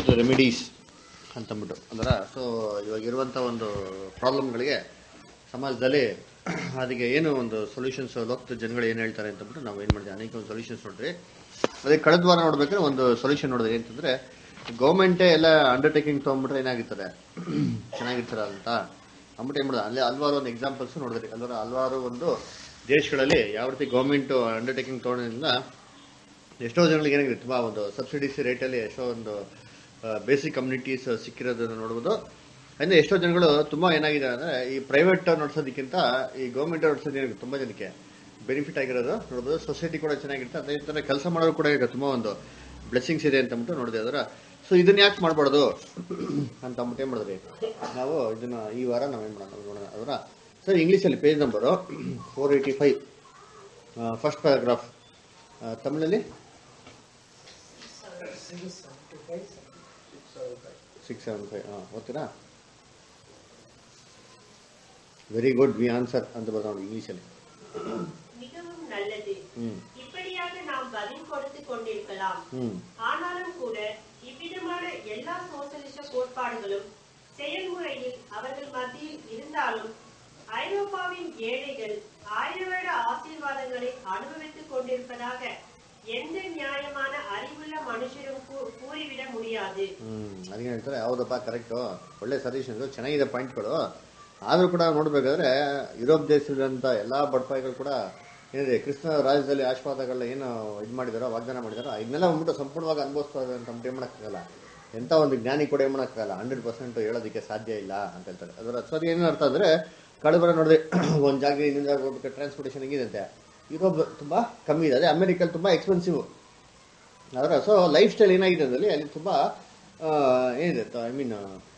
Remedies ಅಂತಂದ್ಬಿಟ್ಟು ಅಂದ್ರೆ so ಇವಾಗ ಇರುವಂಥ ಒಂದು ಪ್ರಾಬ್ಲಮ್ಗಳಿಗೆ ಸಮಾಜದಲ್ಲಿ ಅದಕ್ಕೆ ಏನು ಒಂದು ಸೊಲ್ಯೂಷನ್ಸ್ ಲೋಕದ ಜನಗಳು ಏನು ಹೇಳ್ತಾರೆ ಅಂತಂದ್ಬಿಟ್ಟು ನಾವು ಏನು ಮಾಡಿದ್ವಿ ಅನೇಕ ಒಂದು ಸೊಲ್ಯೂಷನ್ಸ್ ನೋಡಿದ್ವಿ ಅದೇ ಕಳೆದ ವಾರ ನೋಡ್ಬೇಕಾದ್ರೆ ಒಂದು ಸೊಲ್ಯೂಷನ್ ನೋಡಿದ್ವಿ ಅಂತಂದ್ರೆ ಗೌರ್ಮೆಂಟೇ ಎಲ್ಲ ಅಂಡರ್ಟೇಕಿಂಗ್ ತೊಗೊಂಡ್ಬಿಟ್ರೆ ಏನಾಗಿರ್ತದೆ ಚೆನ್ನಾಗಿರ್ತಾರೆ ಅಂತ ಅಂದ್ಬಿಟ್ಟು ಏನು ಮಾಡಿದೆ ಅಲ್ಲಿ ಹಲವಾರು ಒಂದು ಎಕ್ಸಾಂಪಲ್ಸ್ ನೋಡಿದ್ರಿ ಅಲ್ವಾರು ಹಲವಾರು ಒಂದು ದೇಶಗಳಲ್ಲಿ ಯಾವ ರೀತಿ ಗೌರ್ಮೆಂಟ್ ಅಂಡರ್ಟೇಕಿಂಗ್ ತೊಗೊಂಡಿದ್ರಿಂದ ಎಷ್ಟೋ ಜನಗಳಿಗೆ ಏನಾಗಿದೆ ತುಂಬ ಒಂದು ಸಬ್ಸಿಡೀಸ್ ರೇಟಲ್ಲಿ ಎಷ್ಟೋ ಒಂದು ಬೇಸಿಕ್ ಕಮ್ಯುನಿಟೀಸ್ ಸಿಕ್ಕಿರೋದನ್ನು ನೋಡ್ಬೋದು ಅಂದರೆ ಎಷ್ಟೋ ಜನಗಳು ತುಂಬ ಏನಾಗಿದೆ ಅಂದರೆ ಈ ಪ್ರೈವೇಟ್ ನಡೆಸೋದಕ್ಕಿಂತ ಈ ಗೌರ್ಮೆಂಟ್ ನಡೆಸೋದು ಏನಾಗಿದೆ ತುಂಬ ಜನಕ್ಕೆ ಬೆನಿಫಿಟ್ ಆಗಿರೋದು ನೋಡ್ಬೋದು ಸೊಸೈಟಿ ಕೂಡ ಚೆನ್ನಾಗಿರುತ್ತೆ ಅದೇ ಥರ ಕೆಲಸ ಮಾಡೋರು ಕೂಡ ಈಗ ತುಂಬ ಒಂದು ಬ್ಲೆಸ್ಸಿಂಗ್ಸ್ ಇದೆ ಅಂತ ಅಂದ್ಬಿಟ್ಟು ನೋಡಿದೆ ಅದರ ಸೊ ಇದನ್ನ ಯಾಕೆ ಮಾಡಬಾರ್ದು ಅಂತ ಅಂದ್ಬಿಟ್ಟು ಏನು ಮಾಡಿದ್ರಿ ನಾವು ಇದನ್ನ ಈ ವಾರ ನಾವು ಏನು ಮಾಡೋಣ ನೋಡೋಣ ಅದರ ಸರ್ ಇಂಗ್ಲೀಷಲ್ಲಿ page number four eighty five first paragraph ತಮಿಳಲ್ಲಿ ಸಿಕ್ಸ್ ಸೆವೆನ್ ಫೈವ್ ಹಾಂ ಓದ್ತೀರಾ ವೆರಿ ಗುಡ್ ವಿ ಆನ್ಸರ್ ಅಂತ ಬರ್ತಾ ನೋಡಿ ಇಂಗ್ಲೀಷಲ್ಲಿ மிகவும் நல்லது ಹ್ಞೂ இப்படியாக நாம் பதில் கொடுத்து கொண்டிருக்கலாம் ಹ್ಞೂ ஆனாலும் கூட இவ்விதமான எல்லா சோசலிச கோட்பாடுகளும் செயல்முறையில் அவர்கள் மத்தியில் இருந்தாலும் ஐரோப்பாவின் ஏழைகள் ஆயிர வருட ஆசீர்வாதங்களை அனுபவித்துக் கொண்டிருப்பதாக எந்த நியாயமான அறிவுள்ள மனுஷரும் கூ- கூறிவிட முடியாது ಹ್ಮ್ ಅದಕ್ಕೆ ಹೇಳ್ತಾರೆ ಹೌದಪ್ಪ ಕರೆಕ್ಟು ಒಳ್ಳೆ ಸಜೆಷನ್ಸ್ ಚೆನ್ನಾಗಿದೆ ಪಾಯಿಂಟ್ಗಳು ಆದರೂ ಕೂಡ ನೋಡ್ಬೇಕಾದ್ರೆ ಯುರೋಪ್ ದೇಶದಂತ ಎಲ್ಲ ಬಡಪಾಯಿಗಳು ಕೂಡ ಏನಿದೆ ಕೃಷ್ಣ ರಾಜ್ಯದಲ್ಲಿ ಆಶೀರ್ವಾದಗಳನ್ನ ಏನು ಇದು ಮಾಡಿದಾರೋ ವಾಗ್ದಾನ ಮಾಡಿದಾರೋ ಇದನ್ನೆಲ್ಲ ಬಂದ್ಬಿಟ್ಟು ಸಂಪೂರ್ಣವಾಗಿ ಅನುಭವಿಸ್ತಾರೆ ಅಂತ ಅಂದ್ಬಿಟ್ಟು ಏನ್ ಮಾಡೋಕ್ಕಾಗಲ್ಲ ಎಂಥ ಒಂದು ಜ್ಞಾನಿ ಕೂಡ ಏನು ಮಾಡೋಕ್ಕಾಗಲ್ಲ ಹಂಡ್ರೆಡ್ ಪರ್ಸೆಂಟ್ ಹೇಳೋದಕ್ಕೆ ಸಾಧ್ಯ ಇಲ್ಲ ಅಂತ ಹೇಳ್ತಾರೆ ಅದರ ಸರಿ ಏನು ಅರ್ಥ ಅಂದರೆ ಕಳೆದ ಬರ ನೋಡಿದೆ ಒಂದು ಜಾಗ ಇನ್ನೊಂದು ಜಾಗ ಹೋಗ್ಬೇಕು ಟ್ರಾನ್ಸ್ಪೋರ್ಟೇಷನ್ ಹೆಂಗಿದೆ ಯುರೋಪ್ ತುಂಬ ಕಮ್ಮಿ ಇದೆ ಅದೇ ಅಮೆರಿಕಲ್ಲಿ ತುಂಬ ಎಕ್ಸ್ಪೆನ್ಸಿವ್ ಅದರ ಸೊ ಲೈಫ್ ಸ್ಟೈಲ್ ಏನಾಗಿದೆ ಅಂದರೆ ಅಲ್ಲಿ ತುಂಬ ಏನಿದೆ ಐ ಮೀನ್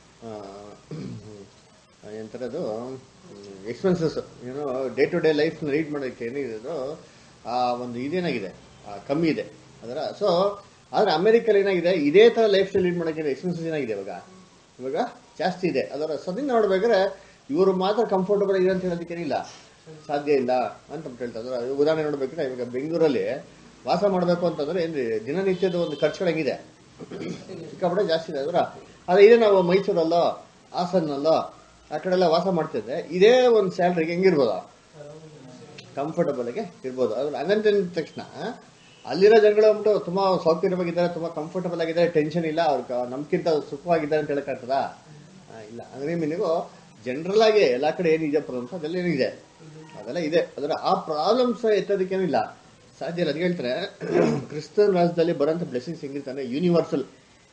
ಎಂಥದ್ದು ಎಕ್ಸ್ಪೆನ್ಸಸ್ ಏನೋ ಡೇ ಟು ಡೇ ಲೈಫ್ನ ರೀಡ್ ಮಾಡೋಕ್ಕೆ ಏನಿದೆ ಅದು ಆ ಒಂದು ಇದೇನಾಗಿದೆ ಆ, ಕಮ್ಮಿ ಇದೆ ಅದರ ಸೊ ಆದರೆ ಅಮೆರಿಕಲ್ಲಿ ಏನಾಗಿದೆ ಇದೇ ಥರ ಲೈಫ್ ಸ್ಟೈಲ್ ಲೀಡ್ ಮಾಡೋಕ್ಕೆ ಎಕ್ಸ್ಪೆನ್ಸಸ್ ಏನಾಗಿದೆ ಇವಾಗ ಇವಾಗ ಜಾಸ್ತಿ ಇದೆ ಅದರ ಸದಿಂದ ನೋಡ್ಬೇಕಾದ್ರೆ ಇವರು ಮಾತ್ರ ಕಂಫರ್ಟಬಲ್ ಇದೆ ಅಂತ ಹೇಳೋದಕ್ಕೇನಿಲ್ಲ ಸಾಧ್ಯ ಇಲ್ಲ ಅಂತ ಹೇಳ್ತಾರೆ ಅದರ ಉದಾಹರಣೆ ನೋಡ್ಬೇಕಾದ್ರೆ ಇವಾಗ ಬೆಂಗಳೂರಲ್ಲಿ ವಾಸ ಮಾಡಬೇಕು ಅಂತಂದ್ರೆ ಏನ್ರಿ ದಿನನಿತ್ಯದ ಒಂದು ಖರ್ಚುಗಳು ಹೆಂಗಿದೆ ಸಿಕ್ಕಾಪಟ್ಟೆ ಜಾಸ್ತಿ ಇದೆ ಅದರ ಅದೇ ಇದೇ ನಾವು ಮೈಸೂರಲ್ಲೋ ಹಾಸನ್ನಲ್ಲೋ ಆ ಕಡೆ ಎಲ್ಲ ವಾಸ ಮಾಡ್ತಿದ್ದೆ ಇದೇ ಒಂದು ಸ್ಯಾಲ್ರಿಗೆ ಹೆಂಗಿರ್ಬೋದ ಕಂಫರ್ಟಬಲ್ ಆಗಿ ಇರ್ಬೋದು ಅದ್ರ ಹಂಗಂತ ಅಂದ ತಕ್ಷಣ ಅಲ್ಲಿರೋ ಜನಗಳು ಅಂದ್ಬಿಟ್ಟು ತುಂಬಾ ಸೌಕರ್ಯವಾಗಿದ್ದಾರೆ ತುಂಬಾ ಕಂಫರ್ಟಬಲ್ ಆಗಿದ್ದಾರೆ ಟೆನ್ಷನ್ ಇಲ್ಲ ಅವ್ರಿಗೆ ನಮ್ಗಿಂತ ಸುಖವಾಗಿದ್ದಾರೆ ಅಂತ ಹೇಳಕ್ಕಾಗ್ತದಾ ಆ, ಇಲ್ಲ ಅಂದ್ರೆ ನೀವು ಜನರಲ್ ಆಗಿ ಎಲ್ಲಾ ಕಡೆ ಏನಿದೆ ಪ್ರಾಬ್ಲಮ್ಸ್ ಅದೆಲ್ಲ ಏನಿದೆ ಅದೆಲ್ಲ ಇದೆ ಅದರ ಆ ಪ್ರಾಬ್ಲಮ್ಸ್ ಎತ್ತೋದಕ್ಕೇನಿಲ್ಲ ಸಾಧ್ಯ ಇಲ್ಲ ಅದಕ್ಕೆ ಹೇಳ್ತಾರೆ ಕ್ರಿಸ್ತನ್ ರಾಜ್ಯದಲ್ಲಿ ಬರೋಂಥ ಬ್ಲೆಸ್ಸಿಂಗ್ಸ್ ಹೆಂಗಿರ್ತಾನೆ ಯೂನಿವರ್ಸಲ್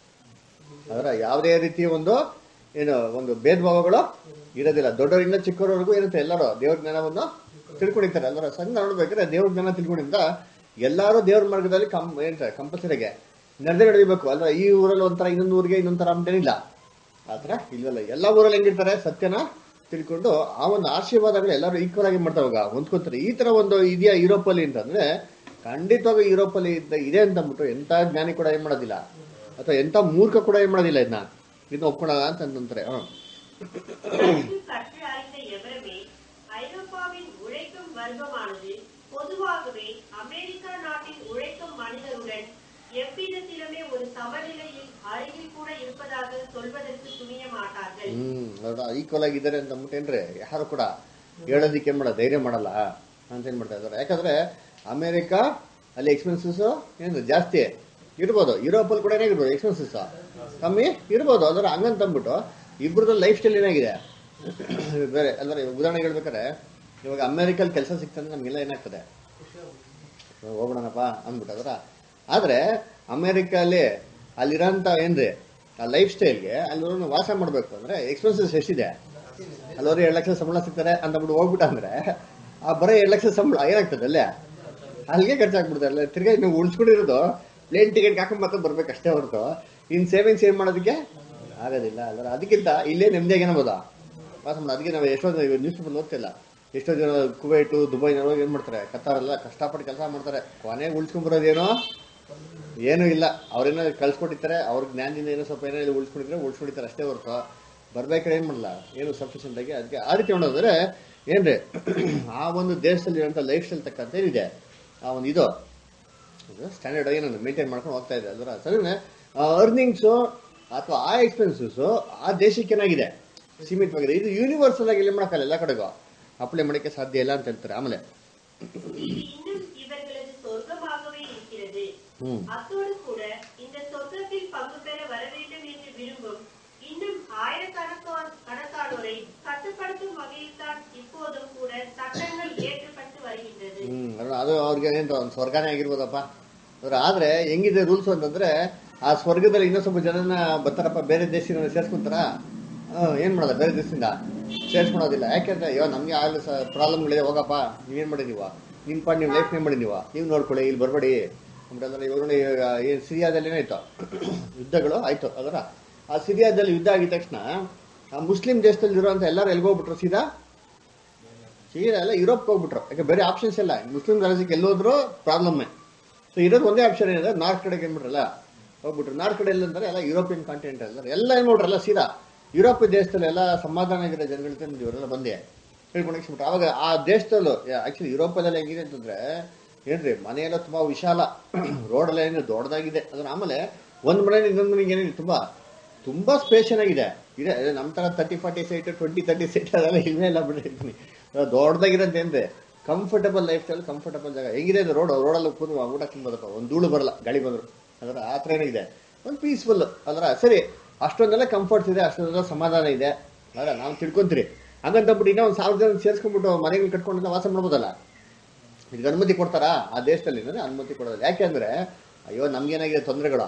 ಅದರ ಯಾವುದೇ ರೀತಿಯ ಒಂದು ಏನು ಒಂದು ಭೇದ ಭಾವಗಳು ಇರೋದಿಲ್ಲ ದೊಡ್ಡವರಿಂದ ಚಿಕ್ಕವರವರೆಗೂ ಇರುತ್ತೆ ಎಲ್ಲರೂ ದೇವ್ರ ಜ್ಞಾನವನ್ನು ತಿಳ್ಕೊಂಡಿರ್ತಾರೆ ಎಲ್ಲರ ಸಣ್ಣ ನೋಡ್ಬೇಕಾದ್ರೆ ದೇವ್ರ ಜ್ಞಾನ ತಿಳ್ಕೊಂಡಿದ್ದ ಎಲ್ಲರೂ ದೇವ್ರ ಮಾರ್ಗದಲ್ಲಿ ಕಂ ಏನಂತಾರೆ ಕಂಪಲ್ಸರಿಗೆ ನಡೆದೇ ನಡೆಯಬೇಕು ಅಲ್ವಾ ಈ ಊರಲ್ಲಿ ಒಂಥರ ಇನ್ನೊಂದು ಊರಿಗೆ ಇನ್ನೊಂಥರ ಅಂತೇನಿಲ್ಲ ಆತರ ಇಲ್ವಲ್ಲ ಎಲ್ಲ ಊರಲ್ಲಿ ಹೆಂಗಿರ್ತಾರೆ ಸತ್ಯನ ತಿಳ್ಕೊಂಡು ಆ ಒಂದು ಆಶೀರ್ವಾದಗಳು ಎಲ್ಲರೂ ಈಕ್ವಲ್ ಆಗಿ ಮಾಡ್ತಾವಾಗ ಹೊಂದ್ಕೊತಾರೆ ಈ ತರ ಒಂದು ಇದೆಯಾ ಯುರೋಪಲ್ಲಿ ಅಂತಂದ್ರೆ ಖಂಡಿತವಾಗಿ ಯುರೋಪಲ್ಲಿ ಇದ್ದ ಇದೆ ಅಂತ ಅಂದ್ಬಿಟ್ಟು ಎಂತ ಜ್ಞಾನಿ ಕೂಡ ಏನ್ ಮಾಡೋದಿಲ್ಲ ಅಥವಾ ಎಂತ ಮೂರ್ಖ ಕೂಡ ಏನ್ ಮಾಡೋದಿಲ್ಲ ಇದನ್ನ ಇದನ್ನ ಒಪ್ಕೊಳಲ್ಲ ಅಂತ ಅಂತಾರೆ ಹ್ಮ್ நன்கு கற்று அறிந்த எவருமே ஐரோப்பாவின் உழைக்கும் வர்க்கமானது பொதுவாகவே அமெரிக்கா நாட்டின் உழைக்கும் மனிதருடன் எவ்விதத்திலுமே ஒரு சமநிலையில் அருகில் கூட இருப்பதாக சொல்வதற்கு துணிய மாட்டார்கள் ಹ್ಮ್ ಹೌದಾ ಈಕ್ವಲ್ ಆಗಿದ್ದಾರೆ ಅಂತ ಅಂದ್ಬಿಟ್ಟೇನ್ರಿ ಯಾರು ಕೂಡ ಹೇಳೋದಿಕ್ಕೆ ಏನ್ ಮಾಡಲ್ಲ ಧೈರ್ಯ ಮಾಡಲ್ಲ ಅಂತ ಏನ್ ಮಾಡ್ತಾ ಇದಾರೆ ಯಾಕಂದ್ರೆ ಅಮೆರಿಕ ಅಲ್ಲಿ ಎಕ್ಸ್ಪೆನ್ಸಸ್ ಏನು ಜಾಸ್ತಿ ಇರ್ಬೋದು ಯುರೋಪಲ್ಲಿ ಕೂಡ ಏನಾಗಿರ್ಬೋದು ಎಕ್ಸ್ಪೆನ್ಸಸ್ ಕಮ್ಮಿ ಇರ್ಬೋದು ಅದರ ಹಂಗಂತ ಅಂದ್ಬಿಟ್ಟು ಇಬ್ಬರದ್ದು ಲೈಫ್ ಸ್ಟೈಲ್ ಏನಾಗಿದೆ ಬೇರೆ ಅಲ್ವರ ಇವಾಗ ಉದಾಹರಣೆ ಹೇಳ್ಬೇಕಾದ್ರೆ ಇವಾಗ ಅಮೆರಿಕಲ್ಲಿ ಕೆಲಸ ಸಿಕ್ತಂದ್ರೆ ನಮ್ಗೆಲ್ಲ ಏನಾಗ್ತದೆ ಇವಾಗ ಹೋಗ್ಬಿಡೋಣಪ್ಪ ಅಂದ್ಬಿಟ್ಟು ಅದರ ಆದ್ರೆ ಅಮೆರಿಕಲ್ಲಿ ಅಲ್ಲಿರೋಂಥ ಏನ್ರಿ ಆ ಲೈಫ್ ಸ್ಟೈಲ್ಗೆ ಅಲ್ಲಿ ವಾಸ ಮಾಡ್ಬೇಕು ಅಂದ್ರೆ ಎಕ್ಸ್ಪೆನ್ಸಸ್ ಎಷ್ಟಿದೆ ಅಲ್ಲವ್ರು ಎರಡು ಲಕ್ಷ ಸಂಬಳ ಸಿಗ್ತಾರೆ ಅಂತ ಬಿಟ್ಟು ಹೋಗ್ಬಿಟ್ಟ ಅಂದ್ರೆ ಆ ಬರೋ ಎರಡು ಲಕ್ಷ ಸಂಬಳ ಏನಾಗ್ತದೆ ಅಲ್ಲೇ ಅಲ್ಲಿಗೆ ಖರ್ಚಾಗ್ಬಿಡ್ತಾರೆ ಅಲ್ಲ ತಿರ್ಗಾ ನೀವು ಉಳಿಸ್ಕೊಂಡಿರೋದು ಪ್ಲೇನ್ ಟಿಕೆಟ್ ಹಾಕೊಂಡ್ ಮತ್ತೆ ಬರ್ಬೇಕು ಅಷ್ಟೇ ಹೊರತು ಇನ್ ಸೇವಿಂಗ್ಸ್ ಏನ್ ಮಾಡೋದಕ್ಕೆ ಆಗೋದಿಲ್ಲ ಅಲ್ಲ ಅದಕ್ಕಿಂತ ಇಲ್ಲೇ ನೆಮ್ಮದಿಯಾಗಿ ಏನ್ಬೋದಾ ವಾಸ ಮಾಡೋದು ಅದಕ್ಕೆ ನಾವು ಎಷ್ಟೋ ನ್ಯೂಸ್ ಪೇಪರ್ ಓದ್ತಿಲ್ಲ ಎಷ್ಟೋ ಜನ ಕುವೈಟು ದುಬೈನವರು ಏನ್ ಮಾಡ್ತಾರೆ ಕತ್ತಾರೆಲ್ಲ ಕಷ್ಟಪಟ್ಟು ಕೆಲಸ ಮಾಡ್ತಾರೆ ಕೊನೆಗೆ ಉಳಿಸ್ಕೊಂಡ್ಬರೋದೇನೋ ಏನೂ ಇಲ್ಲ ಅವ್ರೇನೋ ಕಳ್ಸ್ಕೊಟ್ಟಿರ್ತಾರೆ ಅವ್ರ ಜ್ಞಾನದಿಂದ ಏನೋ ಸ್ವಲ್ಪ ಏನೋ ಇಲ್ಲಿ ಉಳಿಸ್ಕೊಂಡಿದ್ರೆ ಉಳಿಸ್ಕೊಂಡಿರ್ತಾರೆ ಅಷ್ಟೇ ಹೊರತು ಬರ್ಬೇಕಾದ್ರೆ ಏನ್ ಮಾಡಲ್ಲ ಏನು ಸಫಿಷಿಯಂಟ್ ಆಗಿ ಅದಕ್ಕೆ ಆ ರೀತಿ ನೋಡೋದ್ರೆ ಏನ್ರಿ ಆ ಒಂದು ದೇಶದಲ್ಲಿ ಇರುವಂತ ಲೈಫ್ ಸ್ಟೈಲ್ ತಕ್ಕಂತ ಏನಿದೆ ಆ ಒಂದು ಇದು ಸ್ಟ್ಯಾಂಡರ್ಡ್ ಆಗಿ ನಾನು ಮೇಂಟೈನ್ ಮಾಡ್ಕೊಂಡು ಹೋಗ್ತಾ ಇದೆ ಅದರ ಸರಿನೇ ಅರ್ನಿಂಗ್ಸು ಅಥವಾ ಆ ಎಕ್ಸ್ಪೆನ್ಸಸ್ ಆ ದೇಶಕ್ಕೆ ಏನಾಗಿದೆ ಸೀಮಿತವಾಗಿದೆ ಇದು ಯೂನಿವರ್ಸಲ್ ಆಗಿ ಎಲ್ಲಿ ಮಾಡೋಕ್ಕಲ್ಲ ಎಲ್ಲ ಕಡೆಗೂ ಅಪ್ಲೈ ಮಾಡೋಕ್ಕೆ ಸಾಧ್ಯ ಇಲ್ಲ ಅಂತ ಹೇಳ್ತಾರೆ ಆಮೇಲೆ இது இன்னும் இவர்களது சொர்க்கமாகவே இருக்கிறது ಹ್ಮ್ அத்தோடு கூட இந்த சொர்க்கத்தில் பங்கு பெற வர வேண்டும் என்று விரும்பும் இன்னும் ஆயிரக்கணக்கான கணக்கானோரை கட்டுப்படுத்தும் வகையில் தான் இப்போதும் கூட சட்டங்கள் இயற்றப்பட்டு வருகின்றது ಹ್ಮ್ ಅಲ್ಲ, ಅದು ಅವ್ರಿಗೆ ಏನು ಒಂದು ಸ್ವರ್ಗನೇ ಆಗಿರ್ಬೋದಪ್ಪ ಅವ್ರು ಆದ್ರೆ ಹೆಂಗಿದೆ ರೂಲ್ಸ್ ಅಂತಂದ್ರೆ ಆ ಸ್ವರ್ಗದಲ್ಲಿ ಇನ್ನೂ ಸ್ವಲ್ಪ ಜನನ ಬರ್ತಾರಪ್ಪ ಬೇರೆ ದೇಶದಿಂದ ಸೇರ್ಸ್ಕೊಂತಾರ ಹ್ಮ್, ಏನ್ ಮಾಡೋದ ಬೇರೆ ದೇಶದಿಂದ ಸೇರ್ಸ್ಕೊಳೋದಿಲ್ಲ ಯಾಕೆಂದ್ರೆ ಅಯ್ಯೋ ನಮ್ಗೆ ಆಗಲಿ ಪ್ರಾಬ್ಲಮ್ಗಳಿದೆ ಹೋಗಪ್ಪ ನೀವೇನ್ ಮಾಡಿದೀವ ನಿಮ್ ಪಾಡ್ ನೀವು ಲೈಫ್ ನೇಮ್ ಮಾಡಿದೀವ ನೀವು ನೋಡ್ಕೊಳ್ಳಿ ಇಲ್ಲಿ ಬರಬೇಡಿ ಅಂದ್ರೆ ಇವಾಗ ನೋಡಿ ಇವಾಗ ಏನ್ ಸಿರಿಯಾದಲ್ಲಿ ಏನಾಯ್ತು ಯುದ್ಧಗಳು ಆಯ್ತು ಅದರ ಆ ಸಿರಿಯಾದಲ್ಲಿ ಯುದ್ಧ ಆಗಿದ ತಕ್ಷಣ ಆ ಮುಸ್ಲಿಂ ದೇಶದಲ್ಲಿ ಇರುವಂತ ಎಲ್ಲರೂ ಎಲ್ಗೋಗ್ಬಿಟ್ರು ಸೀದಾ ಸೀದಾ ಎಲ್ಲ ಯುರೋಪ್ ಹೋಗ್ಬಿಟ್ರು ಯಾಕೆ ಬೇರೆ ಆಪ್ಷನ್ಸ್ ಇಲ್ಲ ಮುಸ್ಲಿಂ ರಾಜ್ಯಕ್ಕೆ ಎಲ್ಲೋದ್ರು ಪ್ರಾಬ್ಲಮ್ಮೇ ಸೊ ಇರೋದು ಒಂದೇ ಆಪ್ಷನ್ ಏನಿದೆ ನಾರ್ತ್ ಕಡೆಗೆ ಏನ್ಬಿಟ್ರಲ್ಲ ಹೋಗ್ಬಿಟ್ರು ನಾರ್ತ್ ಕಡೆ ಎಲ್ಲ ಅಂದ್ರೆ ಎಲ್ಲ ಯುರೋಪಿಯನ್ ಕಾಂಟಿನೆಂಟ್ ಎಲ್ಲ ಎಲ್ಲ ಏನ್ ನೋಡ್ರಲ್ಲ ಸೀದಾ ಯುರೋಪ್ ದೇಶದಲ್ಲಿ ಎಲ್ಲ ಸಮಾಧಾನ ಆಗಿರೋ ಜನಗಳ ತಂದು ಇವರೆಲ್ಲ ಬಂದೆ ಹೇಳ್ಕೊಂಡು ಬಿಟ್ರು ಅವಾಗ ಆ ದೇಶದಲ್ಲೂ ಆಕ್ಚುಲಿ ಯುರೋಪದಲ್ಲಿ ಹೆಂಗಿದೆ ಅಂತಂದ್ರೆ ಏನ್ರಿ ಮನೆಯೆಲ್ಲ ತುಂಬಾ ವಿಶಾಲ ರೋಡೆಲ್ಲ ಏನು ದೊಡ್ಡದಾಗಿದೆ ಅದ್ರ ಆಮೇಲೆ ಒಂದ್ ಮನೆ ಇನ್ನೊಂದ್ ಮನೆಗೆ ಏನಿದೆ ತುಂಬಾ ತುಂಬಾ ಸ್ಪೇಷನ್ ಆಗಿದೆ ಇದೆ ಅದೇ ನಮ್ಮ ತರ thirty forty site twenty thirty site ಅದೆಲ್ಲ ಇಲ್ವೇ ಇಲ್ಲ ಬಿಟ್ಟಿರ್ತೀನಿ ದೊಡ್ಡದಾಗಿರೋದು ಏನ್ರಿ ಕಂಫರ್ಟಬಲ್ ಲೈಫ್ ಸ್ಟೈಲ್ ಕಂಫರ್ಟಬಲ್ ಜಾಗ ಹೆಂಗಿದೆ ರೋಡ್ ರೋಡಲ್ಲಿ ಕೂತು ಊಟ ತಿನ್ಬೋದಪ್ಪ ಒಂದು ಧೂಳು ಬರಲ್ಲ ಗಾಳಿ ಬಂದ್ರು ಅದರ ಆ ಥರ ಏನಿದೆ ಒಂದು ಪೀಸ್ಫುಲ್ ಅದರ ಸರಿ ಅಷ್ಟೊಂದೆಲ್ಲ ಕಂಫರ್ಟ್ಸ್ ಇದೆ ಅಷ್ಟೊಂದೆಲ್ಲ ಸಮಾಧಾನ ಇದೆ ಅದರ ನಾವು ತಿಳ್ಕೊಂತೀರಿ ಹಂಗಂತಬಿಟ್ಟು ಇನ್ನೂ ಒಂದು ಸಾವಿರ ಜನ ಸೇರ್ಸ್ಕೊಂಡ್ಬಿಟ್ಟು ಮನೆಗಳು ಕಟ್ಕೊಂಡೆಲ್ಲ ವಾಸ ಮಾಡ್ಬೋದಲ್ಲ ಇದಕ್ಕೆ ಅನುಮತಿ ಕೊಡ್ತಾರಾ ಆ ದೇಶದಲ್ಲಿ ಅಂದ್ರೆ ಅನುಮತಿ ಕೊಡೋದಿಲ್ಲ ಯಾಕೆಂದ್ರೆ ಅಯ್ಯೋ ನಮ್ಗೇನಾಗಿದೆ ತೊಂದರೆಗಳು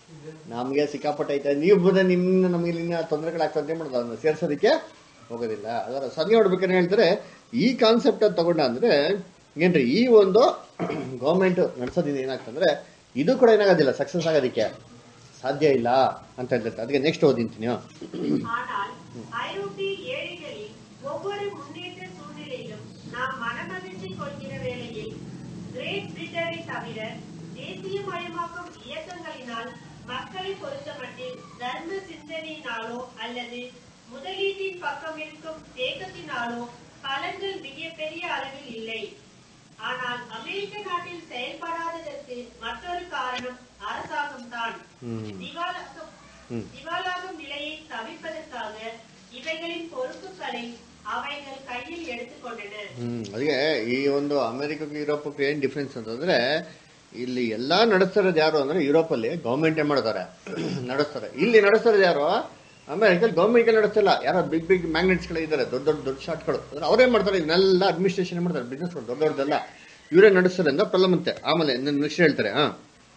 ನಮ್ಗೆ ಸಿಕ್ಕಾಪಟ್ಟೆ ಐತೆ ನೀವು ಬಂದ್ರೆ ನಿಮ್ನ ನಮ್ಗೆ ಇಲ್ಲಿನ ತೊಂದರೆಗಳಾಗ್ತದೆ ಮಾಡೋದು ಅದನ್ನ ಸೇರ್ಸೋದಕ್ಕೆ ಹೋಗೋದಿಲ್ಲ ಅದರ ಸದ್ಯ ನೋಡ್ಬೇಕಾದ್ರೆ ಹೇಳ್ತಾರೆ ಈ ಕಾನ್ಸೆಪ್ಟ್ ಅಂತ ತಗೊಂಡ ಅಂದ್ರೆ ಏನ್ರಿ ಈ ಒಂದು ಗೌರ್ಮೆಂಟ್ ನಡೆಸೋದ್ರಿಂದ ಏನಾಗ್ತಂದ್ರೆ ಇದು ಕೂಡ ಏನಾಗೋದಿಲ್ಲ ಸಕ್ಸಸ್ ಆಗೋದಕ್ಕೆ ಸಾಧ್ಯ ಇಲ್ಲ ಅಂತ ಹೇಳ್ತಾರೆ ಅದಕ್ಕೆ ನೆಕ್ಸ್ಟ್ ಓದಿಂತೀನಿ ஆனால் ஐரோப்பிய ஏழைகளில் ஒவ்வொரு முன்னேற்ற சூழ்நிலையிலும் நாம் மனமகிழ்ச்சி கொள்கிற வேளையில் கிரேட் பிரிட்டனை தவிர தேசியமயமாக்கும் இயக்கங்களினால் மக்களை பொறுத்தமட்டில் தர்ம சிந்தனையினாலோ அல்லது முதலீட்டின் பக்கம் இருக்கும் தேக்கத்தினாலோ பலன்கள் மிகப்பெரிய அளவில் இல்லை ஆனால் அமெரிக்க நாட்டில் செயல்படாததற்கு மற்றொரு காரணம் அரசாங்கம்தான் ಹ್ಮ್ திவாலாகும் ம். திவாலாகும் நிலையை தவிர்ப்பதற்காக இவைகளின் பொறுப்புகளை அவைகள் கையில் எடுத்துக்கொண்டன ಹ್ಮ್ ಅದಕ್ಕೆ ಈ ಒಂದು ಅಮೆರಿಕಕ್ಕೆ ಯುರೋಪಕ್ಕೆ ಏನ್ ಡಿಫ್ರೆನ್ಸ್ ಅಂತಂದ್ರೆ ಇಲ್ಲಿ ಎಲ್ಲಾ ನಡೆಸ್ತಾರದು ಯಾರು ಅಂದ್ರೆ ಯುರೋಪ್ ಅಲ್ಲಿ ಗೌರ್ಮೆಂಟ್ ಮಾಡ್ತಾರೆ ನಡೆಸ್ತಾರೆ ಇಲ್ಲಿ ನಡೆಸ್ತಾರದು ಯಾರು ಅಮೆರಿಕಲ್ಲಿ ಗೌರ್ಮೆಂಟ್ ನಡೆಸ್ತಿಲ್ಲ ಯಾರೋ ಬಿಗ್ ಬಿಗ್ ಮ್ಯಾಗ್ನೆಟ್ಸ್ ಗಳು ಇದ್ದಾರೆ ದೊಡ್ಡ ದೊಡ್ಡ ದೊಡ್ಡ ಶಾಟ್ಗಳು ಅಂದ್ರೆ ಅವರೇ ಮಾಡ್ತಾರೆ ಇದನ್ನೆಲ್ಲ ಅಡ್ಮಿನಿಸ್ಟ್ರೇಷನ್ ಮಾಡ್ತಾರೆ ಬಿಸ್ನೆಸ್ ದೊಡ್ಡ ದೊಡ್ಡದೆಲ್ಲ ಇವರೇ ನಡೆಸ್ತಾರೆ ಅಂತ ಪ್ರಾಬ್ಲಮ್ ಅಂತೆ ಆಮೇಲೆ ನೆಕ್ಸ್ಟ್ ಹೇಳ್ತಾರೆ ಹಾ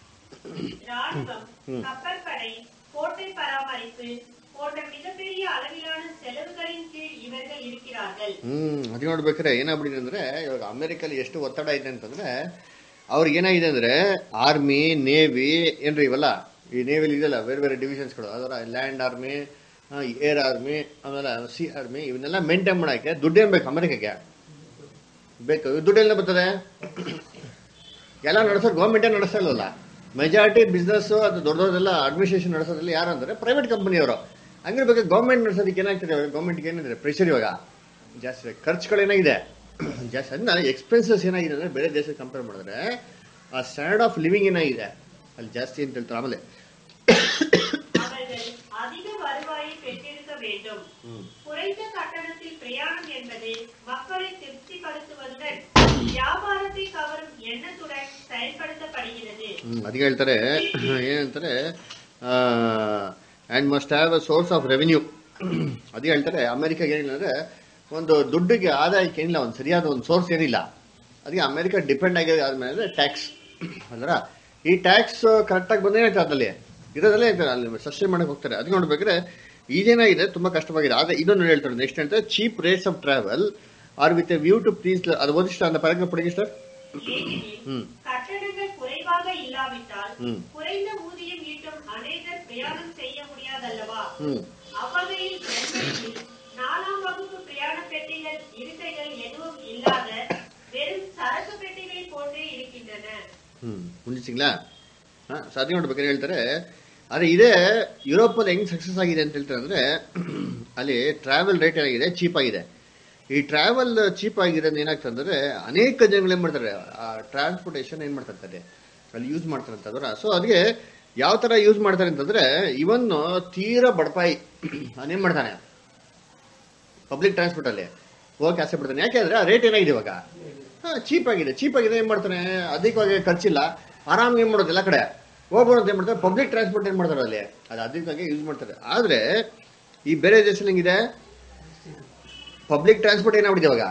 ராணுவம் கப்பற்படை கோட்டை பராமரிப்பு போன்ற மிகப்பெரிய அளவிலான செலவுகளின் கீழ் இவர்கள் இருக்கிறார்கள் ಹ್ಮ್ ಅದು ನೋಡ್ಬೇಕಾದ್ರೆ ಏನಾಗ್ಬಿಟ್ಟಿದೆ ಅಂದ್ರೆ ಇವಾಗ ಅಮೆರಿಕಲ್ಲಿ ಎಷ್ಟು ಒತ್ತಡ ಇದೆ ಅಂತಂದ್ರೆ ಅವ್ರಿಗೆ ಏನಾಗಿದೆ ಅಂದ್ರೆ ಆರ್ಮಿ ನೇವಿ ಏನ್ರಿ ಇವೆಲ್ಲ ಈ ನೇವಿಲಿ ಇದೆಲ್ಲ ಬೇರೆ ಬೇರೆ ಡಿವಿಷನ್ಸ್ಗಳು ಅದರ ಲ್ಯಾಂಡ್ ಆರ್ಮಿ ಏರ್ ಆರ್ಮಿ ಆಮೇಲೆ ಸಿ ಆರ್ಮಿ ಇವನ್ನೆಲ್ಲ ಮೇಂಟೈನ್ ಮಾಡಕ್ಕೆ ದುಡ್ಡೇನ್ ಬೇಕು ಅಮೆರಿಕಕ್ಕೆ ಬೇಕು ದುಡ್ಡೆಲ್ಲ ಬರ್ತದೆ ಎಲ್ಲ ನಡೆಸೋದು ಗೌರ್ಮೆಂಟೇ ನಡೆಸ್ತಾ ಇಲ್ವಲ್ಲ ಮೆಜಾರಿಟಿ ಬಿಸ್ನೆಸ್ ಅದು ದೊಡ್ಡ ದೊಡ್ಡದೆಲ್ಲ ಅಡ್ಮಿನಿಸ್ಟ್ರೇಷನ್ ನಡೆಸೋದ್ರಲ್ಲಿ ಯಾರು ಅಂದ್ರೆ ಪ್ರೈವೇಟ್ ಕಂಪನಿಯವರು ಹಂಗಿರ್ಬೇಕು ಗೌರ್ಮೆಂಟ್ ನಡೆಸೋದಕ್ಕೆ ಏನಾಗ್ತದೆ ಗೌರ್ಮೆಂಟ್ಗೆ ಏನಿದೆ ಪ್ರೆಷರ್ ಇವಾಗ ಜಾಸ್ತಿ ಇದೆ. ಖರ್ಚುಗಳೇನಾಗಿದೆ ಜಾಸ್ತಿ ಅದನ್ನ ಎಕ್ಸ್ಪೆನ್ಸಸ್ ಏನಾಗಿದೆ ಅಂದ್ರೆ ಬೇರೆ ದೇಶಕ್ಕೆ ಕಂಪೇರ್ ಮಾಡಿದ್ರೆ ಆ ಸ್ಟ್ಯಾಂಡರ್ಡ್ ಆಫ್ ಲಿವಿಂಗ್ ಏನಾಗಿದೆ ಅಲ್ಲಿ ಜಾಸ್ತಿ ಅಂತ ಹೇಳ್ತಾರೆ ಆಮೇಲೆ அவர்கள் அதிக வருவாயை பெற்றிருக்க வேண்டும் குறைந்த கட்டணத்தில் பிரயாணம் என்பது மக்களை திருப்திப்படுத்துவதுடன் வியாபாரத்தை கவரும் எண்ணத்துடன் செயல்படுத்தப்படுகிறது ಹ್ಮ್, ಅದಕ್ಕೆ ಹೇಳ್ತಾರೆ ಏನಂತಾರೆ and must have a source of revenue ಅದೇ ಹೇಳ್ತಾರೆ ಅಮೆರಿಕಾಗೆ ಏನಿಲ್ಲ ಅಂದ್ರೆ ಒಂದು ದುಡ್ಡಿಗೆ ಆದಾಯಕ್ಕೆ ಏನಿಲ್ಲ ಒಂದು ಸರಿಯಾದ ಒಂದು ಸೋರ್ಸ್ ಏನಿಲ್ಲ ಅದಕ್ಕೆ ಅಮೆರಿಕ ಡಿಪೆಂಡ್ ಆಗಿದೆ ಆದ್ಮೇಲೆ ಟ್ಯಾಕ್ಸ್ ಅಲ್ರ ಈ ಟ್ಯಾಕ್ಸ್ ಕರೆಕ್ಟಾಗಿ ಬಂದೇ ಆಯ್ತು ಅದ್ರಲ್ಲಿ ಇರೋದಲ್ಲೇ ಆಯ್ತು ಅಲ್ಲಿ ಸಸ್ಟೈನ್ ಮಾಡಕ್ಕೆ ಹೋಗ್ತಾರೆ ಅದಕ್ಕೆ ನೋಡ್ಬೇಕಾದ್ರೆ ಇದೇನಾಗಿದೆ ತುಂಬಾ ಕಷ್ಟವಾಗಿದೆ ಆದ್ರೆ ಇದನ್ನು ಹೇಳ್ತಾರೆ ನೆಕ್ಸ್ಟ್ ಹೇಳ್ತಾರೆ cheap rates of travel or with a view to please ಅದು ಓದಿಷ್ಟ அந்த ಪ್ಯಾರಾಗ್ರಾಫ್ ಪಡಿಗೆ ಸರ್ ஏனெனில் ம். கட்டணங்கள் குறைவாக இல்லாவிட்டால் ம். குறைந்த ஊதியம் ஈட்டும் அநேகர் பிரயாணம் செய்ய முடியாதல்லவா ಹ್ಮ್ அவ்வகையில் ஜெர்மனியில் நாலாம் வகுப்பு பிரயாண பெட்டிகள் இருக்கைகள் எதுவும் இல்லாத வெறும் சரக்கு பெட்டிகளை போன்றே இருக்கின்றன ಹ್ಮ್ ಮುಂದಿಸಿங்களா ಹಾ ಸಾಧ್ಯ ನೋಡ್ಬೇಕಾದ್ರೆ ಹೇಳ್ತಾರೆ ಆದ್ರೆ ಇದೇ ಯುರೋಪ್ ಅಲ್ಲಿ ಹೆಂಗ್ ಸಕ್ಸಸ್ ಆಗಿದೆ ಅಂತ ಹೇಳ್ತಾರೆ ಅಂದ್ರೆ ಅಲ್ಲಿ ಟ್ರಾವೆಲ್ ರೇಟ್ ಏನಾಗಿದೆ ಚೀಪ್ ಆಗಿದೆ ಈ ಟ್ರಾವೆಲ್ ಚೀಪ್ ಆಗಿರೋದು ಏನಾಗ್ತದೆ ಅಂದ್ರೆ ಅನೇಕ ಜನಗಳು ಏನ್ ಮಾಡ್ತಾರೆ ಆ ಟ್ರಾನ್ಸ್ಪೋರ್ಟೇಷನ್ ಏನ್ ಮಾಡ್ತಾರೆ ಅಲ್ಲಿ ಯೂಸ್ ಮಾಡ್ತಾರೆ ಅದರ ಸೊ ಅದಕ್ಕೆ ಯಾವ ತರ ಯೂಸ್ ಮಾಡ್ತಾರೆ ಅಂತಂದ್ರೆ ಇವನ್ ತೀರಾ ಬಡಪಾಯಿ ಅದೇನ್ ಮಾಡ್ತಾನೆ ಪಬ್ಲಿಕ್ ಟ್ರಾನ್ಸ್ಪೋರ್ಟ್ ಅಲ್ಲಿ ಹೋಗಕ್ಕೆ ಆಸೆ ಪಡ್ತಾನೆ ಯಾಕೆಂದ್ರೆ ಆ ರೇಟ್ ಏನಾಗಿದೆ ಇವಾಗ ಚೀಪ್ ಆಗಿದೆ ಚೀಪ್ ಆಗಿದೆ ಏನ್ ಮಾಡ್ತಾನೆ ಅಧಿಕವಾಗಿ ಖರ್ಚಿಲ್ಲ ಆರಾಮಾಗಿ ಏನ್ ಮಾಡೋದು ಎಲ್ಲ ಕಡೆ ಹೋಗ್ಬರೋದು ಏನ್ ಮಾಡ್ತಾರೆ ಪಬ್ಲಿಕ್ ಟ್ರಾನ್ಸ್ಪೋರ್ಟ್ ಏನ್ ಮಾಡ್ತಾರೆ ಅಲ್ಲಿ ಅದು ಅಧಿಕವಾಗಿ ಯೂಸ್ ಮಾಡ್ತಾರೆ ಆದ್ರೆ ಈ ಬೇರೆ ದೇಶದಲ್ಲಿ ಹೆಂಗಿದೆ ಪಬ್ಲಿಕ್ ಟ್ರಾನ್ಸ್ಪೋರ್ಟ್ ಏನಾಗ್ಬಿಟ್ಟಿದೆ ಇವಾಗ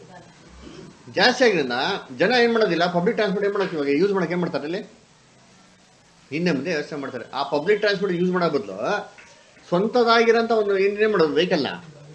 ಜಾಸ್ತಿ ಆಗಿರೋದ್ರಿಂದ ಜನ ಏನ್ ಮಾಡೋದಿಲ್ಲ ಪಬ್ಲಿಕ್ ಟ್ರಾನ್ಸ್ಪೋರ್ಟ್ ಏನ್ ಮಾಡಕ್ಕೆ ಇವಾಗ ಯೂಸ್ ಮಾಡಕ್ಕೆ ಏನ್ ಮಾಡ್ತಾರೆ ಅಲ್ಲಿ ಹಿಂದೆ ಮುಂದೆ ವ್ಯವಸ್ಥೆ ಮಾಡ್ತಾರೆ ಆ ಪಬ್ಲಿಕ್ ಟ್ರಾನ್ಸ್ಪೋರ್ಟ್ ಯೂಸ್ ಮಾಡೋ ಬದಲು ಸ್ವಂತದಾಗಿರೋಂಥ ಒಂದು ಏನ್ ಮಾಡೋದು ವೆಹಿಕಲ್ನ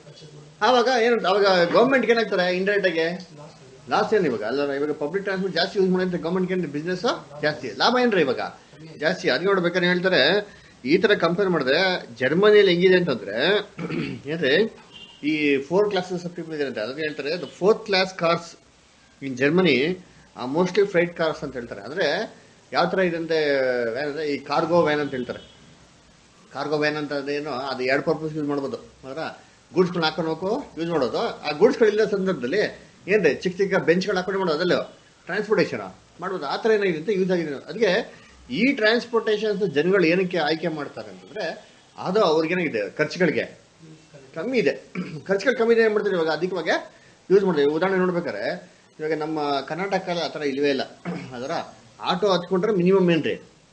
ಆವಾಗ ಏನು ಅವಾಗ ಗೌರ್ಮೆಂಟ್ಗೆ ಏನಾಗ್ತಾರೆ ಇಂಡೈರೆಕ್ಟ್ ಆಗಿ ಲಾಸ್ ಏನು ಇವಾಗ ಅಲ್ಲ ಇವಾಗ ಪಬ್ಲಿಕ್ ಟ್ರಾನ್ಸ್ಪೋರ್ಟ್ ಜಾಸ್ತಿ ಯೂಸ್ ಮಾಡಿದ್ರೆ ಗೌರ್ಮೆಂಟ್ಗೆ ಏನು ಬಿಸ್ನೆಸ್ ಜಾಸ್ತಿ ಲಾಭ ಏನ್ರಿ ಇವಾಗ ಜಾಸ್ತಿ ಅದಕ್ಕೆ ನೋಡ್ಬೇಕಾದ್ರೆ ಹೇಳ್ತಾರೆ ಈ ತರ ಕಂಪೇರ್ ಮಾಡಿದ್ರೆ ಜರ್ಮನಿಯಲ್ಲಿ ಹೆಂಗಿದೆ ಅಂತಂದ್ರೆ ಏನ್ರಿ ಈ ಫೋರ್ ಕ್ಲಾಸಸ್ ಆಫ್ ಪೀಪಲ್ ಇದೆ ಅಂತ ಅದಕ್ಕೆ ಹೇಳ್ತಾರೆ fourth class cars in Germany mostly freight cars ಅಂತ ಹೇಳ್ತಾರೆ ಅಂದ್ರೆ ಯಾವ ತರ ಇದೆ ಅಂದ್ರೆ ವ್ಯಾನ್ ಅಂದ್ರೆ ಈ ಕಾರ್ಗೋ ವ್ಯಾನ್ ಅಂತ ಹೇಳ್ತಾರೆ ಕಾರ್ಗೋ ವ್ಯಾನ್ ಅಂತ ಅದೇನೋ ಅದು ಎರಡು ಪರ್ಪಸ್ ಯೂಸ್ ಮಾಡ್ಬೋದು ಅದರ ಗೂಡ್ಸ್ಗಳನ್ನ ಹಾಕೊಂಡು ಹೋಗೋ ಯೂಸ್ ಮಾಡೋದು ಆ ಗೂಡ್ಸ್ಗಳಿಲ್ಲದ ಸಂದರ್ಭದಲ್ಲಿ ಏನ್ರಿ ಚಿಕ್ಕ ಚಿಕ್ಕ ಬೆಂಚ್ಗಳು ಹಾಕೊಂಡು ಮಾಡೋದು ಅದಲ್ಲ ಟ್ರಾನ್ಸ್ಪೋರ್ಟೇಷನ್ ಮಾಡ್ಬೋದು ಆ ಥರ ಏನಾಗಿದೆ ಅಂತ ಯೂಸ್ ಆಗಿದೆ ಅದಕ್ಕೆ ಈ ಟ್ರಾನ್ಸ್ಪೋರ್ಟೇಷನ್ಸ್ ಜನಗಳು ಏನಕ್ಕೆ ಆಯ್ಕೆ ಮಾಡ್ತಾರೆ ಅಂತಂದ್ರೆ ಅದು ಅವ್ರಿಗೇನಾಗಿದೆ ಖರ್ಚುಗಳಿಗೆ ಕಮ್ಮಿ ಇದೆ ಖರ್ಚುಗಳು ಕಮ್ಮಿ ಇದೆ ಏನ್ ಮಾಡ್ತಾರೆ ಇವಾಗ ಅಧಿಕವಾಗಿ ಯೂಸ್ ಮಾಡ್ತೀವಿ ಉದಾಹರಣೆ ನೋಡ್ಬೇಕಾದ್ರೆ ಇವಾಗ ನಮ್ಮ ಕರ್ನಾಟಕದಲ್ಲಿ ಆ ಥರ ಇಲ್ವೇ ಇಲ್ಲ ಅದರ ಆಟೋ ಹತ್ಕೊಂಡ್ರೆ ಮಿನಿಮಮ್ ಏನ್ರಿ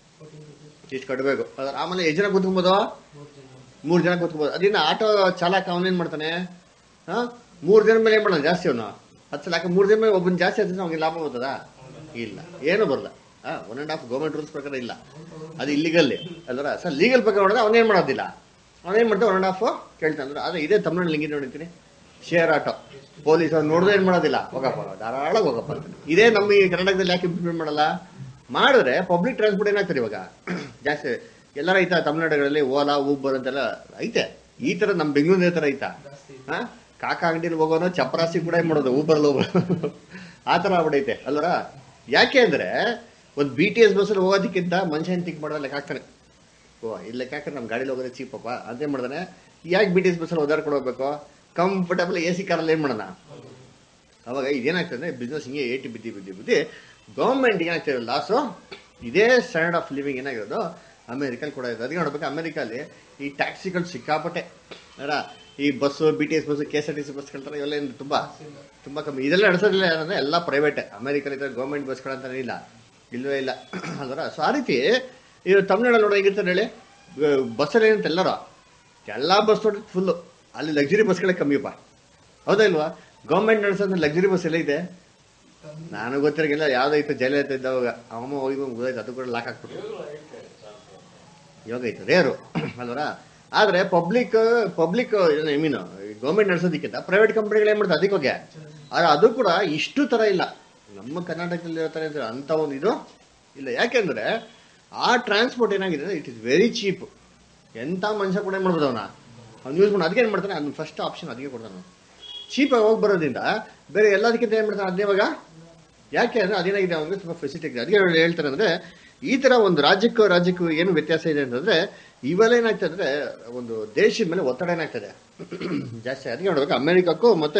ಇಷ್ಟು ಕಟ್ಟಬೇಕು ಅದ್ರ ಆಮೇಲೆ ಎಷ್ಟು ಜನ ಕೂತ್ಕೊಬೋದು ಮೂರು ಜನ ಕೂತ್ಕೋಬೋದು ಅದನ್ನ ಆಟೋ ಚಾಲಕ ಅವನೇನ್ ಮಾಡ್ತಾನೆ ಹಾ ಮೂರು ಜನ ಮೇಲೆ ಏನ್ ಮಾಡೋಣ ಜಾಸ್ತಿ ಅವನು ಹತ್ತು ಲಾಕ ಮೂರು ಜನ ಮೇಲೆ ಒಬ್ಬನ ಜಾಸ್ತಿ ಹತ್ತಿದ್ರೆ ಅವ್ನಿಗೆ ಲಾಭ ಬರ್ತದ ಇಲ್ಲ ಏನು ಬರಲ್ಲ ಹಾ one and half government rules ಪ್ರಕಾರ ಇಲ್ಲ ಅದು ಇಲ್ಲಿಗಲ್ಲಿ ಅಲ್ವರ ಸರ್ ಲೀಗಲ್ ಪ್ರಕಾರ ನೋಡಿದ್ರೆ ಅವನೇನ್ ಮಾಡೋದಿಲ್ಲ ಅವನೇನ್ ಮಾಡ್ತಾನೆ ಒನ್ ಅಂಡ್ ಹಾಫ್ ಕೇಳ್ತಾನೆ ಅಂದ್ರೆ ಅದೇ ಇದೇ ತಮಿಳ್ನಾಡು ಲಿಂಗಿ ನೋಡಿರ್ತೀನಿ ಶೇರ್ ಆಟೋ ಪೊಲೀಸ್ ಅವ್ರು ನೋಡಿದ್ರೆ ಏನ್ ಮಾಡೋದಿಲ್ಲ ಹೋಗಪ್ಪ ಧಾರಾಳ ಹೋಗಪ್ಪ ಅಂತಾನೆ ಇದೇ ನಮ್ಮ ಈ ಕರ್ನಾಟಕದಲ್ಲಿ ಯಾಕೆ ಇಂಪ್ಲಿಮೆಂಟ್ ಮಾಡಲ್ಲ ಮಾಡಿದ್ರೆ ಪಬ್ಲಿಕ್ ಟ್ರಾನ್ಸ್ಪೋರ್ಟ್ ಏನಾಗ್ತದೆ ಇವಾಗ ಜಾಸ್ತಿ ಎಲ್ಲರ ಐತಾ ತಮಿಳ್ನಾಡುಗಳಲ್ಲಿ ಓಲಾ ಊಬರ್ ಅಂತೆಲ್ಲ ಐತೆ ಈ ತರ ನಮ್ ಬೆಂಗಳೂರಿನ ತರ ಐತಾ ಹಾ ಕಾಕ ಅಂಗಡಿಲಿ ಹೋಗೋನು ಚಪರಾಸಿ ಕೂಡ ಏನ್ ಮಾಡೋದು ಊಬರ್ ಹೋಗೋದು ಆ ತರ ಆಗ್ಬಿಡೈತೆ ಅಲ್ವರ ಯಾಕೆ ಅಂದ್ರೆ ಒಂದ್ ಬಿ ಟಿ ಎಸ್ ಬಸ್ಸಲ್ಲಿ ಹೋಗೋದಕ್ಕಿಂತ ಮನುಷ್ಯನ್ ತಿಂಕ್ ಮಾಡೋದು ಲೆಕ್ಕ ಹಾಕ್ತಾನೆ ಓ ಇಲ್ಲ ಯಾಕೆ ನಮ್ ಗಾಡಿಲಿ ಹೋಗೋದೇ ಚೀಪಪ್ಪ ಅಂತ ಏನ್ ಮಾಡ್ತಾನೆ ಯಾಕೆ ಬಿ ಟಿ ಎಸ್ ಬಸ್ಸಲ್ಲಿ ಓದಾಡ್ಕೊಂಡು ಹೋಗ್ಬೇಕು ಕಂಫರ್ಟಬಲ್ ಎ ಸಿ ಕಾರಲ್ಲಿ ಏನ್ ಮಾಡೋಣ ಅವಾಗ ಇದೇನಾಗ್ತದೆ ಬಿಸ್ನೆಸ್ ಹಿಂಗೆ ಏಟಿ ಬಿದ್ದಿ ಬಿದ್ದಿ ಬಿದ್ದಿ ಗೌರ್ಮೆಂಟ್ ಏನಾಗ್ತದೆ ಲಾಸು ಇದೇ ಸ್ಟ್ಯಾಂಡರ್ಡ್ ಆಫ್ ಲಿವಿಂಗ್ ಏನಾಗಿರೋದು ಅಮೆರಿಕಲ್ಲಿ ಕೂಡ ಇದೆ ಅದಕ್ಕೆ ನೋಡ್ಬೇಕು ಅಮೆರಿಕಲ್ಲಿ ಈ ಟ್ಯಾಕ್ಸಿಗಳು ಸಿಕ್ಕಾಪಟ್ಟೆ ಅಲ್ಲ ಈ bus B T S bus K S R T C ಬಸ್ಗಳ ಥರ ಇವೆಲ್ಲ ಏನು ತುಂಬಾ ತುಂಬಾ ಕಮ್ಮಿ ಇದೆಲ್ಲ ನಡೆಸೋದಿಲ್ಲ ಏನಂದ್ರೆ ಎಲ್ಲ ಪ್ರೈವೇಟ್ ಅಮೆರಿಕಲ್ಲಿ ಇದ್ರೆ ಗೌರ್ಮೆಂಟ್ ಬಸ್ಗಳಂತಾನೆ ಇಲ್ಲ ಇಲ್ವೇ ಇಲ್ಲ ಅದರ ಸೊ ಆ ರೀತಿ ಇದು ತಮಿಳ್ನಾಡಲ್ಲಿ ನೋಡೋ ಹೇಗಿರ್ತಾರೆ ಹೇಳಿ ಬಸ್ಸಲ್ಲಿ ಏನಂತ ಎಲ್ಲರೂ ಎಲ್ಲ ಬಸ್ ನೋಡಿ ಫುಲ್ಲು ಅಲ್ಲಿ ಲಕ್ಸುರಿ ಬಸ್ಗಳೇ ಕಮ್ಮಿಯಪ್ಪ ಹೌದಾ ಇಲ್ವಾ ಗೌರ್ಮೆಂಟ್ ನಡೆಸೋದು ಲಕ್ಸುರಿ ಬಸ್ ಎಲ್ಲ ಇದೆ ನಾನು ಗೊತ್ತಿರಗಿಲ್ಲ ಯಾವ್ದೈತೆ ಜಯಲಲಿತ ಇದ್ದವಾಗ ಅಮ್ಮ ಹೋಗಿ ಗೊತ್ತಾಯ್ತು ಅದು ಕೂಡ ಲಾಕ್ ಹಾಕ್ಬಿಟ್ಟು ಇವಾಗ ಐತೆ ರೇರು ಅಲ್ವರ ಆದ್ರೆ public public I mean government ನಡೆಸೋದಕ್ಕಿಂತ ಪ್ರೈವೇಟ್ ಕಂಪನಿಗಳು ಏನ್ ಮಾಡ್ತಾರೆ ಅದಕ್ಕೆ ಆದ್ರೆ ಅದು ಕೂಡ ಇಷ್ಟು ತರ ಇಲ್ಲ ನಮ್ಮ ಕರ್ನಾಟಕದಲ್ಲಿ ಇರ್ತಾರೆ ಅಂದ್ರೆ ಅಂತ ಒಂದು ಇದು ಇಲ್ಲ ಯಾಕೆಂದ್ರೆ ಆ ಟ್ರಾನ್ಸ್ಪೋರ್ಟ್ ಏನಾಗಿದೆ ಇಟ್ ಇಸ್ ವೆರಿ ಚೀಪ್ ಎಂತ ಮನುಷ್ಯ ಕೂಡ ಏನ್ ಮಾಡ್ಬೋದು ಅವನ ಅವ್ನು ಯೂಸ್ ಮಾಡಿ ಅದಕ್ಕೆ ಏನ್ ಮಾಡ್ತಾನೆ ಅದನ್ನ ಫಸ್ಟ್ ಆಪ್ಷನ್ ಅದಕ್ಕೆ ಕೊಡ್ತಾನೆ ಚೀಪಾಗಿ ಹೋಗಿ ಬರೋದ್ರಿಂದ ಬೇರೆ ಎಲ್ಲದಕ್ಕಿಂತ ಏನ್ ಮಾಡ್ತಾನೆ ಅದೇ ಇವಾಗ ಯಾಕೆ ಅಂದ್ರೆ ಅದೇನಾಗಿದೆ ಅವನಿಗೆ ತುಂಬಾ ಫೆಸಿಲಿಟಿ ಇದೆ ಅದಕ್ಕೆ ಅವ್ರು ಹೇಳ್ತಾರೆ ಅಂದ್ರೆ ಈ ತರ ಒಂದು ರಾಜ್ಯಕ್ಕೂ ರಾಜ್ಯಕ್ಕೂ ಏನು ವ್ಯತ್ಯಾಸ ಇದೆ ಅಂತಂದ್ರೆ ಇವೆಲ್ಲ ಏನಾಗ್ತದೆ ಅಂದ್ರೆ ಒಂದು ದೇಶದ ಮೇಲೆ ಒತ್ತಡ ಏನಾಗ್ತದೆ ಜಾಸ್ತಿ ಅದಕ್ಕೆ ನೋಡ್ಬೇಕು ಅಮೆರಿಕಕ್ಕೂ ಮತ್ತೆ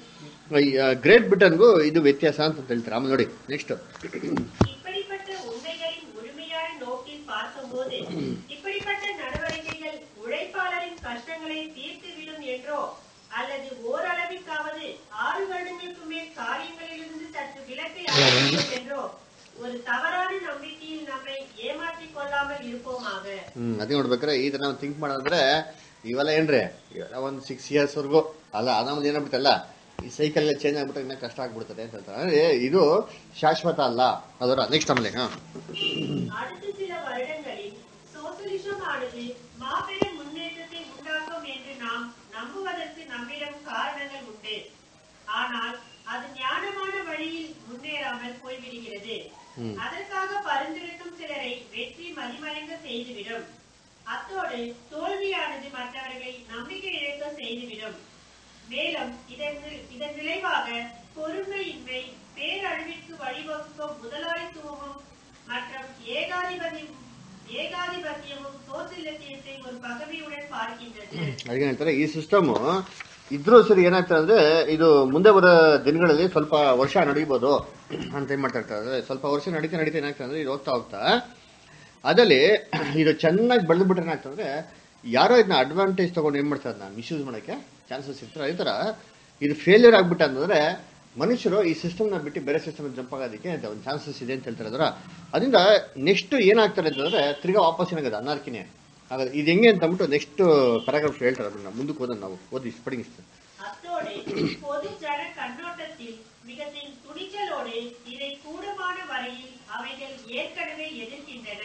ಗ್ರೇಟ್ ಬ್ರಿಟನ್ಗೂ ಇದು ವ್ಯತ್ಯಾಸ ಅಂತ ಹೇಳ್ತಾರೆ ಆಮೇಲೆ ನೋಡಿ ನೆಕ್ಸ್ಟ್ இப்படிப்பட்ட உண்மைகளின் முழுமையான நோக்கில் பார்க்கும்போது இப்படிப்பட்ட நடவடிக்கைகள் உழைப்பாளரின் கஷ்டங்களை தீர்த்துவிடும் என்றோ அல்லது ஓரளவிற்காவது ஆறு வருடங்களுக்கு மேல் காரியங்களிலிருந்து சற்று விலக்கை அளிக்கும் என்றோ ஒரு தவறான நம்பிக்கையில் நம்மை ஏமாற்றிக் கொள்ளாமல் இருப்போமாக ಹ್ಮ್ ಅದೇ ನೋಡ್ಬೇಕಾರೆ ಈ ತರ ನಾವು ಥಿಂಕ್ ಮಾಡೋದಂದ್ರೆ ಇವೆಲ್ಲ ಏನ್ರಿ ಇವೆಲ್ಲ ಒಂದ್ ಸಿಕ್ಸ್ ಇಯರ್ಸ್ ವರ್ಗು ಅಲ್ಲ ಅದಾಮದ್ ಏನಾಗ್ಬಿಟ್ಟಲ್ಲ ಈ ಸೈಕಲ್ ಚೇಂಜ್ ಆಗ್ಬಿಟ್ರೆ ಇನ್ನ ಕಷ್ಟ ಆಗ್ಬಿಡ್ತದೆ ಅಂತ ಹೇಳ್ತಾರೆ ಅಂದ್ರೆ ಇದು ಶಾಶ್ವತ ಅಲ್ಲ ಅದರ ನೆಕ್ಸ್ಟ್ ಆಮೇಲೆ ಹಾ அடுத்த சில வருடங்களில் சோசலிசம் ஆனது மாபெரும் முன்னேற்றத்தை உண்டாக்கும் என்று நாம் நம்புவதற்கு நம்மிடம் காரணங்கள் உண்டு ஆனால் அது ஞானமான வழியில் முன்னேறாமல் போய்விடுகிறது ம். அதற்காக பரிந்துரைக்கும் சிலரை வெற்றி மதிமயங்க செய்துவிடும் அத்தோடு தோல்வியானது மற்றவர்களை நம்பிக்கை இழக்க செய்துவிடும் மேலும் இதன் வி- இதன் விளைவாக பொறுமையின்மை பேரழிவிற்கு வழிவகுக்கும் முதலாளித்துவமும் மற்றும் ஏகாதிபதியும் ஏகாதிபத்தியமும் சோசியலிசத்தை ஒரு பகமையுடன் பார்க்கின்றது ಅದಕ್ಕೆ ಹೇಳ್ತಾರೆ ಈ ಸಿಸ್ಟಮ್ ಇದ್ರೂ ಸರಿ ಏನಾಗ್ತದೆ ಅಂದ್ರೆ ಇದು ಮುಂದೆ ಬರೋ ದಿನಗಳಲ್ಲಿ ಸ್ವಲ್ಪ ವರ್ಷ ನಡೀಬೋದು ಅಂತ ಏನ್ ಮಾಡ್ತಾ ಇರ್ತಾರೆ ಅಂದ್ರೆ ಸ್ವಲ್ಪ ವರ್ಷ ನಡೀತಾ ನಡೀತಾ ಏನಾಗ್ತದೆ ಅಂದ್ರೆ ಇದು ಹೋಗ್ತಾ ಹೋಗ್ತಾ ಅದರಲ್ಲಿ ಇದು ಚೆನ್ನಾಗಿ ಬೆಳೆದ್ಬಿಟ್ರೆ ಏನಾಗ್ತಂದ್ರೆ ಯಾರೋ ಇದನ್ನ ಅಡ್ವಾಂಟೇಜ್ ತಗೊಂಡು ಏನ್ ಮಾಡ್ತಾರೆ ಅದನ್ನ ಮಿಸ್ಯೂಸ್ ಮಾಡೋಕ್ಕೆ ಚಾನ್ಸಸ್ ಇರ್ತಾರೆ ಅದೇ ಥರ ಇದು ಫೇಲ್ಯೂರ್ ಆಗ್ಬಿಟ್ಟ ಅಂತಂದ್ರೆ ಮನುಷ್ಯರು ಈ ಸಿಸ್ಟಮ್ನ ಬಿಟ್ಟು ಬೇರೆ ಸಿಸ್ಟಮ್ ಜಂಪ್ ಆಗೋದಕ್ಕೆ ಒಂದು ಚಾನ್ಸಸ್ ಇದೆ ಅಂತ ಹೇಳ್ತಾರೆ ಅದರ ಅದರಿಂದ ನೆಕ್ಸ್ಟ್ ಏನಾಗ್ತಾರೆ ಅಂತಂದ್ರೆ ತಿರ್ಗಾ ವಾಪಸ್ ಏನಾಗದ ಅನಾರ್ಕಿನೇ ಹಾಗಾದ್ರೆ ಇದು ಹೆಂಗೆ ಅಂತ ಅಂದ್ಬಿಟ್ಟು ನೆಕ್ಸ್ಟ್ ಪ್ಯಾರಾಗ್ರಾಫ್ ಹೇಳ್ತಾರೆ ಅದನ್ನ ಮುಂದಕ್ಕೆ ಓದೋಣ ನಾವು ಓದಿ ಪಡಿಂಗ್ அத்தோடு பொது ஜன கண்ணோட்டத்தில் மிக தி- துணிச்சலோடு இதை கூடுமான வரையில் அவைகள் ஏற்கனவே எதிர்க்கின்றன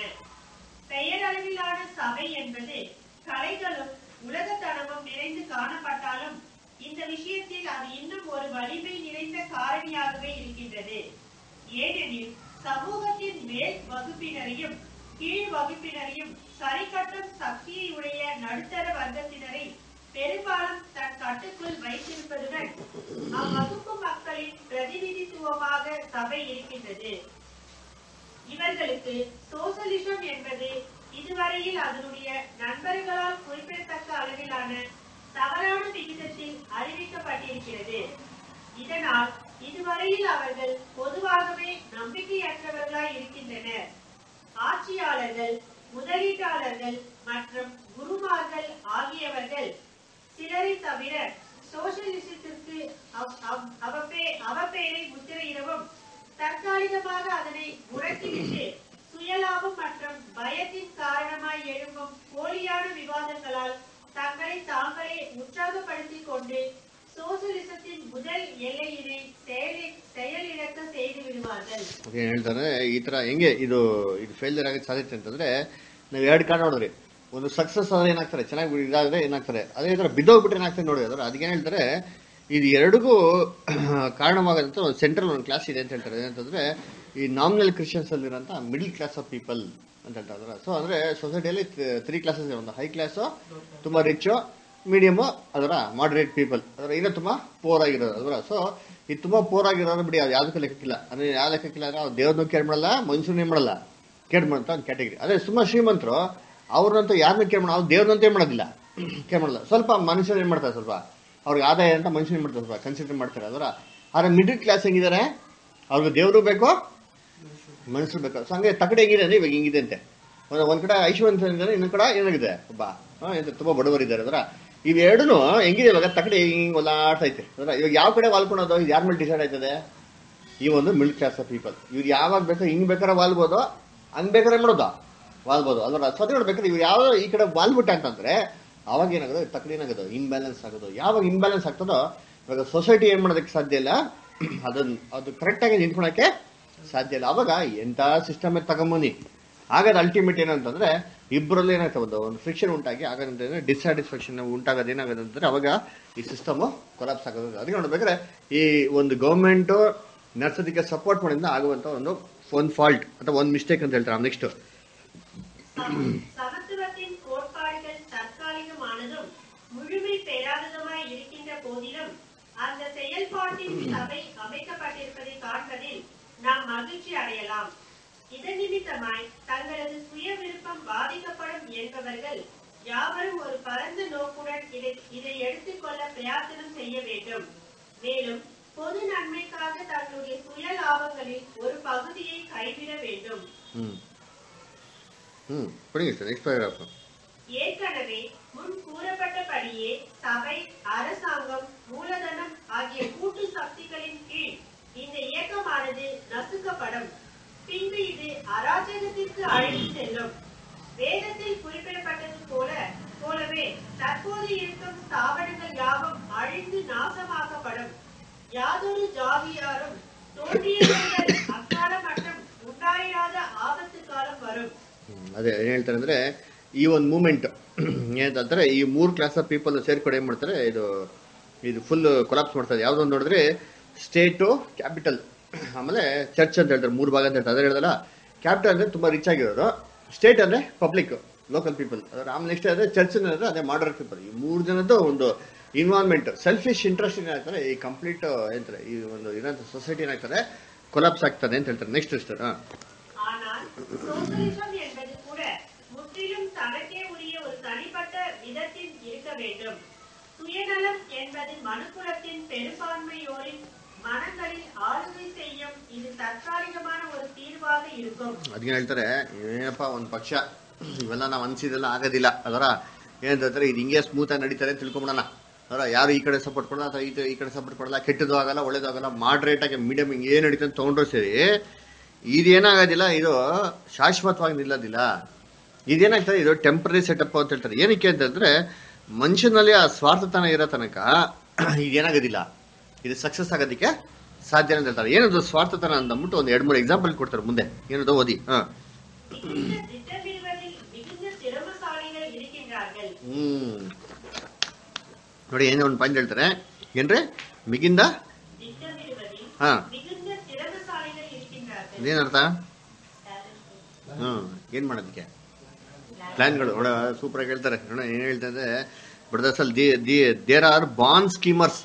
பெயரளவிலான சபை என்பது கலைகளும் உலகத்தனமும் நிறைந்து காணப்பட்டாலும் இந்த விஷயத்தில் அது இன்னும் ஒரு வலிமை நிறைந்த காரணியாகவே இருக்கின்றது ஏனெனில் சமூகத்தின் மேல் வகுப்பினரையும் கீழ் வகுப்பினரையும் சரிகட்டும் சக்தியை உடைய நடுத்தர வர்க்கத்தினரை பெரும்பாலும் தன் கட்டுக்குள் வைத்திருப்பதுடன் அவ்வகுப்பு மக்களின் பிரதிநிதித்துவமாக சபை இருக்கின்றது இவர்களுக்கு சோசலிசம் என்பது இதுவரையில் அதனுடைய நண்பர்களால் குறிப்பிடத்தக்க அளவிலான தவறான விகிதத்தில் அறிவிக்கப்பட்டிருக்கிறது இதனால் இதுவரையில் அவர்கள் பொதுவாகவே நம்பிக்கையற்றவர்களாய் இருக்கின்றனர் ஆட்சியாளர்கள் முதலீட்டாளர்கள் மற்றும் குருமார்கள் ஆகியவர்கள் சிலரை தவிர சோசியலிசத்திற்கு அவ்- அவ்- அவப்பே- அவப்பேரை முத்திரையிடவும் தற்காலிகமாக அதனை முடக்கிவிட்டு சுயலாபம் மற்றும் பயத்தின் காரணமாய் எழும்பும் போலியான விவாதங்களால் தங்களை தாங்களே உற்சாகப்படுத்திக் கொண்டு சோசியலிசத்தின் முதல் எல்லையினை செயலி- செயலிழக்க செய்து விடுவார்கள் ಏನ್ ಹೇಳ್ತಾರೆ ಈ ತರ ಹೆಂಗೆ ಇದು ಇದು ಫೇಲ್ಯೂರ್ ಆಗಕ್ಕೆ ಸಾಧ್ಯತೆ ಅಂತಂದ್ರೆ ನಾವು ಎರಡು ಕಾರಣ ನೋಡಿದ್ರಿ ಒಂದು ಸಕ್ಸಸ್ ಆದ್ರೆ ಏನಾಗ್ತಾರೆ ಚೆನ್ನಾಗಿ ಇದಾದ್ರೆ ಏನಾಗ್ತಾರೆ ಅದೇ ತರ ಬಿದ್ದೋಗ್ಬಿಟ್ರೆ ಏನಾಗ್ತದೆ ನೋಡಿ ಅದ್ರ ಅದಕ್ಕೇನ್ ಹೇಳ್ತಾರೆ ಇದು ಎರಡಿಗೂ ಕಾರಣವಾಗದಂತ ಒಂದು ಸೆಂಟ್ರಲ್ ಒಂದು ಕ್ಲಾಸ್ ಇದೆ ಅಂತ ಹೇಳ್ತಾರೆ ಏನಂತಂದ್ರೆ ಈ ನಾಮಿನಲ್ ಕ್ರಿಶ್ಚಿಯನ್ಸ್ ಅಲ್ಲಿರೋಂಥ ಮಿಡಿಲ್ ಕ್ಲಾಸ್ ಆಫ್ ಪೀಪಲ್ ಅಂತ ಹೇಳ್ತಾರೆ ಸೊ ಅಂದ್ರೆ ಸೊಸೈಟಿಯಲ್ಲಿ ತ್ರೀ ಕ್ಲಾಸಸ್ ಇದೆ ಒಂದು ಹೈ ಕ್ಲಾಸು ತುಂಬಾ ರಿಚ್ ಮೀಡಿಯಮ್ ಅದರ ಮಾಡರೇಟ್ ಪೀಪಲ್ ಅದರ ಇನ್ನೂ ತುಂಬಾ ಪೋರ್ ಆಗಿರೋದು ಅದರ ಸೊ ಇದು ತುಂಬಾ ಪೋರ್ ಆಗಿರೋದು ಬಿಡಿ ಅದು ಯಾವ್ದಕ್ಕೂ ಲೆಕ್ಕಕ್ಕಿಲ್ಲ ಅಂದ್ರೆ ಯಾವ ಲೆಕ್ಕಕ್ಕಿಲ್ಲ ಅಂದ್ರೆ ಅವ್ರು ದೇವ್ರನ್ನೂ ಕೇರ್ ಮಾಡಲ್ಲ ಮನುಷ್ಯನೇ ಮಾಡಲ್ಲ ಕೇರ್ ಮಾಡಂತ ಒಂದು ಕ್ಯಾಟಗರಿ ಅದೇ ಸುಮ್ಮ ಶ್ರೀಮಂತರು ಅವ್ರನ್ನಂತೂ ಯಾರನ್ನೂ ಕೇರ್ ಮಾಡಲ್ಲ ಅವ್ರು ದೇವ್ರನ್ನಂತೇ ಮಾಡೋದಿಲ್ಲ ಕೇರ್ ಮಾಡಲ್ಲ ಸ್ವಲ್ಪ ಮನುಷ್ಯರು ಏನ್ ಮಾಡ್ತಾರೆ ಸ್ವಲ್ಪ ಅವ್ರಿಗೆ ಆದಾಯ ಅಂತ ಮನುಷ್ಯರು ಏನ್ ಮಾಡ್ತಾರೆ ಸ್ವಲ್ಪ ಕನ್ಸಿಡರ್ ಮಾಡ್ತಾರೆ ಅದರ ಆದ್ರೆ ಮಿಡಿಲ್ ಕ್ಲಾಸ್ ಹೆಂಗಿದ್ದಾರೆ ಅವ್ರಿಗೆ ದೇವರು ಬೇಕು ಮನುಷ್ಯರು ಬೇಕು ಸೊ ಹಂಗೆ ತಕಡೆ ಹೆಂಗಿದೆ ಅಂದ್ರೆ ಇವಾಗ ಹಿಂಗಿದೆ ಅಂತೆ ಒಂದ್ ಒಂದ್ ಕಡೆ ಐಶ್ವರ್ಯ ಇದ್ದಾರೆ ಇನ್ನೊಂದ್ ಕಡೆ ಏನಾಗಿದೆ ಒಬ್ಬ ಹಾ, ಎಂತ ತುಂಬಾ ಬಡವರಿದ್ದಾರೆ ಅದರ ಇವೆರಡೂ ಹೆಂಗಿದೆ ಇವಾಗ ತಕಡೆ ಹಿಂಗ್ ಒಲಾಡ್ತೈತೆ ಅದರ ಇವಾಗ ಯಾವ ಕಡೆ ವಾಲ್ಕೊಳೋದು ಇದು ಯಾರ ಮೇಲೆ ಡಿಸೈಡ್ ಆಯ್ತದೆ ಈ ಒಂದು ಮಿಡ್ಲ್ ಕ್ಲಾಸ್ ಆಫ್ ಪೀಪಲ್ ಇವ್ರು ಯಾವಾಗ ಬೇಕೋ ಹಿಂಗ್ ಬೇಕಾದ್ರೆ ವಾಲ್ಬೋದು ಹಂಗ್ ಬೇಕಾದ್ರೆ ಮಾಡೋದು ವಾಲ್ಬೋದು ಅದರ ಸ್ವತಃ ನೋಡ್ಬೇಕಾದ್ರೆ ಇವ್ರು ಯಾವ ಈ ಕಡೆ ವಾಲ್ಬಿಟ್ಟ ಅಂತಂದ್ರೆ ಅವಾಗ ಏನಾಗೋದು ತಕಡೆ ಏನಾಗೋದು ಇನ್ಬ್ಯಾಲೆನ್ಸ್ ಆಗೋದು ಯಾವಾಗ ಇನ್ಬ್ಯಾಲೆನ್ಸ್ ಆಗ್ತದೋ ಇವಾಗ ಸೊಸೈಟಿ ಏನ್ ಮಾಡೋದಕ್ಕೆ ಸಾಧ್ಯ ಇಲ್ಲ ಅದನ್ನ ಅದು ಕರೆಕ್ಟ್ ಆಗಿ ನಿಂತ್ಕೊಳಕ್ಕೆ ಸಾಧ್ಯ ಇಲ್ಲ ಅವಾಗ ಎಂತ ಸಿಸ್ಟಮ್ ತಗೊಂಬನ್ನಿ ಆಗದ ಅಲ್ಟಿಮೇಟ್ ಏನಂತಂದ್ರೆ ಇಬ್ಬರಲ್ಲಿ ಏನಾಗ್ತದೆ ಒಂದು ಒಂದು ಫ್ರಿಕ್ಷನ್ ಉಂಟಾಗಿ ಆಗಂತಂದ್ರೆ ಡಿಸ್ಸ್ಯಾಟಿಸ್ಫ್ಯಾಕ್ಷನ್ ಉಂಟಾಗೋದು ಏನಾಗೋದು ಅಂತಂದ್ರೆ ಅವಾಗ ಈ ಸಿಸ್ಟಮ್ ಕೊಲಾಪ್ಸ್ ಆಗೋದು ಅದಕ್ಕೆ ನೋಡ್ಬೇಕಾದ್ರೆ ಈ ಒಂದು ಗೌರ್ಮೆಂಟ್ ನಡ್ಸೋದಕ್ಕೆ ಸಪೋರ್ಟ್ ಮಾಡಿಂದ ಆಗುವಂತ ಒಂದು ಒಂದು ಫಾಲ್ಟ್ ಅಥವಾ ಒಂದು ಮಿಸ್ಟೇಕ್ ಅಂತ ಹೇಳ್ತಾರೆ ನೆಕ್ಸ್ಟ್ சம- சமத்துவத்தின் கோட்பாடுகள் தற்காலிகமானதும் முழுமை பெறாததுமாய் இருக்கின்ற போதிலும் அந்த செயல்பாட்டின் சபை அமைக்கப்பட்டிருப்பதை காண்பதில் நாம் மகிழ்ச்சி அடையலாம் இதன் நிமித்தமாய் தங்களது சுய விருப்பம் பாதிக்கப்படும் என்பவர்கள் யாவரும் ஒரு பரந்த நோக்குடன் இதை இதை எடுத்துக்கொள்ள பிரயாசனம் செய்ய வேண்டும் மேலும் பொது நன்மைக்காக தங்களுடைய சுய லாபங்களில் ஒரு பகுதியை கைவிட வேண்டும் ಹ್ಮ್ ಹ್ಮ್ ಪಡಿ ನೆಕ್ಸ್ಟ್ ಪ್ಯಾರಾಗ್ರಾಫ್ ஏற்கனவே முன் கூறப்பட்டபடியே சபை அரசாங்கம் மூலதனம் ஆகிய கூட்டு சக்திகளின் கீழ் இந்த இயக்கமானது நசுக்கப்படும் பின்பு இது அராஜகத்திற்கு அழைத்து செல்லும் வேதத்தில் குறிப்பிடப்பட்டது போல போலவே தற்போது இருக்கும் ஸ்தாபனங்கள் யாவும் அழிந்து நாசமாக்கப்படும் யாதொரு ஜாதியாரும் தோன்றிய முதல் அக்காலம் மட்டும் உண்டாயிராத ஆபத்து காலம் வரும் ಹ್ಮ್. ಅದೇ ಏನ್ ಹೇಳ್ತಾರೆ ಅಂದ್ರೆ ಈ ಒಂದು ಮೂಮೆಂಟ್ ಏನಂತಂದ್ರೆ ಈ ಮೂರ್ ಕ್ಲಾಸ್ ಆಫ್ ಪೀಪಲ್ ಸೇರ್ಕೊಂಡು ಏನ್ ಮಾಡ್ತಾರೆ ಇದು ಇದು ಫುಲ್ ಕೊಲಾಪ್ಸ್ ಮಾಡ್ತಾರೆ ಯಾವ್ದೊಂದು ನೋಡಿದ್ರೆ ಸ್ಟೇಟು ಕ್ಯಾಪಿಟಲ್ ಆಮೇಲೆ ಚರ್ಚ್ ಅಂತ ಹೇಳ್ತಾರೆ ಮೂರು ಭಾಗ ಅಂತ ಹೇಳ್ತಾರೆ ಅದೇ ಹೇಳ್ದಲ್ಲ ಕ್ಯಾಪಿಟಲ್ ಅಂದ್ರೆ ತುಂಬಾ ರಿಚ್ ಆಗಿರೋರು ಸ್ಟೇಟ್ ಅಂದ್ರೆ ಪಬ್ಲಿಕ್ ಲೋಕಲ್ ಪೀಪಲ್ ಅದ್ರ ಆಮೇಲೆ ನೆಕ್ಸ್ಟ್ ಅಂದ್ರೆ ಚರ್ಚ್ ಅಂದ್ರೆ ಅದೇ ಮಾಡರ್ ಪೀಪಲ್ ಈ ಮೂರು ಜನದ್ದು ಒಂದು ಇನ್ವಾಲ್ವ್ಮೆಂಟ್ ಸೆಲ್ಫಿಶ್ ಇಂಟ್ರೆಸ್ಟ್ ಏನಾಗ್ತಾರೆ ಈ ಕಂಪ್ಲೀಟ್ ಏನಂತಾರೆ ಈ ಒಂದು ಏನಂತ ಸೊಸೈಟಿ ಏನಾಗ್ತದೆ ಕೊಲಾಪ್ಸ್ ಆಗ್ತದೆ ಅಂತ ಹೇಳ್ತಾರೆ ನೆಕ್ಸ್ಟ್ ಇಷ್ಟು ಹಾ ஆனால் சோசலிசம் என்பது கூட முற்றிலும் தனக்கே உரிய ஒரு தனிப்பட்ட விதத்தில் இருக்க வேண்டும் சுயநலம் என்பது மனுக்குலத்தின் பெரும்பான்மையோரின் மனங்களில் ஆளுகை செய்யும் இது தற்காலிகமான ஒரு தீர்வாக இருக்கும் ಅದಕ್ಕೆ ಹೇಳ್ತಾರೆ ಏನಪ್ಪ ಒಂದು ಪಕ್ಷ ಇವೆಲ್ಲ ನಾವು ಅನ್ಸಿದೆಲ್ಲ ಆಗೋದಿಲ್ಲ ಅದರ ಏನಂತಾರೆ ಇದು ಹಿಂಗೆ ಸ್ಮೂತ್ ಆಗಿ ನಡೀತಾರೆ ಅಂತ ತಿಳ್ಕೊಂಬಿಡೋಣ ಅದರ ಯಾರು ಈ ಕಡೆ ಸಪೋರ್ಟ್ ಕೊಡಲ್ಲ ಅಥವಾ ಈ ಈ ಕಡೆ ಸಪೋರ್ಟ್ ಕೊಡಲ್ಲ ಕೆಟ್ಟದ್ದು ಆಗಲ್ಲ ಒಳ್ಳೇದು ಆಗಲ್ಲ ಮಾಡ್ರೇಟ್ ಆಗಿ ಮೀಡಿಯಂ ಹಿಂಗೆ ಏನು ನಡೀತಂತ ತೊಗೊಂಡ್ರು ಸರಿ ಇದೇನಾಗೋದಿಲ್ಲ ಇದು ಶಾಶ್ವತವಾಗಿ ನಿಲ್ಲೋದಿಲ್ಲ ಇದೇನಾಗ್ತದೆ ಇದು ಟೆಂಪ್ರರಿ ಸೆಟಪ್ ಅಂತ ಹೇಳ್ತಾರೆ ಏನಕ್ಕೆ ಅಂತಂದ್ರೆ ಮನುಷ್ಯನಲ್ಲಿ ಆ ಸ್ವಾರ್ಥತನ ಇರೋ ತನಕ ಇದೇನಾಗೋದಿಲ್ಲ ಇದು ಸಕ್ಸಸ್ ಆಗೋದಕ್ಕೆ ಸಾಧ್ಯ ಅಂತ ಹೇಳ್ತಾರೆ ಏನದು ಸ್ವಾರ್ಥತನ ಅಂದ್ಬಿಟ್ಟು ಒಂದು ಎರಡು ಮೂರು ಎಕ್ಸಾಂಪಲ್ ಕೊಡ್ತಾರೆ ಮುಂದೆ ಏನದು ಓದಿ ಹಾ மிகுந்த திட்டமிடுவதில் மிகுந்த திறமசாலிகள் இருக்கின்றார்கள் ಹ್ಮ್ ನೋಡಿ ಏನೋ ಒಂದು ಪಾಯಿಂಟ್ ಹೇಳ್ತಾರೆ ಏನ್ರಿ ಮಿಗಿಂದ திட்டமிடுவதில் ಹಾ மிகுந்த திறமசாலிகள் இருக்கின்றார்கள் ಇದೇನರ್ಥ ಹ್ಮ್ ಏನ್ ಮಾಡೋದಕ್ಕೆ ಪ್ಲಾನ್ಗಳು ನೋಡ ಸೂಪರ್ ಆಗಿ ಹೇಳ್ತಾರೆ ನೋಡ ಏನ್ ಹೇಳ್ತಾರೆ ಬ್ರದರ್ಸ್ ಅಲ್ಲಿ the there are born schemers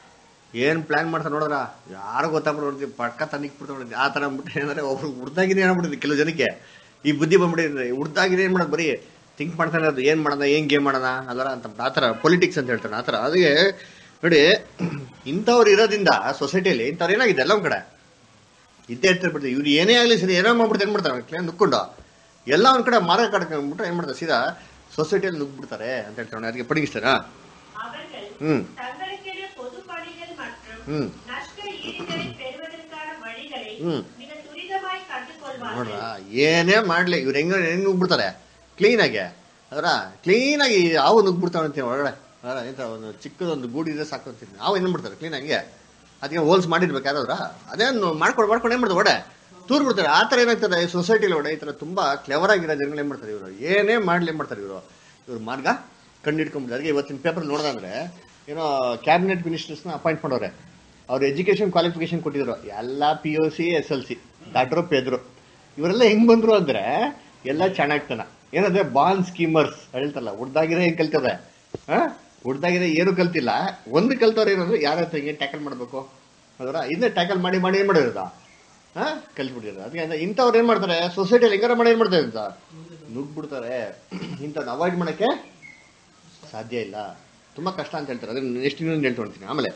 ಏನ್ ಪ್ಲಾನ್ ಮಾಡ್ತಾರೆ ನೋಡ್ರ ಯಾರು ಗೊತ್ತಾಗ್ಬಿಟ್ಟು ನೋಡ್ತೀವಿ ಪಕ್ಕ ತನಿಕ್ ಬಿಡ್ತಾರೆ ಆ ತರ ಅಂದ್ಬಿಟ್ಟು ಏನಂದ್ರೆ ಒಬ್ರು ಉಡ್ದಾಗಿದೆ ಏನಾಗ್ಬಿಟ್ಟಿದೆ ಕೆಲವು ಜನಕ್ಕೆ ಈ ಬುದ್ಧಿ ಬಂದ್ಬಿಟ್ಟಿದ್ರೆ ಉಡ್ದಾಗಿದೆ ಏನ್ ಮಾಡೋದು ಬರೀ ಥಿಂಕ್ ಮಾಡ್ತಾನೆ ಅದು ಏನ್ ಮಾಡೋಣ ಏನ್ ಗೇಮ್ ಮಾಡೋಣ ಅದರ ಅಂತ ಆ ಥರ ಪೊಲಿಟಿಕ್ಸ್ ಅಂತ ಹೇಳ್ತಾರೆ ಆ ಥರ ಅದಕ್ಕೆ ನೋಡಿ ಇಂಥವ್ರು ಇರೋದ್ರಿಂದ ಸೊಸೈಟಿಯಲ್ಲಿ ಇಂಥವ್ರು ಏನಾಗಿದೆ ಎಲ್ಲ ಒಂದ್ ಕಡೆ ಇದ್ದೇ ಇರ್ತಿರ್ಬಿಡ್ತೀವಿ ಇವ್ರು ಏನೇ ಆಗಲಿ ಸರಿ ಏನೋ ಮಾಡ್ಬಿಡ್ತಾರೆ ಏನ್ ಮಾಡ್ತಾರೆ ಕ್ಲಿಯರ್ ನುಕ್ಕೊಂಡು ಎಲ್ಲ ಒಂದ್ ಕಡೆ ಮಾರ ಕಡ್ಕೊಂಡ್ಬಿಟ್ರೆ ಏನ್ ಮಾಡ್ತಾರೆ ಸೀದಾ ಸೊಸೈಟಿಯಲ್ಲಿ ನುಗ್ಬಿಡ್ತಾರೆ ಅಂತ ಹೇಳ್ತಾರೆ ಅದಕ್ಕೆ ಪಡಗಿಸ್ತಾರ அவர்கள் ಹ್ಮ್ தங்களுக்கென பொது பணிகள் மற்றும் ಹ್ಮ್ நஷ்ட ஈடுகளை பெறுவதற்கான வழிகளை ம். மிக துரிதமாய் ನೋಡ್ರ கற்றுக்கொள்வார்கள் ಏನೇ ಮಾಡ್ಲಿ ಇವ್ರು ಹೆಂಗ ಹೆಂಗ್ ನುಗ್ಬಿಡ್ತಾರೆ ಕ್ಲೀನ್ ಆಗಿ ಅದರ ಕ್ಲೀನ್ ಆಗಿ ಹಾವು ನುಗ್ಬಿಡ್ತಾವೆ ಅಂತೀನಿ ಒಳಗಡೆ ಅದರ ಇಂಥ ಒಂದು ಚಿಕ್ಕದೊಂದು ಗೂಡಿ ಇದ್ರೆ ಸಾಕು ಅಂತೀನಿ ಹಾವು ಏನ್ ಬಿಡ್ತಾರೆ ಕ್ಲೀನ್ ಆಗಿ ಅದಕ್ಕೆ ಹೋಲ್ಸ್ ಮಾಡಿರ್ಬೇಕು ಯಾರಾದ್ರ ಅದೇನು ಮಾಡ್ಕೊಂಡು ಮಾಡ್ಕೊಂಡು ಏನ್ ಮಾಡ್ತಾರೆ ಒಡೆ ತೂರ್ ಬಿಡ್ತಾರೆ ಆ ಥರ ಏನಾಗ್ತದೆ ಸೊಸೈಟಿಲಿ ಒಡೆ ಈ ಥರ ತುಂಬಾ ಕ್ಲೆವರ್ ಆಗಿರೋ ಜನಗಳು ಏನ್ ಮಾಡ್ತಾರೆ ಇವರು ಏನೇ ಮಾಡ್ಲಿ ಏನ್ ಮಾಡ್ತಾರೆ ಇವರು ಇವ್ರು ಮಾರ್ಗ ಕಂಡಿಡ್ಕೊಂಡ್ಬಿಡ್ತಾರೆ ಅದಕ್ಕೆ ಇವತ್ತಿನ ಪೇಪರ್ ನೋಡ್ದಂದ್ರೆ ಏನೋ ಕ್ಯಾಬಿನೆಟ್ ಮಿನಿಸ್ಟರ್ಸ್ನ ಅಪಾಯಿಂಟ್ ಮಾಡೋರೆ ಅವ್ರ ಎಜುಕೇಶನ್ ಕ್ವಾಲಿಫಿಕೇಶನ್ ಕೊಟ್ಟಿದ್ರು ಎಲ್ಲ P U C S L C ದಾಟ್ರು ಪೆದ್ರು ಇವರೆಲ್ಲ ಹೆಂಗ್ ಬಂದ್ರು ಅಂದ್ರೆ ಎಲ್ಲ ಚೆನ್ನಾಗ್ತಾನ ಏನಂದ್ರೆ ಬಾನ್ ಸ್ಕೀಮರ್ಸ್ ಹೇಳ್ತಲ್ಲ ಉಡ್ದಾಗಿರೋ ಹೆಂಗ್ ಕಲ್ತದೆ ಹಾ ಉಡ್ದಾಗಿರೋ ಏನು ಕಲ್ತಿಲ್ಲ ಒಂದು ಕಲ್ತವ್ರು ಏನಂದ್ರೆ ಯಾರ ಹತ್ರ ಹೆಂಗೆ ಟ್ಯಾಕಲ್ ಮಾಡ್ಬೇಕು ಅದರ ಇದನ್ನ ಟ್ಯಾಕಲ್ ಮಾಡಿ ಮಾಡಿ ಏನ್ ಮಾಡಿರೋದ ಹಾ ಕಲ್ತ್ಬಿಟ್ಟಿರೋದು ಅದಕ್ಕೆ ಅಂದ್ರೆ ಇಂಥವ್ರು ಏನ್ ಮಾಡ್ತಾರೆ ಸೊಸೈಟಿಯಲ್ಲಿ ಹೆಂಗಾರ ಮಾಡಿ ಏನ್ ಮಾಡ್ತಾರೆ ಅಂತ ನುಗ್ಬಿಡ್ತಾರೆ ಇಂಥವ್ನ ಅವಾಯ್ಡ್ ಮಾಡಕ್ಕೆ ಸಾಧ್ಯ ಇಲ್ಲ ತುಂಬಾ ಕಷ್ಟ ಅಂತ ಹೇಳ್ತಾರೆ ಅದನ್ನ ನೆಕ್ಸ್ಟ್ ಇನ್ನೊಂದು ಹೇಳ್ಕೊಳ್ತೀನಿ ಆಮೇಲೆ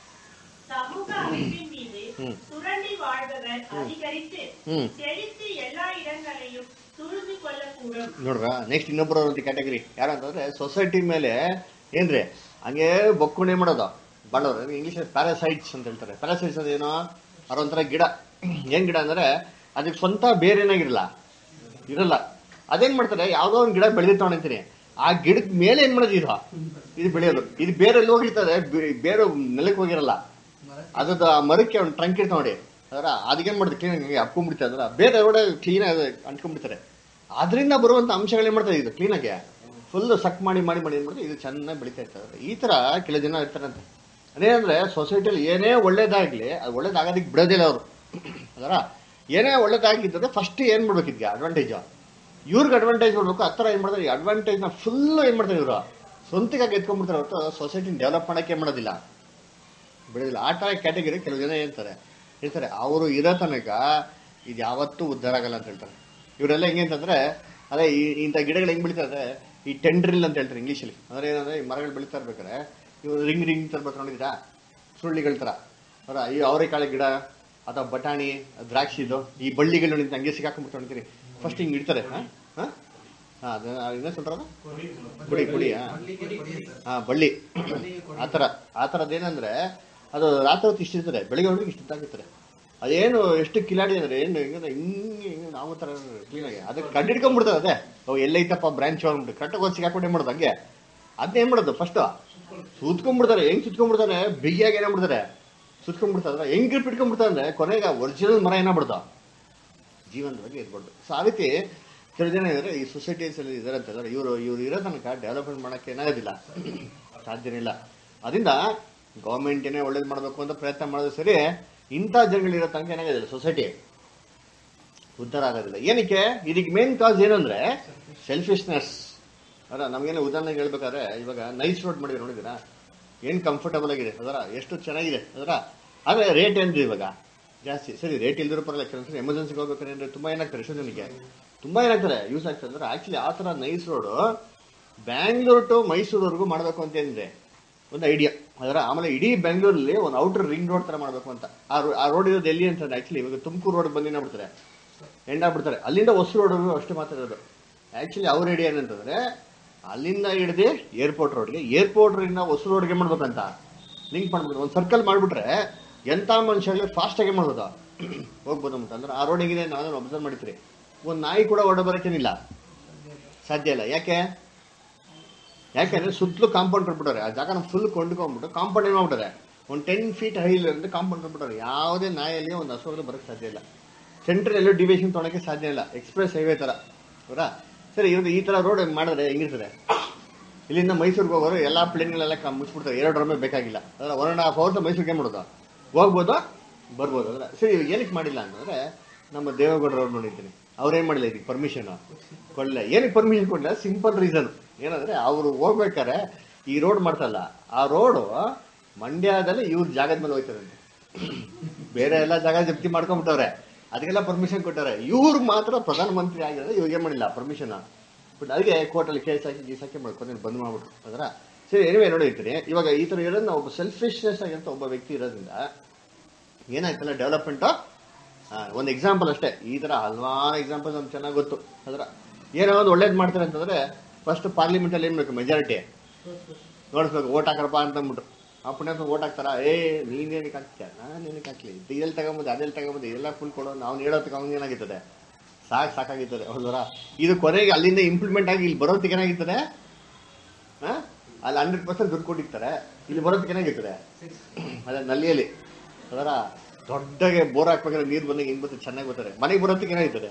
சமூக அமைப்பின் மீது ம். சுரண்டி வாழ்பவர் அதிகரித்து ம். செழித்து எல்லா இடங்களையும் துணிந்து கொள்ளக்கூடும் ನೋಡ್ರ ನೆಕ್ಸ್ಟ್ ಇನ್ನೊಬ್ಬರು ಒಂದು ಕ್ಯಾಟಗರಿ ಯಾರು ಅಂತಂದ್ರೆ ಸೊಸೈಟಿ ಮೇಲೆ ಏನ್ರಿ ಹಂಗೆ ಬೊಕ್ಕುಣೆ ಮಾಡೋದು ಬಾಳೋರು ಇಂಗ್ಲಿಷ್ ಪ್ಯಾರಾಸೈಟ್ಸ್ ಅಂತ ಹೇಳ್ತಾರೆ ಪ್ಯಾರಾಸೈಟ್ಸ್ ಅದೇನೋ ಅದೊಂಥರ ಗಿಡ ಏನ್ ಗಿಡ ಅಂದ್ರೆ ಅದಕ್ಕೆ ಸ್ವಂತ ಬೇರೆ ಏನಾಗಿರಲ್ಲ ಇರಲ್ಲ ಅದೇನ್ ಮಾಡ್ತಾರೆ ಯಾವ್ದೋ ಒಂದು ಗಿಡ ಬೆಳೆದಿತ್ತು ಅಂತೀನಿ ಆ ಗಿಡದ ಮೇಲೆ ಏನ್ ಮಾಡೋದು ಇದು ಇದು ಬೆಳೆಯೋದು ಇದು ಬೇರೆ ಎಲ್ಲಿ ಹೋಗಿರ್ತದೆ ಬೇ- ಬೇರೆ ನೆಲಕ್ಕೆ ಹೋಗಿರಲ್ಲ ಅದ್ರದ್ದು ಆ ಮರಕ್ಕೆ ಒಂದು ಟ್ರಂಕ್ ಇರ್ತಾವ ನೋಡಿ ಅದರ ಅದಕ್ಕೇನ್ ಮಾಡುತ್ತೆ ಕ್ಲೀನ್ ಆಗಿ ಅಪ್ಕೊಂಡ್ಬಿಡ್ತಾರೆ ಅದರ ಬೇರೆ ಒಡೆ ಕ್ಲೀನ್ ಆಗಿ ಅಂಟ್ಕೊಂಡ್ಬಿಡ್ತಾರೆ ಅದರಿಂದ ಬರುವಂತ ಅಂಶಗಳು ಏನ್ ಮಾಡ್ತಾರೆ ಇದು ಕ್ಲೀನ್ ಆಗಿ ಫುಲ್ ಸಕ್ ಮಾಡಿ ಮಾಡಿ ಮಾಡಿ ಏನ್ ಮಾಡ್ತಾರೆ ಇದು ಚೆನ್ನಾಗಿ ಬೆಳಿತಾ ಇರ್ತಾರೆ ಈ ತರ ಕೆಲವು ಜನ ಇರ್ತಾರಂತೆ ಅದೇನಂದ್ರೆ ಸೊಸೈಟಿಯಲ್ಲಿ ಏನೇ ಒಳ್ಳೇದಾಗ್ಲಿ ಅದು ಒಳ್ಳೇದಾಗೋದಕ್ಕೆ ಬಿಡೋದಿಲ್ಲ ಅವರು ಅದರ ಏನೇ ಒಳ್ಳೇದಾಗಿದ್ದರೆ ಫಸ್ಟ್ ಏನ್ ಮಾಡ್ಬೇಕಿದ್ಗೆ ಅಡ್ವಾಂಟೇಜ್ ಇವ್ರಿಗೆ ಅಡ್ವಾಂಟೇಜ್ ಮಾಡ್ಬೇಕು ಆ ಥರ ಏನ್ ಮಾಡ್ತಾರೆ ಈ ಅಡ್ವಾಂಟೇಜ್ ನ ಫುಲ್ ಏನ್ ಮಾಡ್ತಾರೆ ಇವರು ಸ್ವಂತಕ್ಕಾಗಿ ಎತ್ಕೊಂಡ್ಬಿಡ್ತಾರೆ ಹೊರತು ಸೊಸೈಟಿನ ಡೆವಲಪ್ ಮಾಡಕ್ಕೆ ಮಾಡೋದಿಲ್ಲ ಬಿಡೋದಿಲ್ಲ ಆ ಥರ ಕ್ಯಾಟಗರಿ ಕೆಲವು ಜನ ಹೇಳ್ತಾರೆ ಹೇಳ್ತಾರೆ ಅವರು ಇರೋ ತನಕ ಇದು ಯಾವತ್ತೂ ಉದ್ಧಾರ ಆಗಲ್ಲ ಅಂತ ಹೇಳ್ತಾರೆ ಇವರೆಲ್ಲ ಹೆಂಗೆ ಅಂತಂದ್ರೆ ಅದೇ ಈ ಇಂಥ ಗಿಡಗಳು ಹೆಂಗ್ ಬೆಳಿತಾರೆ ಅಂದ್ರೆ ಈ ಟೆಂಡ್ರಿಲ್ ಅಂತ ಹೇಳ್ತಾರೆ ಇಂಗ್ಲೀಷಲ್ಲಿ ಅಂದ್ರೆ ಏನಂದ್ರೆ ಈ ಮರಗಳು ಬೆಳಿತಾ ಇರ್ಬೇಕಾದ್ರೆ ಇವರು ರಿಂಗ್ ರಿಂಗ್ ತರ ಬರ್ಕೊಂಡಿದ್ದೀರಾ ಸುಳ್ಳಿಗಳ ತರ ಅವರ ಈ ಅವರೆಕಾಳು ಗಿಡ ಅಥವಾ ಬಟಾಣಿ ದ್ರಾಕ್ಷಿದು ಈ ಬಳ್ಳಿಗಳು ನಿಂತು ಹಂಗೆ ಸಿಕ್ಕಾಕೊಂಡ್ಬಿಟ್ಟು ಫಸ್ಟ್ ಹಿಂಗ್ ಇಡ್ತಾರೆ ಹಾ ಹಾ ಹಾ ಅದನ್ನ ಇನ್ನೇ சொல்றது ಕುಡಿ ಕುಡಿ ಹಾ ಹಾ ಬಳ್ಳಿ ಆ ಥರ ಆ ಥರದ್ದು ಏನಂದ್ರೆ ಅದು ರಾತ್ರಿ ಹೊತ್ತು ಇಷ್ಟಿರ್ತಾರೆ ಬೆಳಿಗ್ಗೆ ಹೊರಗೆ ಇಷ್ಟು ಆಗಿರ್ತಾರೆ ಅದೇನು ಎಷ್ಟು ಕಿಲಾಡಿ ಅಂದ್ರೆ ಏನು ಹಿಂಗೆ ಹಿಂಗೆ ಹಿಂಗೆ ನಾವು ಥರ ಕ್ಲೀನಾಗಿ ಅದಕ್ಕೆ ಕಂಡಿಡ್ಕೊಂಡ್ಬಿಡ್ತಾರೆ ಅದೇ ಅವು ಎಲ್ಲೈತಪ್ಪ ಬ್ರಾಂಚ್ ಹೋಗ್ಬಿಟ್ಟು ಕರೆಕ್ಟಾಗಿ ಒಂದು ಸಿಗಾಕೊಂಡು ಏನು ಮಾಡೋದು ಹಂಗೆ ಅದನ್ನ ಏನು ಮಾಡೋದು ಫಸ್ಟ್ ಸುತ್ಕೊಂಡ್ಬಿಡ್ತಾರೆ ಹೆಂಗ್ ಸುತ್ಕೊಂಡ್ಬಿಡ್ತಾನೆ ಬಿಗಿಯಾಗಿ ಏನಾಗ್ಬಿಡ್ತಾರೆ ಸುತ್ಕೊಂಡ್ಬಿಡ್ತಾರೆ ಹೆಂಗ್ ಗ್ರಿಪ್ ಇಟ್ಕೊಂಡ್ಬಿಡ್ತಾರೆ ಅಂದ್ರೆ ಕೊನೆಗೆ ಒರಿಜಿನಲ್ ಮರ ಏನಾಗ್ಬಿಡ್ತಾವ ಜೀವನದಲ್ಲಿ ಇರ್ಬಾರ್ದು ಸೊ ಆ ರೀತಿ ಕೆಲವು ಜನ ಇದ್ದಾರೆ ಈ ಸೊಸೈಟೀಸ್ ಅಲ್ಲಿ ಇದಾರೆ ಅಂತ ಹೇಳಿದ್ರೆ ಇವರು ಇವ್ರು ಇರೋ ತನಕ ಡೆವಲಪ್ಮೆಂಟ್ ಮಾಡಕ್ಕೆ ಏನಾಗೋದಿಲ್ಲ ಸಾಧ್ಯನೇ ಇಲ್ಲ ಅದರಿಂದ ಗೌರ್ಮೆಂಟ್ ಏನೇ ಒಳ್ಳೇದು ಮಾಡಬೇಕು ಅಂತ ಪ್ರಯತ್ನ ಮಾಡೋದು ಸರಿ ಇಂಥ ಜನಗಳಿರೋ ತನಕ ಏನಾಗೋದಿಲ್ಲ ಸೊಸೈಟಿ ಉದ್ಧಾರ ಆಗೋದಿಲ್ಲ ಏನಕ್ಕೆ ಇದಕ್ಕೆ ಮೇನ್ ಕಾಸ್ ಏನಂದ್ರೆ ಸೆಲ್ಫಿಶ್ನೆಸ್ ಅಲ್ಲ ನಮಗೇನು ಉದಾಹರಣೆಗೆ ಹೇಳ್ಬೇಕಾದ್ರೆ ಇವಾಗ ನೈಸ್ ರೋಡ್ ಮಾಡಿದ್ರೆ ನೋಡಿದ್ದೀರಾ ಏನ್ ಕಂಫರ್ಟಬಲ್ ಆಗಿದೆ ಅದರ ಎಷ್ಟು ಚೆನ್ನಾಗಿದೆ ಅದರ ಆದ್ರೆ ರೇಟ್ ಏನಿದೆ ಇವಾಗ ಜಾಸ್ತಿ ಸರಿ ರೇಟ್ ಇಲ್ದಿರೋ ಪರಲ್ಲ ಕೆಲವೊಂದ್ಸರಿ ಎಮರ್ಜೆನ್ಸಿಗೆ ಹೋಗ್ಬೇಕಾದ್ರೆ ಅಂದ್ರೆ ತುಂಬಾ ಏನಾಗ್ತಾರೆ ಎಷ್ಟೋ ಜನಕ್ಕೆ ತುಂಬಾ ಏನಾಗ್ತಾರೆ ಯೂಸ್ ಆಗ್ತದೆ ಅಂದ್ರೆ ಆಕ್ಚುಲಿ ಆ ತರ ನೈಸ್ ರೋಡ್ ಬ್ಯಾಂಗ್ಳೂರ್ ಟು ಮೈಸೂರ್ವರೆಗೂ ಮಾಡಬೇಕು ಅಂತ ಏನಿದೆ ಒಂದು ಐಡಿಯಾ ಅದರ ಆಮೇಲೆ ಇಡೀ ಬೆಂಗಳೂರಲ್ಲಿ ಒಂದು ಔಟರ್ ರಿಂಗ್ ರೋಡ್ ತರ ಮಾಡಬೇಕು ಅಂತ ಆ ರೋ- ಆ ರೋಡ್ ಇರೋದು ಎಲ್ಲಿ ಅಂತಂದ್ರೆ ಆಕ್ಚುಲಿ ಇವಾಗ ತುಮಕೂರು ರೋಡ್ ಬಂದಿನ ಬಿಡ್ತಾರೆ ಎಂಡ್ ಆಗ್ಬಿಡ್ತಾರೆ ಅಲ್ಲಿಂದ ಹೊಸ ರೋಡ್ ಅಷ್ಟೇ ಮಾತ್ರ ಇರೋದು ಆಕ್ಚುಲಿ ಅವ್ರ ಐಡಿಯಾ ಏನಂತಂದ್ರೆ ಅಲ್ಲಿಂದ ಹಿಡಿದು ಏರ್ಪೋರ್ಟ್ ರೋಡ್ಗೆ ಏರ್ಪೋರ್ಟ್ ಇಂದ ಹೊಸ ರೋಡ್ಗೆ ಮಾಡ್ಬೇಕಂತ ಲಿಂಕ್ ಮಾಡ್ಬೇಕು ಒಂದು ಸರ್ಕಲ್ ಮಾಡ್ಬಿಟ್ರೆ ಎಂತ ಮನುಷ್ಯಗಳು ಫಾಸ್ಟ್ ಆಗಿ ಮಾಡ್ಬೋದು ಹೋಗ್ಬೋದು ಅಂತ ಅಂದ್ರೆ ಆ ರೋಡ್ ಹೇಗಿದೆ ನಾನು ಅಬ್ಸರ್ವ್ ಮಾಡಿದ್ರಿ ಒಂದು ನಾಯಿ ಕೂಡ ಹೊರಡ ಬರೋಕ್ಕೇನಿಲ್ಲ ಸಾಧ್ಯ ಇಲ್ಲ ಯಾಕೆ ಯಾಕೆಂದ್ರೆ ಸುತ್ತಲೂ ಕಾಂಪೌಂಡ್ ಕಟ್ಬಿಟ್ಟಾರೆ ಆ ಜಾಗನ ಫುಲ್ ಕೊಂಡ್ಕೊಂಡ್ಬಿಟ್ಟು ಕಾಂಪೌಂಡ್ ಏನ್ ಮಾಡ್ಬಿಟ್ಟಾರೆ ಒಂದು ಟೆನ್ ಫೀಟ್ ಹೈಲ್ ಅಂತ ಕಾಂಪೌಂಡ್ ಕಟ್ಬಿಟ್ಟಾರೆ ಯಾವುದೇ ನಾಯಲ್ಲಿ ಒಂದು ಹಸುವಾದ್ರೂ ಬರಕ್ಕೆ ಸಾಧ್ಯ ಇಲ್ಲ ಸೆಂಟ್ರಲ್ ಎಲ್ಲೂ ಡಿವಿಷನ್ ತೊಗೊಳಕ್ಕೆ ಸಾಧ್ಯ ಇಲ್ಲ ಎಕ್ಸ್ಪ್ರೆಸ್ ಹೈವೇ ತರ ಹೌದಾ ಸರಿ ಇವ್ರು ಈ ತರ ರೋಡ್ ಮಾಡಿದ್ರೆ ಹೆಂಗಿರ್ತದೆ ಇಲ್ಲಿಂದ ಮೈಸೂರಿಗೆ ಹೋಗೋರು ಎಲ್ಲಾ ಪ್ಲೇನ್ಗಳೆಲ್ಲ ಕ- ಮುಚ್ಬಿಡ್ತಾರೆ ಎರಡು ರೊಮ್ಮೆ ಬೇಕಾಗಿಲ್ಲ ಅದರ ಒನ್ ಅಂಡ್ ಹಾಫ್ ಅವರ್ಸ್ ಮೈಸೂರಿಗೆ ಮಾಡೋದು ಹೋಗ್ಬೋದು ಬರ್ಬೋದು ಅಂದ್ರೆ ಸರಿ ಇವಾಗ ಏನಕ್ಕೆ ಮಾಡಿಲ್ಲ ಅಂತಂದ್ರೆ ನಮ್ಮ ದೇವೇಗೌಡರು ಅವ್ರು ನೋಡಿದ್ದೀನಿ ಅವ್ರೇನ್ ಮಾಡಿಲ್ಲ ಇದಕ್ಕೆ ಪರ್ಮಿಷನ್ ಕೊಡಲಿಲ್ಲ ಏನಕ್ಕೆ ಪರ್ಮಿಷನ್ ಕೊಡಲಿಲ್ಲ ಸಿಂಪಲ್ ರೀಸನ್ ಏನಂದ್ರೆ ಅವರು ಹೋಗ್ಬೇಕಾರೆ ಈ ರೋಡ್ ಮಾಡ್ತಲ್ಲ ಆ ರೋಡು ಮಂಡ್ಯದಲ್ಲಿ ಇವ್ರ ಜಾಗದ ಮೇಲೆ ಹೋಯ್ತದಂತೆ ಬೇರೆ ಎಲ್ಲ ಜಾಗ ಜಪ್ತಿ ಮಾಡ್ಕೊಂಡ್ಬಿಟ್ಟವ್ರೆ ಅದಕ್ಕೆಲ್ಲ ಪರ್ಮಿಷನ್ ಕೊಟ್ಟಾರೆ ಇವ್ರು ಮಾತ್ರ ಪ್ರಧಾನಮಂತ್ರಿ ಆಗಿರೋದು ಇವಾಗ ಏನ್ ಮಾಡಿಲ್ಲ ಪರ್ಮಿಷನ್ ಬಟ್ ಅದಕ್ಕೆ ಕೋರ್ಟಲ್ಲಿ ಕೇಸ್ ಹಾಕಿ ಗೀಸ್ ಹಾಕಿ ಮಾಡ್ಕೊಂಡು ಬಂದ್ ಮಾಡ್ಬಿಟ್ರು ಅದರ ಸರಿ ಏನಿವೆ ನೋಡಿರ್ತೀನಿ ಇವಾಗ ಈ ತರ ಇರೋದನ್ನ ಒಬ್ಬ ಸೆಲ್ಫಿಶ್ನೆಸ್ ಆಗಿರೋ ಒಬ್ಬ ವ್ಯಕ್ತಿ ಇರೋದ್ರಿಂದ ಏನಾಯ್ತಲ್ಲ ಡೆವಲಪ್ಮೆಂಟ್ ಒಂದು ಎಕ್ಸಾಂಪಲ್ ಅಷ್ಟೇ ಈ ತರ ಹಲವಾರು ಎಕ್ಸಾಂಪಲ್ ನಮ್ಗೆ ಚೆನ್ನಾಗಿ ಗೊತ್ತು ಅದರ ಏನೋ ಒಂದು ಒಳ್ಳೇದು ಮಾಡ್ತಾರೆ ಅಂತಂದ್ರೆ ಫಸ್ಟ್ ಪಾರ್ಲಿಮೆಂಟ್ ಅಲ್ಲಿ ಏನ್ ಬೇಕು ಮೆಜಾರಿಟಿ ನೋಡಿಸ್ಬೇಕು ಓಟ್ ಹಾಕರಪ್ಪ ಅಂತ ಅಂದ್ಬಿಟ್ಟು ಆ ಪುಣ್ಯಾತ್ಮ ಓಟ್ ಹಾಕ್ತಾರ ಏ ನೀನೇನಕ್ಕೆ ಹಾಕ್ತೀಯ ನಾನು ಏನಕ್ಕೆ ಹಾಕ್ಲಿ ಇದೆಲ್ಲಿ ತಗೊಂಬುದು ಅದೆಲ್ಲಿ ತಗೊಂಬುದು ಇದೆಲ್ಲ ಫುಲ್ ಕೊಡೋ ನಾವು ಹೇಳೋದಕ್ಕೆ ಅವ್ನಿಗೆ ಏನಾಗಿರ್ತದೆ ಸಾಕು ಸಾಕಾಗಿರ್ತದೆ ಹೌದರ ಇದು ಕೊನೆಗೆ ಅಲ್ಲಿಂದ ಇಂಪ್ಲಿಮೆಂಟ್ ಆಗಿ ಇಲ್ಲಿ ಬರೋದಕ್ಕೆ ಏನಾಗಿರ್ತದೆ ಆ? ಅಲ್ಲಿ ಹಂಡ್ರೆಡ್ ಪರ್ಸೆಂಟ್ ದುಡ್ಡು ಕೊಟ್ಟಿರ್ತಾರೆ ಇಲ್ಲಿ ಬರೋದಕ್ಕೆ ಏನಾಗಿರ್ತದೆ ಅದೇ ನಲ್ಲಿಯಲ್ಲಿ ಅದರ ದೊಡ್ಡಗೆ ಬೋರ್ ಹಾಕ್ಬೇಕಾದ್ರೆ ನೀರು ಬಂದಾಗ ಹಿಂಗ್ ಬರ್ತದೆ ಚೆನ್ನಾಗಿ ಬರ್ತಾರೆ ಮನೆಗೆ ಬರೋದಕ್ಕೆ ಏನಾಗಿರ್ತದೆ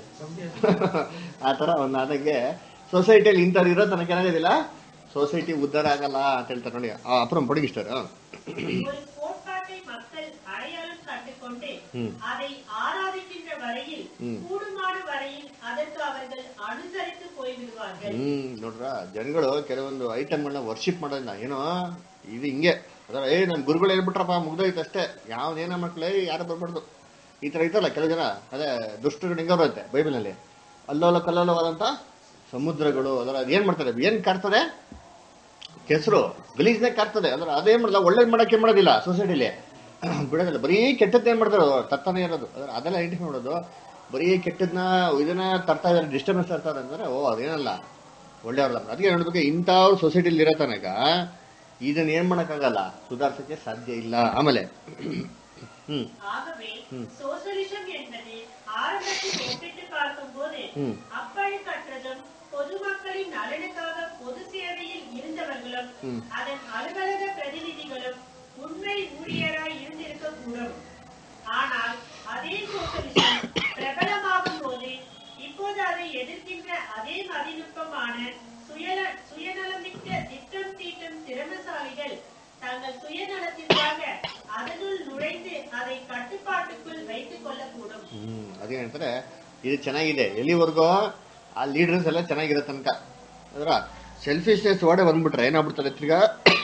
ಆ ತರ ಒಂದು ಆದಂಗೆ ಸೊಸೈಟಿಯಲ್ಲಿ ಇಂಥವ್ರು ಇರೋ ತನಕ ಏನಾಗೋದಿಲ್ಲ ಸೊಸೈಟಿ ಉದ್ಧಾರ ಆಗಲ್ಲ ಅಂತ ಹೇಳ್ತಾರೆ ನೋಡಿ ಆ ಅப்புறம் படிக்கிட்டாரு ஒரு கோட்பாட்டை மக்கள் அடையாளம் கண்டுகொண்டு ம். அதை ஆராதிக்கின்ற வரையில் ம். கூடுமான வரையில் அதற்கு அவர்கள் அனுசரித்து போய்விடுவார்கள் ಹ್ಮ್ ನೋಡ್ರ ಜನಗಳು ಕೆಲವೊಂದು ಐಟಮ್ಗಳನ್ನ ವರ್ಷಿಪ್ ಮಾಡೋದ್ನ ಏನೋ ಇದು ಹಿಂಗೆ ಅದರ ಏ ನನ್ ಗುರುಗಳು ಹೇಳ್ಬಿಟ್ರಪ್ಪ ಮುಗ್ದೋಯ್ತು ಅಷ್ಟೇ ಯಾವ್ದೇನ ಮಕ್ಳೇ ಯಾರು ಬರ್ಬಾರ್ದು ಈ ತರ ಐತಲ್ಲ ಕೆಲವು ಜನ ಅದೇ ದುಷ್ಟರು ಹಿಂಗ ಬರುತ್ತೆ ಬೈಬಲ್ನಲ್ಲಿ ಅಲ್ಲೋಲ ಕಲ್ಲೋಲವಾದಂತ ಸಮುದ್ರಗಳು ಅದರ ಅದೇನ್ ಮಾಡ್ತಾರೆ ಏನ್ ಕಾಡ್ತದೆ ಕೆಸರು ಗಲೀಜ್ನೇ ಕಾಡ್ತದೆ ಅದರ ಅದೇನ್ ಮಾಡಲ್ಲ ಒಳ್ಳೇದ್ ಮಾಡಕ್ಕೆ ಏನ್ ಮಾಡೋದಿಲ್ಲ ಸೊಸೈಟಿಲಿ ಬಿಡೋದಿಲ್ಲ ಬರೀ ಕೆಟ್ಟದ್ದು ಏನ್ ಮಾಡ್ತಾರೆ ತತ್ತಾನೆ ಇರೋದು ಅದರ ಅದೆಲ್ಲ ಐಡೆಂಟಿಫೈ ಮಾಡೋದು ಬರೀ ಕೆಟ್ಟದ್ನ ಇದನ್ನ ತರ್ತಾ ಇದಾರೆ ಡಿಸ್ಟರ್ಬೆನ್ಸ್ ತರ್ತಾರೆ ಅಂದ್ರೆ ಓ ಅದೇನಲ್ಲ ಒಳ್ಳೆಯವ್ರಲ್ಲ ಅದಕ್ಕೆ ನೋಡ್ಬೇಕು ಇಂಥವ್ರು ಸೊಸೈಟಿಲಿ ಇರೋ ತನಕ ಇದನ್ನ ಏನ್ ಮಾಡಕ್ಕಾಗಲ್ಲ ಸುಧಾರಿಸಕ್ಕೆ ಸಾಧ್ಯ ಇಲ್ಲ ಆಮೇಲೆ ಹ್ಮ್ ஆகவே ம். சோசலிசம் என்பது ஆரம்பத்தில் ஒப்பிட்டு பார்க்கும்போது ம். அப்பழுக்கற்றதும் பொதுமக்களின் நலனுக்காக பொது சேவையில் இருந்தவர்களும் ம். அதன் அலுவலக பிரதிநிதிகளும் உண்மை ஊழியராய் இருந்திருக்க கூடும் ஆனால் அதே சோசலிசம் பிரபலமாகும் போது இப்போது அதை எதிர்க்கின்ற அதே மதிநுட்பமான சுயல சுயநலமிக்க திட்டம் தீட்டும் திறமசாலிகள் தங்கள் சுயநலத்திற்காக அதனுள் நுழைந்து அதை ಕಟ್ಟುಪಾಟುக்குள் வைத்துக் கொள்ளக்கூடும் ಹ್ಮ್ ಅದೇ ಹೇಳ್ತಾರೆ ಇದು ಚೆನ್ನಾಗಿದೆ ಎಲ್ಲಿವರೆಗೂ ಆ ಲೀಡರ್ಸ್ ಎಲ್ಲ ಚೆನ್ನಾಗಿರೋ ತನಕ ಅದರ ಸೆಲ್ಫಿಶ್ನೆಸ್ ಓಡೆ ಬಂದ್ಬಿಟ್ರೆ ಏನಾಗ್ಬಿಡ್ತಾರೆ ತಿರ್ಗಾ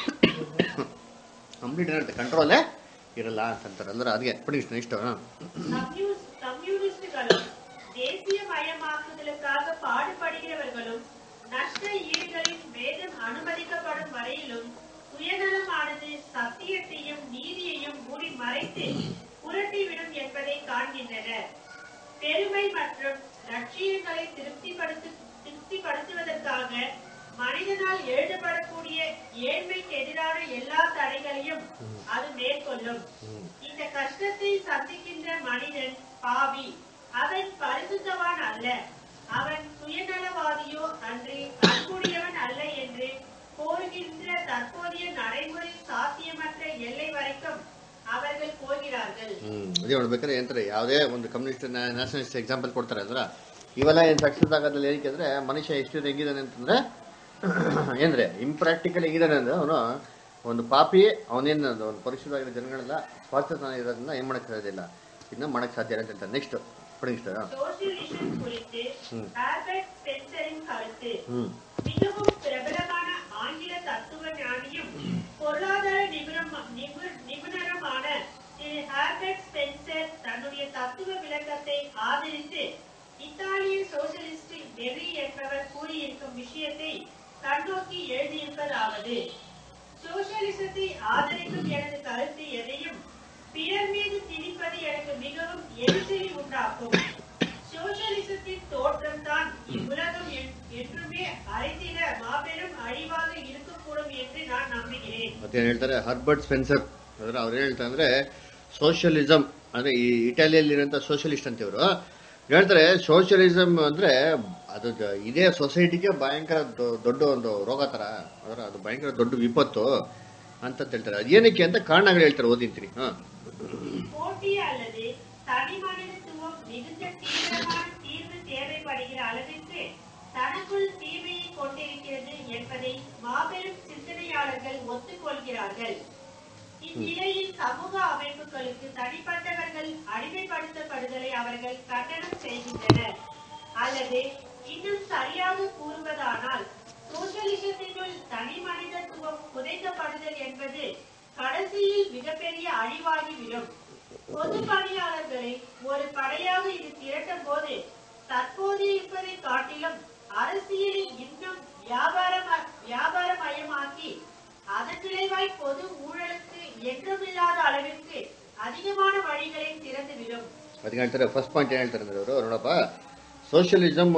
ಕಂಪ್ಲೀಟ್ ಏನಿರುತ್ತೆ ಕಂಟ್ರೋಲೇ ಇರಲ್ಲ ಅಂತಂತಾರೆ ಅಂದ್ರೆ ಅದಕ್ಕೆ ಪಡಿ ನೆಕ್ಸ್ಟ್ கம்யூஸ்- கம்யூனிஸ்டுகளும் தேசியமயமாக்குதலுக்காக பாடுபடுகிறவர்களும் நஷ்ட ஈடுகளின் வேதம் அனுமதிக்கப்படும் வரையிலும் சுயநலமானது சத்தியத்தையும் நீதியையும் மூடி மறைத்து புரட்டிவிடும் என்பதை காண்கின்றனர் பெருமை மற்றும் லட்சியங்களை திருப்திப்படுத்து திருப்திப்படுத்துவதற்காக மனிதனால் எழுதப்படக்கூடிய ஏழ்மைக்கு எதிரான எல்லா தடைகளையும் அது மேற்கொள்ளும் இந்த கஷ்டத்தை சந்திக்கின்ற மனிதன் பாவி அவன் பரிசுத்தவான் அல்ல அவன் சுயநலவாதியோ அன்று அன்புடையவன் அல்ல என்று கோருகின்ற தற்போதைய நடைமுறை சாத்தியமற்ற எல்லை வரைக்கும் அவர்கள் போகிறார்கள் ಹ್ಮ್ ಅದೇ ನೋಡ್ಬೇಕಾದ್ರೆ ಏನಂತಾರೆ ಯಾವುದೇ ಒಂದು ಕಮ್ಯುನಿಸ್ಟ್ ನ್ಯಾಷನಲಿಸ್ಟ್ ಎಕ್ಸಾಂಪಲ್ ಕೊಡ್ತಾರೆ ಅಂದ್ರೆ ಇವೆಲ್ಲ ಏನ್ ಸಕ್ಸಸ್ ಆಗೋದ್ರಲ್ಲಿ ಏನಕ್ಕೆ ಅಂದ್ರೆ ಮನುಷ್ಯ ಎಷ್ಟು ಹೆಂಗಿದಾನೆ ಅಂತಂದ್ರೆ ಏನ್ರೆ ಇಂಪ್ರಾಕ್ಟಿಕಲ್ ಹೆಂಗಿದಾನೆ ಅಂದ್ರೆ ಅವನು ಒಂದು ಪಾಪಿ ಅವನೇನು ಒಂದು ಪರಿಶುದ್ಧವಾಗಿರೋ ಜನಗಳೆಲ್ಲ ಸ್ವಾರ್ಥತನ ಇರೋದ್ರಿಂದ ಏನ್ ಮಾಡಕ್ ಸಾಧ್ಯವಿಲ್ಲ ಇದನ್ನ ಮಾಡಕ್ ಸಾಧ್ಯ ಇಲ್ಲ ಅಂತ ಹೇಳ್ತಾರೆ ನೆಕ್ಸ್ಟ್ ಪಡಿಸ್ತಾರ சோசியலிசம் குறித்து ம். ஹார்பர்ட் ஸ்பென்சரின் கருத்து ಹ್ಮ್ மிகவும் பிரபலமான ஆங்கில தத்துவ ஞானியும் பொருளாதார நிபுணம்- நிபு- நிபுணருமான திரு ஹார்பர்ட் ஸ்பென்சர் தன்னுடைய தத்துவ விளக்கத்தை ஆதரித்து இத்தாலிய சோசியலிஸ்ட் டெரி என்பவர் கூறியிருக்கும் விஷயத்தை கண்ணோக்கி எழுதியிருப்பதாவது சோசியலிசத்தை ஆதரிக்கும் எனது கருத்து எதையும் பிறர் மீது திணிப்பது எனக்கு மிகவும் எரிச்சலை உண்டாக்கும் சோசியலிசத்தின் தோற்றம் தான் இவ்வுலகம் என்- என்றுமே அறிந்திட மாபெரும் அழிவாக இருக்கக்கூடும் என்று நான் நம்புகிறேன் ಮತ್ತೇನು ಹೇಳ್ತಾರೆ ಹರ್ಬರ್ಟ್ ಸ್ಪೆನ್ಸರ್ ಅಂದ್ರೆ ಅವ್ರು ಹೇಳ್ತಾರೆ ಅಂದ್ರೆ ಸೋಷಿಯಲಿಸಂ ಅಂದ್ರೆ ಈ ಇಟಾಲಿಯಲ್ಲಿರೋಂಥ ಸೋಷಿಯಲಿಸ್ಟ್ ಅಂತ ಇವರು ಹೇಳ್ತಾರೆ ಸೋಷಿಯಲಿಸಂ ಅಂದ್ರೆ ಅದು ದ- ಇದೇ ಸೊಸೈಟಿಗೆ ಭಯಂಕರ ದೊ- ದೊಡ್ಡ ಒಂದು ರೋಗ ತರ ಅದರ ಅದು ಭಯಂಕರ ದೊಡ್ಡ ವಿಪತ್ತು ಅಂತ ಹೇಳ್ತಾರೆ ಅದು ಏನಕ್ಕೆ ಅಂತ ಕಾರಣಗಳು ಹೇಳ್ತಾರೆ ಓದಿಂತೀನಿ ಹಾ போட்டி அல்லது தனி மனிதத்துவம் மிகுந்த தீவிரமான தீர்வு தேவைப்படுகிற அளவிற்கு தனக்குள் தீமையை கொண்டிருக்கிறது என்பதை மாபெரும் சிந்தனையாளர்கள் ஒத்துக்கொள்கிறார்கள் இந்நிலையில் சமூக அமைப்புகளுக்கு தனிப்பட்டவர்கள் அடிமைப்படுத்தப்படுதலை அவர்கள் கண்டனம் செய்கின்றனர் அல்லது இன்னும் சரியாக கூறுவதானால் சோசியலிசத்தினுள் தனி மனிதத்துவம் புதைக்கப்படுதல் என்பது கடைசியில் மிகப்பெரிய அழிவாகிவிடும் பொது பணியாளர்களை ஒரு படையாக இது திரட்டும் போது தற்போது இருப்பதை காட்டிலும் அரசியலில் இன்னும் வியாபாரம் வியாபாரமயமாக்கி அதன் விளைவாய் பொது ஊழலுக்கு என்றுமில்லாத அளவிற்கு அதிகமான வழிகளை திறந்துவிடும் ಅದಕ್ಕೆ ಹೇಳ್ತಾರೆ ಫಸ್ಟ್ ಪಾಯಿಂಟ್ ಏನ್ ಹೇಳ್ತಾರೆ ಅಂದ್ರೆ ಅವರು ನೋಡಪ್ಪ ಸೋಷಿಯಲಿಸಮ್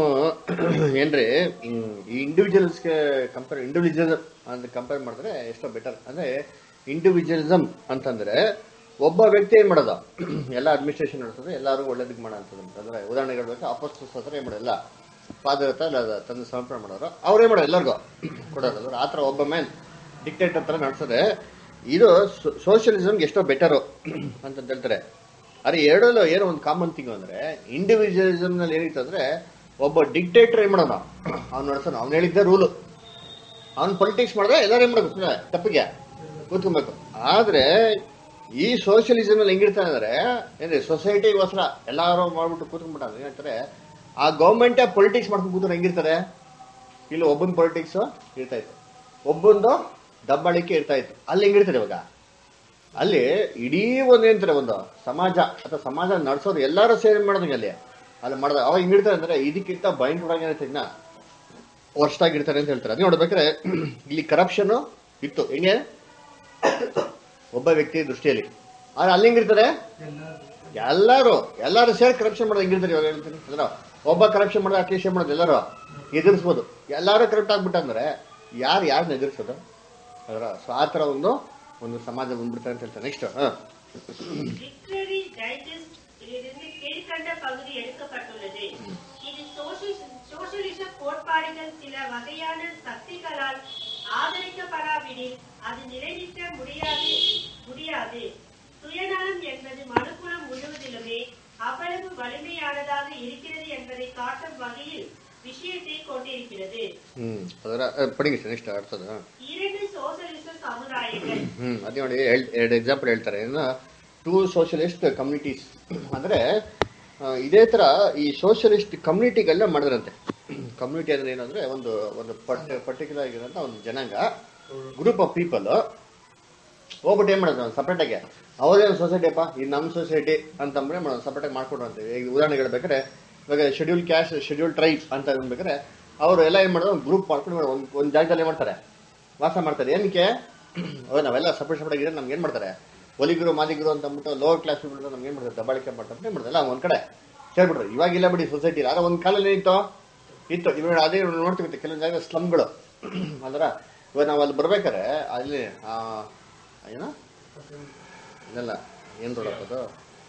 ಏನ್ರಿ ಹ್ಮ್, ಈ ಇಂಡಿವಿಜುವಲ್ಸ್ಗೆ ಕಂಪೇರ್ ಇಂಡಿವಿಜುವಲ್ ಅಂತ ಕಂಪೇರ್ ಮಾಡಿದ್ರೆ ಎಷ್ಟೋ ಬೆಟರ್ ಅಂದ್ರೆ ಇಂಡಿವಿಜುವಲಿಸಮ್ ಅಂತಂದ್ರೆ ಒಬ್ಬ ವ್ಯಕ್ತಿ ಏನ್ ಮಾಡೋದು ಎಲ್ಲ ಅಡ್ಮಿನಿಸ್ಟ್ರೇಷನ್ ನಡೆಸೋದು ಎಲ್ಲರೂ ಒಳ್ಳೇದಕ್ಕೆ ಮಾಡೋ ಅಂತದ್ದು ಅಂದ್ರೆ ಉದಾಹರಣೆಗೆ ಹೇಳ್ಬೇಕು ಅಪೋಸ್ಟಲ್ಸ್ ಹತ್ರ ಏನ್ ಮಾಡೋಲ್ಲ ಫಾದರ್ ಹತ್ರ ಎಲ್ಲ ತಂದು ಸಮರ್ಪಣೆ ಮಾಡೋರು ಅವ್ರು ಏನ್ ಮಾಡೋದು ಎಲ್ಲರಿಗೂ ಕೊಡೋದು ಅಂದ್ರೆ ಆ ಥರ ಒಬ್ಬ ಮ್ಯಾನ್ ಡಿಕ್ಟೇಟರ್ ತರ ನಡೆಸೋದೆ ಇದು ಸೋಷಿಯಲಿಸಮ್ಗೆ ಎಷ್ಟೋ ಬೆಟರು ಅಂತ ಹೇಳ್ತಾರೆ ಅರೆ ಎರಡಲ್ಲೂ ಏನೋ ಒಂದು ಕಾಮನ್ ಥಿಂಗ್ ಅಂದ್ರೆ ಇಂಡಿವಿಜುವಲಿಸಮ್ ನಲ್ಲಿ ಏನಿತ್ತು ಅಂದ್ರೆ ಒಬ್ಬ ಡಿಕ್ಟೇಟರ್ ಏನ್ ಮಾಡೋಣ ಅವ್ನು ನಡೆಸೋಣ ಅವ್ನು ಹೇಳಿದ್ದೆ ರೂಲು ಅವ್ನು ಪೊಲಿಟಿಕ್ಸ್ ಮಾಡಿದ್ರೆ ಎಲ್ಲರೂ ಏನ್ ಮಾಡಬೇಕು ಸುಮ್ನೆ ತಪ್ಪಿಗೆ ಕೂತ್ಕೊಬೇಕು ಆದ್ರೆ ಈ ಸೋಷಿಯಲಿಸಮ್ ಅಲ್ಲಿ ಹೆಂಗಿರ್ತಾನೆ ಅಂದ್ರೆ ಏನ್ರಿ ಸೊಸೈಟಿಗೋಸ್ಕರ ಎಲ್ಲಾರು ಮಾಡ್ಬಿಟ್ಟು ಕೂತ್ಕೊಂಡ್ಬಿಟ್ಟ ಅಂದ್ರೆ ಏನಂತಾರೆ ಆ ಗೌರ್ಮೆಂಟೇ ಪೊಲಿಟಿಕ್ಸ್ ಮಾಡ್ಕೊಂಡು ಕೂತ್ರೆ ಹೆಂಗಿರ್ತಾರೆ ಇಲ್ಲಿ ಒಬ್ಬನ ಪೊಲಿಟಿಕ್ಸ್ ಇರ್ತಾ ಇತ್ತು ಒಬ್ಬಂದು ದಬ್ಬಾಳಿಕೆ ಇರ್ತಾ ಇತ್ತು ಅಲ್ಲಿ ಹೆಂಗಿರ್ತಾರೆ ಇವಾಗ ಅಲ್ಲಿ ಇಡೀ ಒಂದು ಏನಂತಾರೆ ಒಂದು ಸಮಾಜ ಅಥವಾ ಸಮಾಜ ನಡೆಸೋರು ಎಲ್ಲರೂ ಸೇರಿ ಮಾಡೋದಂಗೆ ಅಲ್ಲಿ ಅಲ್ಲಿ ಮಾಡಿದ ಅವಾಗ ಹಿಂಗಿರ್ತಾರೆ ಅಂದ್ರೆ ಇದಕ್ಕಿಂತ ಭಯಂಕರವಾಗಿ ಏನಂತ ಇನ್ನ ವರ್ಷಾಗಿರ್ತಾರೆ ಅಂತ ಹೇಳ್ತಾರೆ ಅದು ನೋಡ್ಬೇಕಾದ್ರೆ ಇಲ್ಲಿ ಕರಪ್ಷನ್ ಇತ್ತು ಹೆಂಗೆ ಒಬ್ಬ ವ್ಯಕ್ತಿ ದೃಷ್ಟಿಯಲ್ಲಿ ಆದ್ರೆ ಅಲ್ಲಿ ಹೆಂಗಿರ್ತಾರೆ ಎಲ್ಲರೂ ಎಲ್ಲರೂ ಸೇರಿ ಕರಪ್ಷನ್ ಮಾಡೋದು ಹೆಂಗಿರ್ತಾರೆ ಇವಾಗ ಹೇಳ್ತೀನಿ ಅಂದ್ರೆ ಒಬ್ಬ ಕರಪ್ಷನ್ ಮಾಡೋದು ಅಟ್ಲೀಸ್ಟ್ ಏನ್ ಮಾಡೋದು ಎಲ್ಲರೂ ಎದುರಿಸ್ಬೋದು ಎಲ್ಲರೂ ಕರೆಕ್ಟ್ ಆಗ್ಬಿಟ್ಟಂದ್ರೆ ಯಾರು ಯಾರನ್ನ ಎದುರಿಸೋದು ಅದರ ಸೊ ಆ ಥರ ಒಂದು ಒಂದು ಸಮಾಜ ಬಂದ್ಬಿಡ್ತಾರೆ ಅಂತ ಹೇಳ್ತಾರೆ ನೆಕ್ಸ್ಟ್ ಹಾ லிட்ரரி டைஜஸ்ட் இதிலிருந்து கீழ்கண்ட பகுதி எடுக்கப்பட்டுள்ளது இது சோஷி- சோஷலிச கோட்பாடுகள் சில வகையான சக்திகளால் ஆதரிக்கப்படாவிடில் அது நிலைநிற்க முடியாது முடியாது சுயநலம் என்பது மனுக்குலம் முழுவதிலுமே அவ்வளவு வலிமையானதாக இருக்கிறது என்பதை காட்டும் வகையில் விஷயத்தை கொண்டிருக்கிறது ಹ್ಮ್ ಅದರ ಪಡಿಗೆ ನೆಕ್ಸ್ಟ್ ಅರ್ಥದ இரண்டு சோசலிச சமுதாயங்கள் ಹ್ಮ್ ಅದೇ ನೋಡಿ ಹೇಳ್- ಎರಡು ಎಕ್ಸಾಂಪಲ್ ಹೇಳ್ತಾರೆ ಏನ ಟೂ ಸೋಷಿಯಲಿಸ್ಟ್ ಕಮ್ಯುನಿಟೀಸ್ ಅಂದ್ರೆ ಆ, ಇದೇ ತರ ಈ ಸೋಷಿಯಲಿಸ್ಟ್ ಕಮ್ಯುನಿಟಿಗಳನ್ನ ಮಾಡಿದ್ರಂತೆ ಕಮ್ಯುನಿಟಿ ಅಂದ್ರೆ ಏನಂದ್ರೆ ಒಂದು ಒಂದು ಪರ್ಟಿಕ್ಯುಲರ್ ಆಗಿರೋಂಥ ಒಂದು ಜನಾಂಗ ಗ್ರೂಪ್ ಆಫ್ ಪೀಪಲ್ ಹೋಗ್ಬಿಟ್ಟು ಏನ್ ಮಾಡೋದು ಸಪ್ರೇಟ್ ಆಗಿ ಅವರೇ ಒಂದು ಸೊಸೈಟಿ ಅಪ್ಪ ಇದು ನಮ್ಮ ಸೊಸೈಟಿ ಅಂತಂದ್ರೆ ಮಾಡೋದು ಸಪ್ರೇಟ್ ಆಗಿ ಮಾಡ್ಕೊಂಡು ಅಂತೀವಿ ಈಗ ಉದಾಹರಣೆ ಹೇಳ್ಬೇಕಾದ್ರೆ ಇವಾಗ ಶೆಡ್ಯೂಲ್ ಕ್ಯಾಸ್ಟ್ ಶೆಡ್ಯೂಲ್ ಟ್ರೈಬ್ ಅಂತ ಅನ್ಬೇಕಾದ್ರೆ ಅವರು ಎಲ್ಲ ಏನ್ ಮಾಡೋದು ಗ್ರೂಪ್ ಮಾಡ್ಕೊಂಡು ಮಾಡೋದು ಒಂದು ಒಂದು ಜಾಗದಲ್ಲಿ ಏನ್ ಮಾಡ್ತಾರೆ ವಾಸ ಮಾಡ್ತಾರೆ ಏನಕ್ಕೆ ಓ ನಾವೆಲ್ಲ ಸಪ್ರೇಟ್ ಸಪ್ರೇಟ್ ಆಗಿದ್ರೆ ನಮ್ಗೆ ಏನ್ ಮಾಡ್ತಾರೆ ಒಲಿಗರು ಮಾದಿಗರು ಅಂತ ಅಂದ್ಬಿಟ್ಟು ಲೋವರ್ ಕ್ಲಾಸ್ ಪೀಪಲ್ ನಮ್ಗೆ ಏನ್ ಮಾಡ್ತಾರೆ ದಬ್ಬಾಳಿಕೆ ಮಾಡ್ತಾರೆ ಏನ್ ಮಾಡ್ತಾರೆ ಎಲ್ಲ ಒಂದ್ ಕಡೆ ಸೇರ್ಬಿಟ್ರು ಇವಾಗಿಲ್ಲ ಬಿಡಿ ಸೊಸೈಟಿ ಆದ್ರೆ ಒಂದ್ ಕಾಲಲ್ಲಿ ಏನಿತ್ತು ಇತ್ತು ಇವಾಗ ಅದೇ ನೋಡ್ತೀವಿ ಕೆಲವೊಂದು ಜಾಗ ಸ್ಲಮ್ಗಳು ಅಂದ್ರ ಇವಾಗ ನಾವು ಅಲ್ಲಿ ಬರ್ಬೇಕಾರೆ ಅಲ್ಲಿ ಆ ಏನೋ ಇದೆಲ್ಲ ಏನ್ ರೋಡಪ್ಪ ಅದು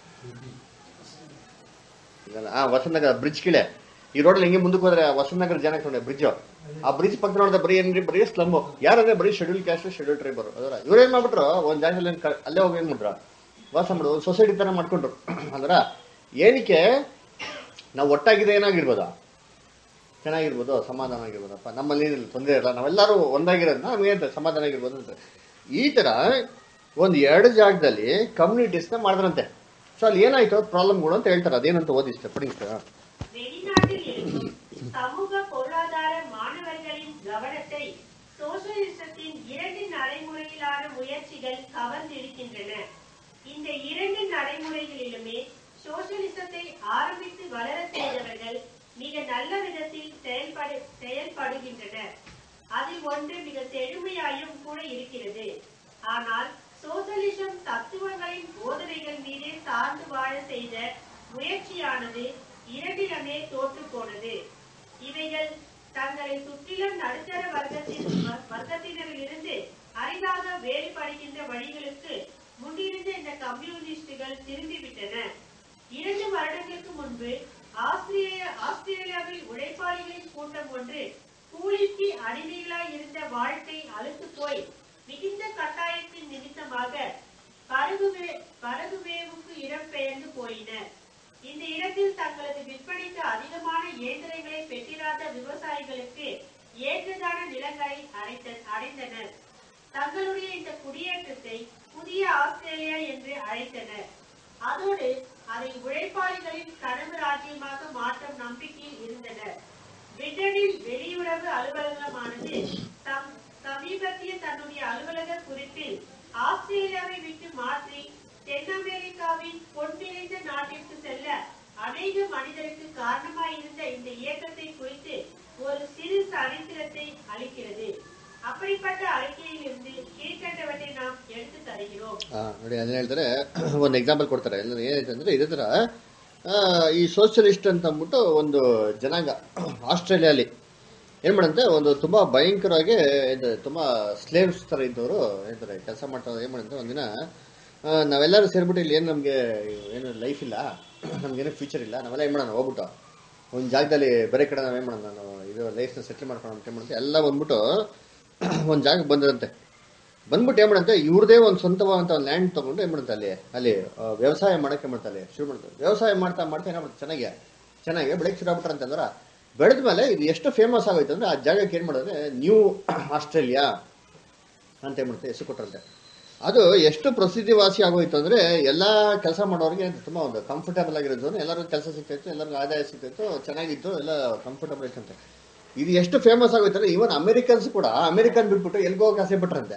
ಇದೆಲ್ಲ ಆ ವಸಂತನಗರ ಬ್ರಿಡ್ಜ್ ಕೀಳೆ ಈ ರೋಡಲ್ಲಿ ಹಿಂಗೆ ಮುಂದಕ್ಕೆ ಹೋದ್ರೆ ವಸಂತನಗರ ಜನ ನೋಡಿ ಬ್ರಿಡ್ಜ್ ಆ ಬ್ರಿಡ್ಜ್ ಪಕ್ಕ ನೋಡಿದ್ರೆ ಬರೀ ಏನ್ರಿ ಬರೀ ಸ್ಲಮ್ ಯಾರಂದ್ರೆ ಬರೀ ಶೆಡ್ಯೂಲ್ ಕ್ಯಾಸ್ಟ್ ಶೆಡ್ಯೂಲ್ ಟ್ರೈಬರ್ ಅದರ ಇವ್ರೇನ್ ಮಾಡ್ಬಿಟ್ರು ಒಂದ್ ಜಾಗದಲ್ಲಿ ಏನ್ ಕ- ಅಲ್ಲೇ ಹೋಗಿ ಏನ್ ಮಾಡ್ರು ವಾಸ ಮಾಡೋದು ಒಂದು ಸೊಸೈಟಿ ತರ ಮಾಡ್ಕೊಂಡ್ರು ಅಂದ್ರ ಏನಕ್ಕೆ ನಾವು ಒಟ್ಟಾಗಿದೆ ಏನಾಗಿರ್ಬೋದಾ ಚೆನ್ನಾಗಿರ್ಬೋದು ಸಮಾಧಾನ ಆಗಿರ್ಬೋದಪ್ಪ ನಮ್ಮಲ್ಲಿ ಏನಿಲ್ಲ ತೊಂದರೆ ಇಲ್ಲ ನಾವೆಲ್ಲರೂ ಒಂದಾಗಿರೋದ್ನ ನಮ್ಗೆ ಅಂತ ಸಮಾಧಾನ ಆಗಿರ್ಬೋದು ಅಂತ ಈ ತರ ಒಂದು ಎರಡು ಜಾಗದಲ್ಲಿ ಕಮ್ಯುನಿಟೀಸ್ನ ಮಾಡಿದ್ರಂತೆ ಸೊ ಅಲ್ಲಿ ಏನಾಯ್ತು ಪ್ರಾಬ್ಲಮ್ಗಳು ಅಂತ ಹೇಳ್ತಾರೆ ಅದೇನಂತ ಓದಿ ಇಷ್ಟ ಪಡಿ ಇಷ್ಟ வெளிநாட்டில் இருக்கும் சமூக பொருளாதார மாணவர்களின் கவனத்தை சோசலிசத்தின் இரண்டு நடைமுறையிலான முயற்சிகள் கவர்ந்திருக்கின்றன இந்த இரண்டு நடைமுறைகளிலுமே சோசலிசத்தை ஆரம்பித்து வளரச் செய்தவர்கள் மிக நல்ல விதத்தில் செயல்படு செயல்படுகின்றனர் அதில் ஒன்று மிக செழுமையாயும் கூட இருக்கிறது ஆனால் சோசலிசம் தத்துவங்களின் போதனைகள் மீதே சார்ந்து வாழ செய்த முயற்சியானது இரண்டிலுமே தோற்று போனது இவைகள் தங்களை சுற்றிலும் நடுத்தர வர்க்கத்தின் வர்க்கத்தினரிலிருந்து அரிதாக வேறுபடுகின்ற வழிகளுக்கு முன்னிருந்த இந்த கம்யூனிஸ்டுகள் திரும்பிவிட்டன இரண்டு வருடங்களுக்கு முன்பு ஆஸ்திரேலியா ஆஸ்திரேலியாவில் உழைப்பாளிகளின் கூட்டம் ஒன்று கூலிக்கு அடிமைகளாய் இருந்த வாழ்க்கை அழுத்து போய் மிகுந்த கட்டாயத்தின் நிமித்தமாக பருகுவே பருகுவேவுக்கு இடம்பெயர்ந்து போயினர் இந்த இடத்தில் தங்களது விற்பனைக்கு அதிகமான இயந்திரங்களை பெற்றிராத விவசாயிகளுக்கு ஏற்றதான நிலங்களை அடைத்த அடைந்தனர் தங்களுடைய இந்த குடியேற்றத்தை புதிய ஆஸ்திரேலியா என்று அழைத்தனர் அதோடு அதை உழைப்பாளிகளின் கனவு ராஜ்யமாக மாற்றும் நம்பிக்கையில் இருந்தனர் பிரிட்டனில் வெளியுறவு அலுவலகமானது தம் சமீபத்திய தன்னுடைய அலுவலக குறிப்பில் ஆஸ்திரேலியாவை விட்டு மாற்றி தென் அமெரிக்காவின் பொன் நிறைந்த நாட்டிற்கு செல்ல அநேக மனிதருக்கு காரணமாயிருந்த இந்த இயக்கத்தை குறித்து ஒரு சிறு சரித்திரத்தை அளிக்கிறது அப்படிப்பட்ட அறிக்கையிலிருந்து கீழ்கண்டவற்றை நாம் எடுத்து தருகிறோம் ಆ, ನೋಡಿ ಅದನ್ನ ಹೇಳ್ತಾರೆ ಒಂದು ಎಕ್ಸಾಂಪಲ್ ಕೊಡ್ತಾರೆ ಎಲ್ಲ ಏನೈತೆ ಅಂದ್ರೆ ಇದೇ ತರ ಆ, ಈ ಸೋಷಿಯಲಿಸ್ಟ್ ಅಂತ ಅಂದ್ಬಿಟ್ಟು ಒಂದು ಜನಾಂಗ ಆಸ್ಟ್ರೇಲಿಯಾಲಿ ಏನ್ ಮಾಡಂತೆ ಒಂದು ತುಂಬಾ ಭಯಂಕರವಾಗಿ ಇದು ತುಂಬಾ ಸ್ಲೇವ್ಸ್ ತರ ಇದ್ದವರು ಹೇಳ್ತಾರೆ ಕೆಲಸ ಮಾಡ್ತಾ ಏನ್ ಮಾಡಂತೆ ಒಂದಿನ ಆ, ನಾವೆಲ್ಲರೂ ಸೇರ್ಬಿಟ್ಟು ಇಲ್ಲಿ ಏನು ನಮಗೆ ಏನು ಲೈಫ್ ಇಲ್ಲ ನಮ್ಗೇನು ಫ್ಯೂಚರ್ ಇಲ್ಲ ನಾವೆಲ್ಲ ಏನ್ ಮಾಡೋಣ ಹೋಗ್ಬಿಟ್ಟು ಒಂದು ಜಾಗದಲ್ಲಿ ಬೇರೆ ಕಡೆ ನಾವೇನ್ ಮಾಡೋಣ ನಾವು ಇದು ಲೈಫ್ನ ಸೆಟ್ಲ್ ಮಾಡ್ಕೊಂಡು ಅಂತ ಏನ್ ಮಾಡ್ತೀವಿ ಎಲ್ಲ ಬಂದ್ಬಿಟ್ಟು ಒಂದು ಜಾಗಕ್ಕೆ ಬಂದಿರಂತೆ ಬಂದ್ಬಿಟ್ಟು ಏನ್ ಮಾಡಂತೆ ಇವ್ರದೇ ಒಂದು ಸ್ವಂತವಾದಂತ ಒಂದು ಲ್ಯಾಂಡ್ ತಗೊಂಡು ಏನ್ ಮಾಡುತ್ತೆ ಅಲ್ಲಿ ಅಲ್ಲಿ ಆ, ವ್ಯವಸಾಯ ಮಾಡಕ್ಕೆ ಮಾಡ್ತಾರೆ ಅಲ್ಲಿ ಶುರು ಮಾಡ್ತಾರೆ ವ್ಯವಸಾಯ ಮಾಡ್ತಾ ಮಾಡ್ತಾ ಏನ್ ಮಾಡುತ್ತೆ ಚೆನ್ನಾಗಿ ಚೆನ್ನಾಗಿ ಬೆಳಗ್ಗೆ ಶುರು ಆಗ್ಬಿಟ್ರೆ ಅಂತಂದ್ರ ಬೆಳೆದ ಮೇಲೆ ಇದು ಎಷ್ಟು ಫೇಮಸ್ ಆಗೋಯ್ತು ಅಂದ್ರೆ ಆ ಜಾಗಕ್ಕೆ ಏನ್ ಮಾಡಿದ್ರೆ ನ್ಯೂ ಆಸ್ಟ್ರೇಲಿಯಾ ಅಂತ ಏನ್ ಮಾಡುತ್ತೆ ಹೆಸರು ಕೊಟ್ಟರಂತೆ ಅದು ಎಷ್ಟು ಪ್ರಸಿದ್ಧಿವಾಸಿ ಆಗೋಯ್ತು ಅಂದ್ರೆ ಎಲ್ಲಾ ಕೆಲಸ ಮಾಡೋರಿಗೆ ತುಂಬಾ ಒಂದು ಕಂಫರ್ಟಬಲ್ ಆಗಿರೋದು ಎಲ್ಲರಿಗೂ ಕೆಲಸ ಸಿಗ್ತಾಯಿತ್ತು ಎಲ್ಲರಿಗೂ ಆದಾಯ ಸಿಗ್ತಾಯಿತ್ತು ಚೆನ್ನಾಗಿತ್ತು ಎಲ್ಲ ಕಂಫರ್ಟಬಲ್ ಇತ್ತಂತೆ ಇದು ಎಷ್ಟು ಫೇಮಸ್ ಆಗೋಯ್ತು ಅಂದ್ರೆ ಇವನ್ ಅಮೆರಿಕನ್ಸ್ ಕೂಡ ಅಮೆರಿಕನ್ ಬಿಟ್ಬಿಟ್ಟು ಎಲ್ಗೋ ಆಸೆ ಪಟ್ರಂತೆ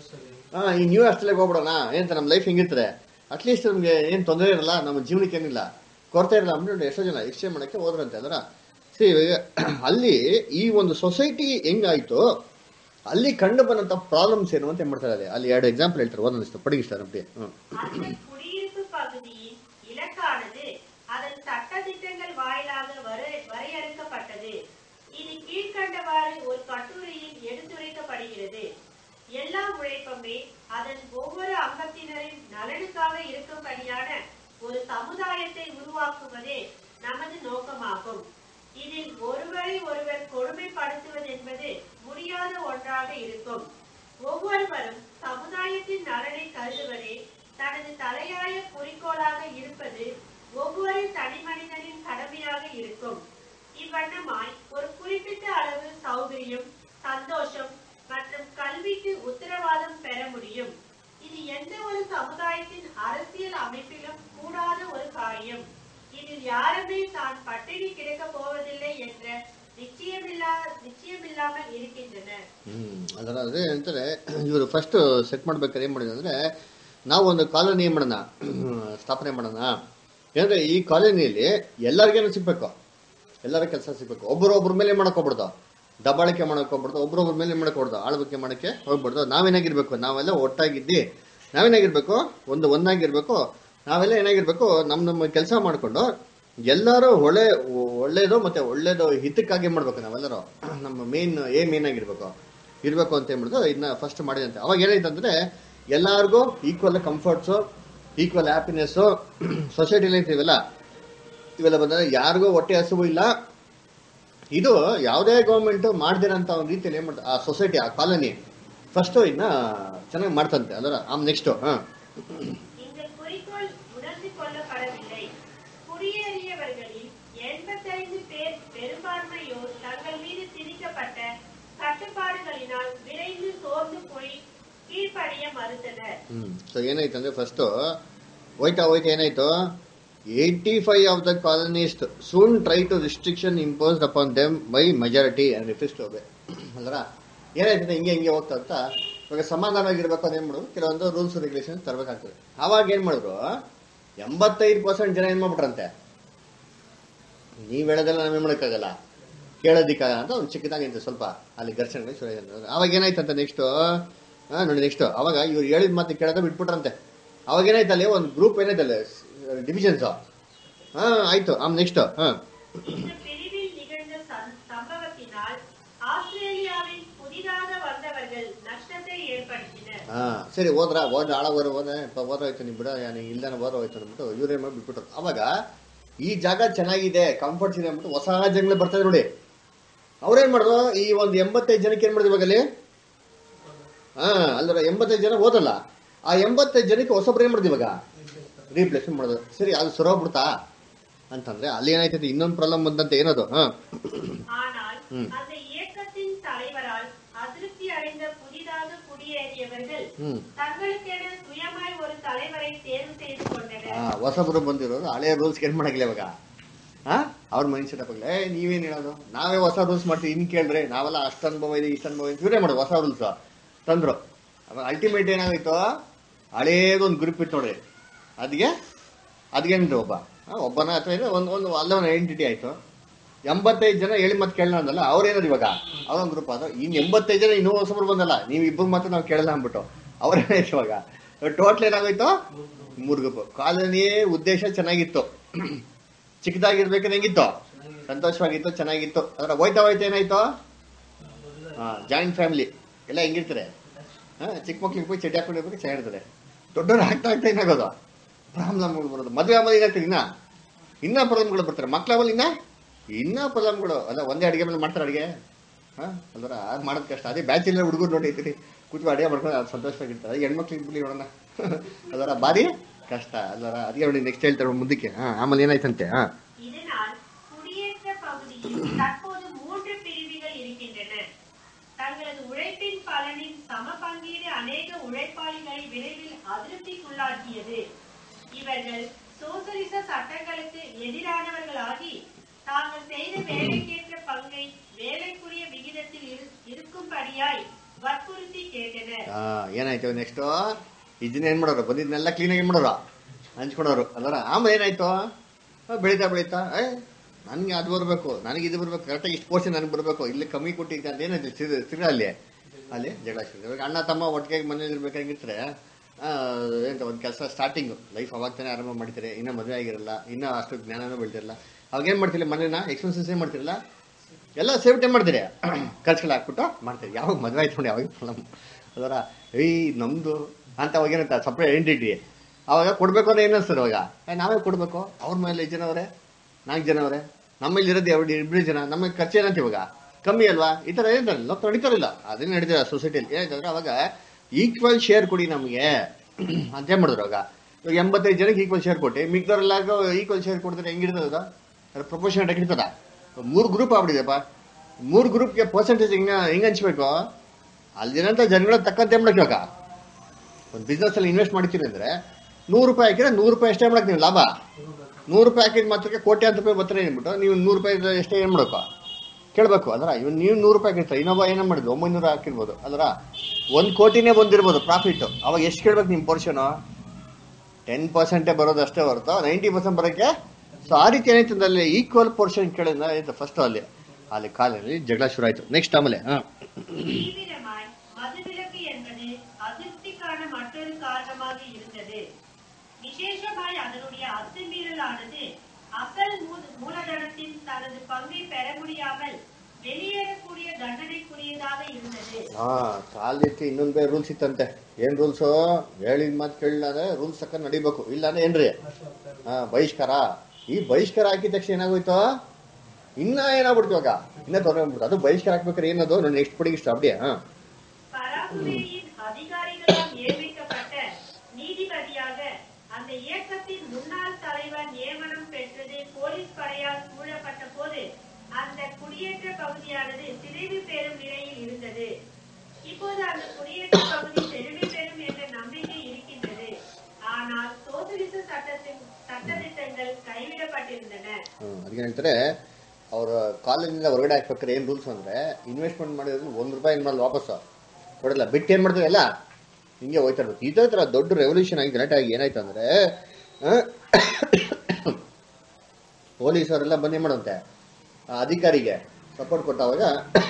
ಹಾ ಈ ನ್ಯೂ ಆಸ್ಟ್ರೇಲಿಯಾಗೆ ಹೋಗ್ಬಿಡೋಣ ಏನಂತ ನಮ್ಮ ಲೈಫ್ ಹೆಂಗಿರ್ತದೆ ಅಟ್ಲೀಸ್ಟ್ ನಮ್ಗೆ ಏನ್ ತೊಂದರೆ ಇರಲ್ಲ ನಮ್ಮ ಜೀವನಕ್ಕೆ ಏನಿಲ್ಲ ಕೊರತೆ ಇರಲ್ಲ ಅಂದ್ಬಿಟ್ಟು ಎಷ್ಟೋ ಜನ ಎಕ್ಸ್ಚೇಂಜ್ ಮಾಡಕ್ಕೆ ಹೋದ್ರಂತೆ ಅದರ ಸಿ ಅಲ್ಲಿ ಈ ಒಂದು ಸೊಸೈಟಿ ಹೆಂಗಾಯ್ತು ಅಲ್ಲಿ ಕಂಡು ಬಂದಂತ ಪ್ರಾಬ್ಲಮ್ಸ್ ಏನು ಅಂತ ಏನ್ ಮಾಡ್ತಾರೆ ಅಲ್ಲಿ ಅಲ್ಲಿ ಎರಡು ಎಕ್ಸಾಂಪಲ್ ಹೇಳ್ತಾರೆ ಒಂದೊಂದಿಷ್ಟು ಪಡಗಿಸ್ತಾರೆ ನಮಗೆ ಹ್ಮ್ அந்த குடியிருப்பு பகுதியின் இலக்கானது அதன் சட்ட திட்டங்கள் வாயிலாக வரை- வரையறுக்கப்பட்டது இது கீழ்கண்டவாறு ஒரு கட்டுரையில் எடுத்துரைக்கப்படுகிறது எல்லா உழைப்புமே அதன் ஒவ்வொரு அங்கத்தினரின் நலனுக்காக இருக்கும்படியான ஒரு சமுதாயத்தை உருவாக்குவதே நமது நோக்கமாகும் இதில் ஒருவரை ஒருவர் கொடுமைப்படுத்துவது என்பது முடியாத ஒன்றாக இருக்கும் ஒவ்வொருவரும் சமுதாயத்தின் நலனை கருதுவதே தனது தலையாய குறிக்கோளாக இருப்பது ஒவ்வொரு தனிமனிதனின் கடமையாக இருக்கும் இவ்வண்ணமாய் ஒரு குறிப்பிட்ட அளவு சௌகரியம் சந்தோஷம் மற்றும் கல்விக்கு உத்தரவாதம் பெற முடியும் இது எந்த ஒரு சமுதாயத்தின் அரசியல் அமைப்பிலும் கூடாத ஒரு காரியம் இதில் யாருமே தான் பட்டினி கிடக்கப் போவதில்லை என்ற நிச்சயமில்லா நிச்சயமில்லாமல் இருக்கின்றனர் ಹ್ಮ್ ಅದರ ಅದೇ ಅಂತಾರೆ ಇವರು ಫಸ್ಟ್ ಸೆಟ್ ಮಾಡ್ಬೇಕಾದ್ರೆ ಏನ್ ಮಾಡಿದ್ರು ಅಂದ್ರೆ ನಾವು ಒಂದು ಕಾಲೋನಿ ಏನ್ ಮಾಡೋಣ ಸ್ಥಾಪನೆ ಮಾಡೋಣ ಯಾಕಂದ್ರೆ ಈ ಕಾಲೋನಿಯಲ್ಲಿ ಎಲ್ಲರಿಗೇನು ಸಿಗ್ಬೇಕು ಎಲ್ಲರ ಕೆಲಸ ಸಿಗ್ಬೇಕು ಒಬ್ಬರೊಬ್ಬರ ಮೇಲೆ ಮಾಡಕ್ ಹೋಗ್ಬಿಡ್ದು ದಬ್ಬಾಳಿಕೆ ಮಾಡಕ್ ಹೋಗ್ಬಿಡ್ದು ಒಬ್ರೊಬ್ರ ಮೇಲೆ ಮಾಡಕ್ ಹೋಗ್ಬಿಡ್ದು ಆಳ್ವಿಕೆ ಮಾಡಕ್ಕೆ ಹೋಗ್ಬಿಡ್ದು ನಾವೇನಾಗಿರ್ಬೇಕು ನಾವೆಲ್ಲ ಒಟ್ಟಾಗಿದ್ದಿ ನಾವೇನಾಗಿರ್ಬೇಕು ಒಂದು ಒಂದಾಗಿರ್ಬೇಕು ನಾವೆಲ್ಲ ಏನಾಗಿರ್ಬೇಕು ನಮ್ ನಮ್ಮ ಕೆಲಸ ಮಾಡ್ಕೊಂಡು ಎಲ್ಲರೂ ಒಳ್ಳೆ ಒಳ್ಳೇದು ಮತ್ತೆ ಒಳ್ಳೇದು ಹಿತಕ್ಕಾಗಿ ಮಾಡ್ಬೇಕು ನಾವೆಲ್ಲರೂ ನಮ್ಮ ಮೇನ್ ಏಮ್ ಏನಾಗಿರ್ಬೇಕು ಇರ್ಬೇಕು ಅಂತ ಹೇಳ್ಬಿಟ್ಟು ಇದನ್ನ ಫಸ್ಟ್ ಮಾಡಿದಂತೆ ಅವಾಗ ಏನಾಯ್ತು ಅಂದ್ರೆ ಎಲ್ಲಾರ್ಗೂ ಈಕ್ವಲ್ ಕಂಫರ್ಟ್ಸು ಈಕ್ವಲ್ ಹ್ಯಾಪಿನೆಸ್ಸು ಸೊಸೈಟಿಲಿ ಇವೆಲ್ಲ ಇವೆಲ್ಲ ಬಂದ್ರೆ ಯಾರಿಗೂ ಹೊಟ್ಟೆ ಹಸುವು ಇಲ್ಲ ಇದು ಯಾವುದೇ ಗೌರ್ಮೆಂಟ್ ಮಾಡ್ದಿರಂತ ಒಂದು ರೀತಿಯಲ್ಲಿ ಏನ್ ಮಾಡ್ತಾರೆ ಆ ಸೊಸೈಟಿ ಆ ಕಾಲನಿ ಫಸ್ಟ್ ಇದನ್ನ ಚೆನ್ನಾಗಿ ಮಾಡ್ತಂತೆ ಅದರ ಆಮ್ ನೆಕ್ಸ್ಟ್ ಹಾ இந்த குறிக்கோள் உணர்ந்து கொள்ளப்படவில்லை குடியேறியவர்களில் எண்பத்தைந்து பேர் பெரும்பான்மையோர் தங்கள் மீது திணிக்கப்பட்ட கட்டுப்பாடுகளினால் விரைந்து சோர்ந்து போய் கீழ்ப்படிய மறுத்தனர் ಹ್ಮ್ ಸೊ ಏನಾಯ್ತು ಅಂದ್ರೆ ಫಸ್ಟ್ ಹೋಯ್ತಾ ಹೋಯ್ತಾ ಏನಾಯ್ತು eighty five of the colonist soon try to restriction imposed upon them by majority and refuse to obey ಅಲ್ರ ಏನಾಯ್ತದೆ ಹಿಂಗೆ ಹಿಂಗೆ ಹೋಗ್ತಾ ಅಂತ ಇವಾಗ ಸಮಾಧಾನವಾಗಿರ್ಬೇಕು ಅಂತ ಏನ್ ಮಾಡೋದು ಕೆಲವೊಂದು ರೂಲ್ಸ್ ರೆಗ್ಯುಲೇಷನ್ ತರಬೇಕಾಗ್ತದೆ ಅವಾಗ ಏನ್ ಮಾಡಿದ್ರು ಎಂಬತ್ತೈದು ಪರ್ಸೆಂಟ್ ಜನ ಏನ್ ಮಾಡ್ಬಿಟ್ರಂತೆ ನೀವ್ ಹೇಳೋದೆಲ್ಲ ನಾವೇನ್ ಮಾಡೋಕ್ಕಾಗಲ್ಲ ಕೇಳೋದಿಕ್ಕಾಗ ಅಂತ ಒಂದು ಚಿಕ್ಕದಾಗಿಂತ ಸ್ವಲ್ಪ ಅಲ್ಲಿ ಘರ್ಷಣೆಗಳು ಶುರು ಆಗಿದೆ. ಅವಾಗ ಏನಾಯ್ತಂತ ನೆಕ್ಸ್ಟು ನೋಡಿ ನೆಕ್ಸ್ಟ್ ಅವಾಗ ಇವ್ರು ಹೇಳಿದ ಮಾತು ಕೇಳೋದ ಬಿಟ್ಬಿಟ್ರಂತೆ ಅವಾಗ ಏನಾಯ್ತಲ್ಲಿ ಒಂದು ಗ್ರೂಪ್ ಏನಾಯ್ತಲ್ಲ ಡಿವಿಷನ್ಸ್ ಹಾ ಆಯ್ತು ಆಮ್ ನೆಕ್ಸ್ಟ್ ಹಾ இந்த பிரிவில் நிகழ்ந்த சம்- சம்பவத்தினால் ஆஸ்திரேலியாவில் புதிதாக வந்தவர்கள் நஷ்டத்தை ஏற்படுத்தினர் ಹಾ ಸರಿ ಹೋದ್ರ ಹೋದ್ರ ಆಳ ಹೋದ್ರ ಹೋದ ಹೋದ್ರ ಹೋಯ್ತು ನೀವು ಬಿಡ ನೀ ಇಲ್ದಾನ ಹೋದ್ರ ಹೋಯ್ತು ಅಂದ್ಬಿಟ್ಟು ಇವ್ರೇ ಮಾಡಿ ಬಿಟ್ಬಿಟ್ರು ಅವಾಗ ಈ ಜಾಗ ಚೆನ್ನಾಗಿದೆ ಕಂಫರ್ಟ್ಸ್ ಇದೆ ಅಂದ್ಬಿಟ್ಟು ಹೊಸ ಜನಗಳು ಬರ್ತದೆ ನೋಡಿ ಅವ್ರೇನ್ ಮಾಡಿದ್ರು ಈ ಒಂದು ಎಂಬತ್ತೈದು ಜನಕ್ಕೆ ಏನ್ ಮಾಡಿದ್ರು ಇವಾಗ ಅಲ್ಲಿ ಹಾ ಅಲ್ಲರ ಎಂಬತ್ತೈದು ಜನ ಹೋದಲ್ಲ ಆ ಎಂಬತ್ತೈದು ಜನಕ್ಕೆ ಹೊಸಬ್ರು ಏನ್ ಮಾಡಿದ್ರು ಇವಾಗ ರೀಪ್ಲೇಸ್ಮೆಂಟ್ ಮಾಡೋದು ಸರಿ ಅದು ಸುರೋಗ್ಬಿಡ್ತಾ ಅಂತಂದ್ರೆ ಅಲ್ಲಿ ಏನಾಯ್ತೈತೆ ಇನ್ನೊಂದು ಪ್ರಾಬ್ಲಮ್ ಬಂದಂತೆ ಏನದು ಹಾ ஆனால் ம். அந்த இயக்கத்தின் தலைவரால் அதிருப்தி அடைந்த புதிதாக குடியேறியவர்கள் ಹ್ಮ್ தங்களுக்கென சுயமாய் ஒரு தலைவரை தேர்வு செய்து கொண்டனர் ಆ, ಹೊಸಬ್ರು ಬಂದಿರೋರು ಹಳೆಯ ರೂಲ್ಸ್ ಏನ್ ಮಾಡಂಗಿಲ್ಲ ಇವಾಗ ಹಾ ಅವ್ರ ಮೈಂಡ್ ಸೆಟ್ ಏ ನೀವೇನ್ ಹೇಳೋದು ನಾವೇ ಹೊಸ ರೂಲ್ಸ್ ಮಾಡ್ತೀವಿ ಇನ್ ಕೇಳ್ರಿ ನಾವೆಲ್ಲ ಅಷ್ಟ ಅನುಭವ ಇದೆ ಇಷ್ಟ ಅನುಭವ ಇದೆ ಇವರೇ ಮಾಡೋದು ಹೊಸ ರೂಲ್ಸ್ ತಂದ್ರು ಅವಾಗ ಅಲ್ಟಿಮೇಟ್ ಏನಾಗಿತ್ತು ಹಳೇದೊಂದು ಗ್ರೂಪ್ ಇತ್ತು ನೋಡ್ರಿ ಅದ್ಗೆ ಅದ್ಗೇನ್ರಿ ಒಬ್ಬ ಆ, ಒಬ್ಬನ ಅಥವಾ ಏನೋ ಒಂದು ಒಂದು ಅಲ್ಲೇ ಒಂದು ಐಡೆಂಟಿಟಿ ಆಯ್ತು ಎಂಬತ್ತೈದು ಜನ ಹೇಳಿ ಮತ್ತೆ ಕೇಳೋಣ ಅಂದಲ್ಲ ಅವ್ರೇನದು ಇವಾಗ ಅವ್ರೊಂದು ಗ್ರೂಪ್ ಆದ ಇನ್ ಎಂಬತ್ತೈದು ಜನ ಇನ್ನೂ ಹೊಸಬ್ರು ಬಂದಲ್ಲ ನೀವು ಇಬ್ಬರು ಮಾತ್ರ ನಾವು ಕೇಳಲ್ಲ ಅಂದ್ಬಿಟ್ಟು ಅವ್ರೇನಾಯ್ತು ಇವಾಗ ಟೋಟ್ಲ್ ಏನಾಗೋಯ್ತು ಮೂರು ಗ್ರೂಪ್ ಕಾಲೋನಿ ಉದ್ದೇಶ ಚೆನ್ನಾಗಿತ್ತು ಚಿಕ್ಕದಾಗಿರ್ಬೇಕಾದ್ರೆ ಹೆಂಗಿತ್ತು ಸಂತೋಷವಾಗಿತ್ತು ಚೆನ್ನಾಗಿತ್ತು ಅದ್ರ ಹೋಯ್ತಾ ಹೋಯ್ತಾ ಏನಾಯ್ತು ಹಾ ಜಾಯಿಂಟ್ ಫ್ಯಾಮಿಲಿ ಎಲ್ಲ ಹೆಂಗಿರ್ತಾರೆ ಹಾ ಚಿಕ್ಕ ಮಕ್ಳಿಗೆ ಹೋಗಿ ಚಡ್ಡಿ ಹಾಕೊಂಡಿರ್ಬೇಕು ಚೆನ್ನಾಗಿರ್ತದೆ ದೊಡ್ಡವ್ರು ಆಗ್ತಾ ಆಗ್ತಾ ಏನಾಗೋದು ಪ್ರಾಬ್ಲಮ್ಗಳು ಬರೋದು ಮದುವೆ ಆಮೇಲೆ ಏನಾಗ್ತದೆ ಇನ್ನ ಇನ್ನ ಪ್ರಾಬ್ಲಮ್ಗಳು ಬರ್ತಾರೆ ಮಕ್ಳ ಆಮೇಲೆ ಇನ್ನ ಇನ್ನ ಪ್ರಾಬ್ಲಮ್ಗಳು ಅಲ್ಲ ಒಂದೇ ಅಡಿಗೆ ಮೇಲೆ ಮಾಡ್ತಾರೆ ಅಡಿಗೆ ಹಾ ಅಲ್ವರ ಅದು ಮಾಡೋದು ಕಷ್ಟ ಅದೇ ಬ್ಯಾಚುಲರ್ ಹುಡುಗರು ನೋಡಿ ಐತ್ರಿ ಕೂತ್ಕೊಂಡು ಅಡಿಗೆ ಮಾಡ್ಕೊಂಡು ಅದು ಸಂತೋಷವಾಗಿರ್ತಾರೆ ಅದೇ ಹೆಣ್ಮಕ್ಳು ಇಬ್ಬಲಿ ನೋಡೋಣ ಅದರ ಭಾರಿ ಕಷ್ಟ ಅಲ್ವರ ಅದಕ್ಕೆ ನೋಡಿ ನೆಕ್ಸ್ಟ್ ಹೇಳ್ತಾರೆ ಮುಂದಕ್ಕೆ ಹಾ ಆಮೇಲೆ ಏನಾಯ್ತಂತೆ ಹಾ இதனால் குடியேற்ற பகுதியில் தற்போது மூன்று பிரிவுகள் இருக்கின்றன தங்களது உழைப்பின் பலனின் சம பங்கீடு அநேக உழைப்பாளிகளை விரைவில் அதிருப்திக்குள்ளாக்கியது இவர்கள் சோசலிச சட்டங்களுக்கு எதிரானவர்களாகி தாங்கள் செய்த வேலைக்கேற்ற பங்கை வேலைக்குரிய விகிதத்தில் இரு- இருக்கும்படியாய் வற்புறுத்தி கேட்டனர் ಆ, ಏನಾಯ್ತು ನೆಕ್ಸ್ಟ್ ಇದನ್ನ ಏನ್ ಮಾಡೋರು ಬಂದಿದ್ನೆಲ್ಲ ಕ್ಲೀನ್ ಆಗಿ ಮಾಡೋರು ಹಂಚ್ಕೊಡೋರು ಅಲ್ವರ ಆಮೇಲೆ ಏನಾಯ್ತು ಆ, ಬೆಳೀತಾ ಬೆಳೀತಾ ಏ ನನ್ಗೆ ಅದು ಬರಬೇಕು ನನಗೆ ಇದು ಬರಬೇಕು ಕರೆಕ್ಟಾಗಿ ಇಷ್ಟು ಪೋರ್ಷನ್ ನನಗೆ ಬರಬೇಕು ಇಲ್ಲಿ ಕಮ್ಮಿ ಕೊಟ್ಟಿದ್ದೆ ಅಂತ ಏನಾಯ್ತು ತಿರ್- ತಿರ್ಗಾ ಅಲ್ಲಿ ಅಲ್ಲಿ ಜಗಳ ಶುರು ಇವಾಗ ಅಣ್ಣ ತಮ್ಮ ಒಟ್ಟಿಗೆ ಮನೇಲಿ ಇರ್ಬೇಕಾಗಿರ್ತಾರೆ ಎಂತ ಒಂದು ಕೆಲಸ ಸ್ಟಾರ್ಟಿಂಗ್ ಲೈಫ್ ಅವಾಗ ತಾನೇ ಆರಂಭ ಮಾಡ್ತಾರೆ ಇನ್ನೂ ಮದುವೆ ಆಗಿರಲ್ಲ ಇನ್ನೂ ಅಷ್ಟು ಜ್ಞಾನನೂ ಬೆಳ್ತಿರಲ್ಲ ಅವಾಗ ಏನು ಮಾಡ್ತಿಲ್ಲ ಮನೇನ ಎಕ್ಸ್ಪೆನ್ಸಸ್ ಏನು ಮಾಡ್ತಿರಲ್ಲ ಎಲ್ಲ ಸೇಫ್ಟಿ ಮಾಡ್ತೀರಿ ಖರ್ಚುಗಳು ಹಾಕ್ಬಿಟ್ಟು ಮಾಡ್ತೀರಿ ಯಾವಾಗ ಮದುವೆ ಆಯ್ತು ನೋಡಿ ಯಾವಾಗ ಪ್ರಾಬ್ಲಮ್ ಅದರ ಏಯ್ ನಮ್ದು ಅಂತ ಅವಾಗ ಏನಂತ ಸಪ್ರೇಟ್ ಐಡೆಂಟಿಟಿ ಅವಾಗ ಕೊಡ್ಬೇಕು ಅಂದ್ರೆ ಏನು ಅನ್ಸ್ತದೆ ಅವಾಗ ಏ, ನಾವೇ ಕೊಡ್ಬೇಕು ಅವ್ರ ಮೇಲೆ ಎಷ್ಟು ಜನ ಅವರೇ ನಾಲ್ಕು ಜನ ಅವರೇ ನಮ್ಮಲ್ಲಿ ಇರೋದು ಎರಡು ಇಬ್ಬರು ಜನ ನಮಗೆ ಖರ್ಚು ಏನಂತ ಇವಾಗ ಕಮ್ಮಿ ಅಲ್ವಾ ಈ ಥರ ಏನಂತಾರೆ ಲೋಕ ನಡೀತಾರಿಲ್ಲ ಅದೇ ನಡೀತಾರೆ ಸೊಸೈಟಿಯಲ್ಲಿ ಏನಾಯ್ತಂದ್ರೆ ಅವಾಗ ಈಕ್ವಲ್ ಶೇರ್ ಕೊಡಿ ನಮಗೆ ಅಂತ ಏನ್ ಮಾಡಿದ್ರು ಅವಾಗ ಇವಾಗ ಎಂಬತ್ತೈದು ಜನಕ್ಕೆ ಈಕ್ವಲ್ ಶೇರ್ ಕೊಟ್ಟು ಮಿಕ್ದವ್ರೆಲ್ಲ ಈಕ್ವಲ್ ಶೇರ್ ಕೊಡ್ತಾರೆ ಹೆಂಗಿರ್ತದ ಅದು ಪ್ರಪೋರ್ಷನ್ ಇರ್ತದ ಮೂರು ಗ್ರೂಪ್ ಆಗ್ಬಿಟ್ಟಿದೆಪ್ಪ ಮೂರು ಗ್ರೂಪ್ಗೆ ಪರ್ಸೆಂಟೇಜ್ ಹಿಂಗ ಹೆಂಗ್ ಹಂಚ್ಬೇಕು ಅಲ್ಲಿರೋಂಥ ಜನಗಳ ತಕ್ಕಂತೆ ಏನ್ ಮಾಡಕ್ಕೆ ಇವಾಗ ಒಂದು ಬಿಸ್ನೆಸ್ ಅಲ್ಲಿ ಇನ್ವೆಸ್ಟ್ ಮಾಡ್ತೀರಿ ಅಂದ್ರೆ ನೂರು ರೂಪಾಯಿ ಹಾಕಿದ್ರೆ ನೂರು ರೂಪಾಯಿ ಎಷ್ಟೇ ಮಾಡಕ್ ನೀವು ಲಾಭ ನೂರು ರೂಪಾಯಿ ಹಾಕಿದ ಮಾತ್ರಕ್ಕೆ ಕೋಟ್ಯಾಂತರ ರೂಪಾಯಿ ಬರ್ತಾರೆ ಅಂದ್ಬಿಟ್ಟು ನೀವು ನೂರು ರೂಪಾಯಿ ಎಷ್ಟೇ ಏನ್ ಮಾಡಬೇಕು ಕೇಳಬೇಕು ಅದರ ಇವನ್ ನೀವು ನೂರು ರೂಪಾಯಿ ಹಾಕಿರ್ತಾರೆ ಇನ್ನೊಬ್ಬ ಏನೋ ಮಾಡಿದ್ರು ಒಂಬೈನೂರು ಹಾಕಿರ್ಬೋದು ಅದರ ಒಂದು ಕೋಟಿನೇ ಬಂದಿರ್ಬೋದು ಪ್ರಾಫಿಟ್ ಅವಾಗ ಎಷ್ಟು ಕೇಳ್ಬೇಕು ನಿಮ್ಮ ಪೋರ್ಷನು ಟೆನ್ ಪರ್ಸೆಂಟೇ ಬರೋದು ಅಷ್ಟೇ ಹೊರತು ನೈಂಟಿ ಪರ್ಸೆಂಟ್ ಬರೋಕ್ಕೆ ಸೊ ಆ ರೀತಿ ಏನಾಯ್ತು ಅಂದ್ರೆ ಅಲ್ಲಿ ಈಕ್ವಲ್ ಪೋರ್ಷನ್ ಕೇಳಿದ್ರೆ ಆಯ್ತು ಫಸ್ಟ್ ಅಲ್ಲಿ ಅಲ್ಲಿ ಕಾಲಲ್ಲಿ ಜಗಳ ಶುರು ಆಯ್ತು ನೆಕ್ಸ್ಟ್ ಆಮೇಲೆ ಹಾ தீவிரமாய் மதுவிலக்கு என்பது அதிருப்திக்கான மற்றொரு காரணமாக இருந்தது விசேஷமாய் அதனுடைய அத்துமீறலானது அசல் மூ- மூலதனத்தின் தனது பங்கை பெற முடியாமல் வெளியேறக்கூடிய தண்டனைக்குரியதாக இருந்தது ಹಾ ಕಾಲಕ್ಕೆ ಇನ್ನೊಂದ್ ಬೇರೆ ರೂಲ್ಸ್ ಇತ್ತಂತೆ ಏನ್ ರೂಲ್ಸು ಹೇಳಿದ ಮಾತು ಕೇಳಿಲ್ಲ ಅಂದ್ರೆ ರೂಲ್ಸ್ ತಕ್ಕ ನಡಿಬೇಕು ಇಲ್ಲ ಅಂದ್ರೆ ಏನ್ರಿ ಹಾ ಬಹಿಷ್ಕಾರ ಈ ಬಹಿಷ್ಕಾರ ಹಾಕಿದ ತಕ್ಷಣ ಏನಾಗೋಯ್ತು ಇನ್ನ ಏನಾಗ್ಬಿಡ್ತು ಇವಾಗ ಇನ್ನ ತೊಗೊಂಡ್ಬಿಡ್ತು ಅದು ಬಹಿಷ್ಕಾರ ಹಾಕ್ಬೇಕಾದ್ರೆ ಏನದು ನಾನು ನೆಕ್ಸ್ಟ್ ಪಡಿಗೆ ಇಷ್ಟ அப்படியே ಹಾ பராகுவேயின் அதிகாரிகளால் நியமிக்கப்பட்ட நீதிபதியாக அந்த இயக்கத்தின் முன்னாள் தலைவர் நியமனம் பெற்றது போலீஸ் படையால் சூழப்பட்ட போது அந்த குடியேற்ற பகுதியானது சிதைவு பெறும் நிலையில் இருந்தது இப்போது அந்த குடியேற்ற பகுதி செழுமை பெறும் என்ற நம்பிக்கை இருக்கின்றது ஆனால் சோசலிச சட்டத்தின் சட்டத்திட்டங்கள் கைவிடப்பட்டிருந்தன ಹ್ಮ್ ಅದಕ್ಕೆ ಹೇಳ್ತಾರೆ ಅವ್ರ ಕಾಲೇಜಿಂದ ಹೊರಗಡೆ ಹಾಕ್ಬೇಕಾದ್ರೆ ಏನ್ ರೂಲ್ಸ್ ಅಂದ್ರೆ ಇನ್ವೆಸ್ಟ್ಮೆಂಟ್ ಮಾಡಿದ್ರೆ ಒಂದ್ ರೂಪಾಯಿ ಏನ್ ಮಾಡಲ್ಲ ವಾಪಸ್ ಕೊಡಲ್ಲ ಬಿಟ್ಟು ಏನ್ ಮಾಡ್ತಾರೆ ಎಲ್ಲ ಹಿಂಗೆ ಹೋಯ್ತಾ ಇರ್ಬೇಕು ಇದೇ ತರ ದೊಡ್ಡ ರೆವಲ್ಯೂಷನ್ ಆಗಿ ಗಲಾಟೆ ಆಗಿ ಏನಾಯ್ತು ಅಂದ್ರೆ ಪೊಲೀಸವರೆಲ್ಲ ಬಂದ್ ಏನ್ ಮಾಡುವಂತೆ ಆ ಅಧಿಕಾರಿಗೆ ಸಪೋರ್ಟ್ ಕೊಟ್ಟಾಗ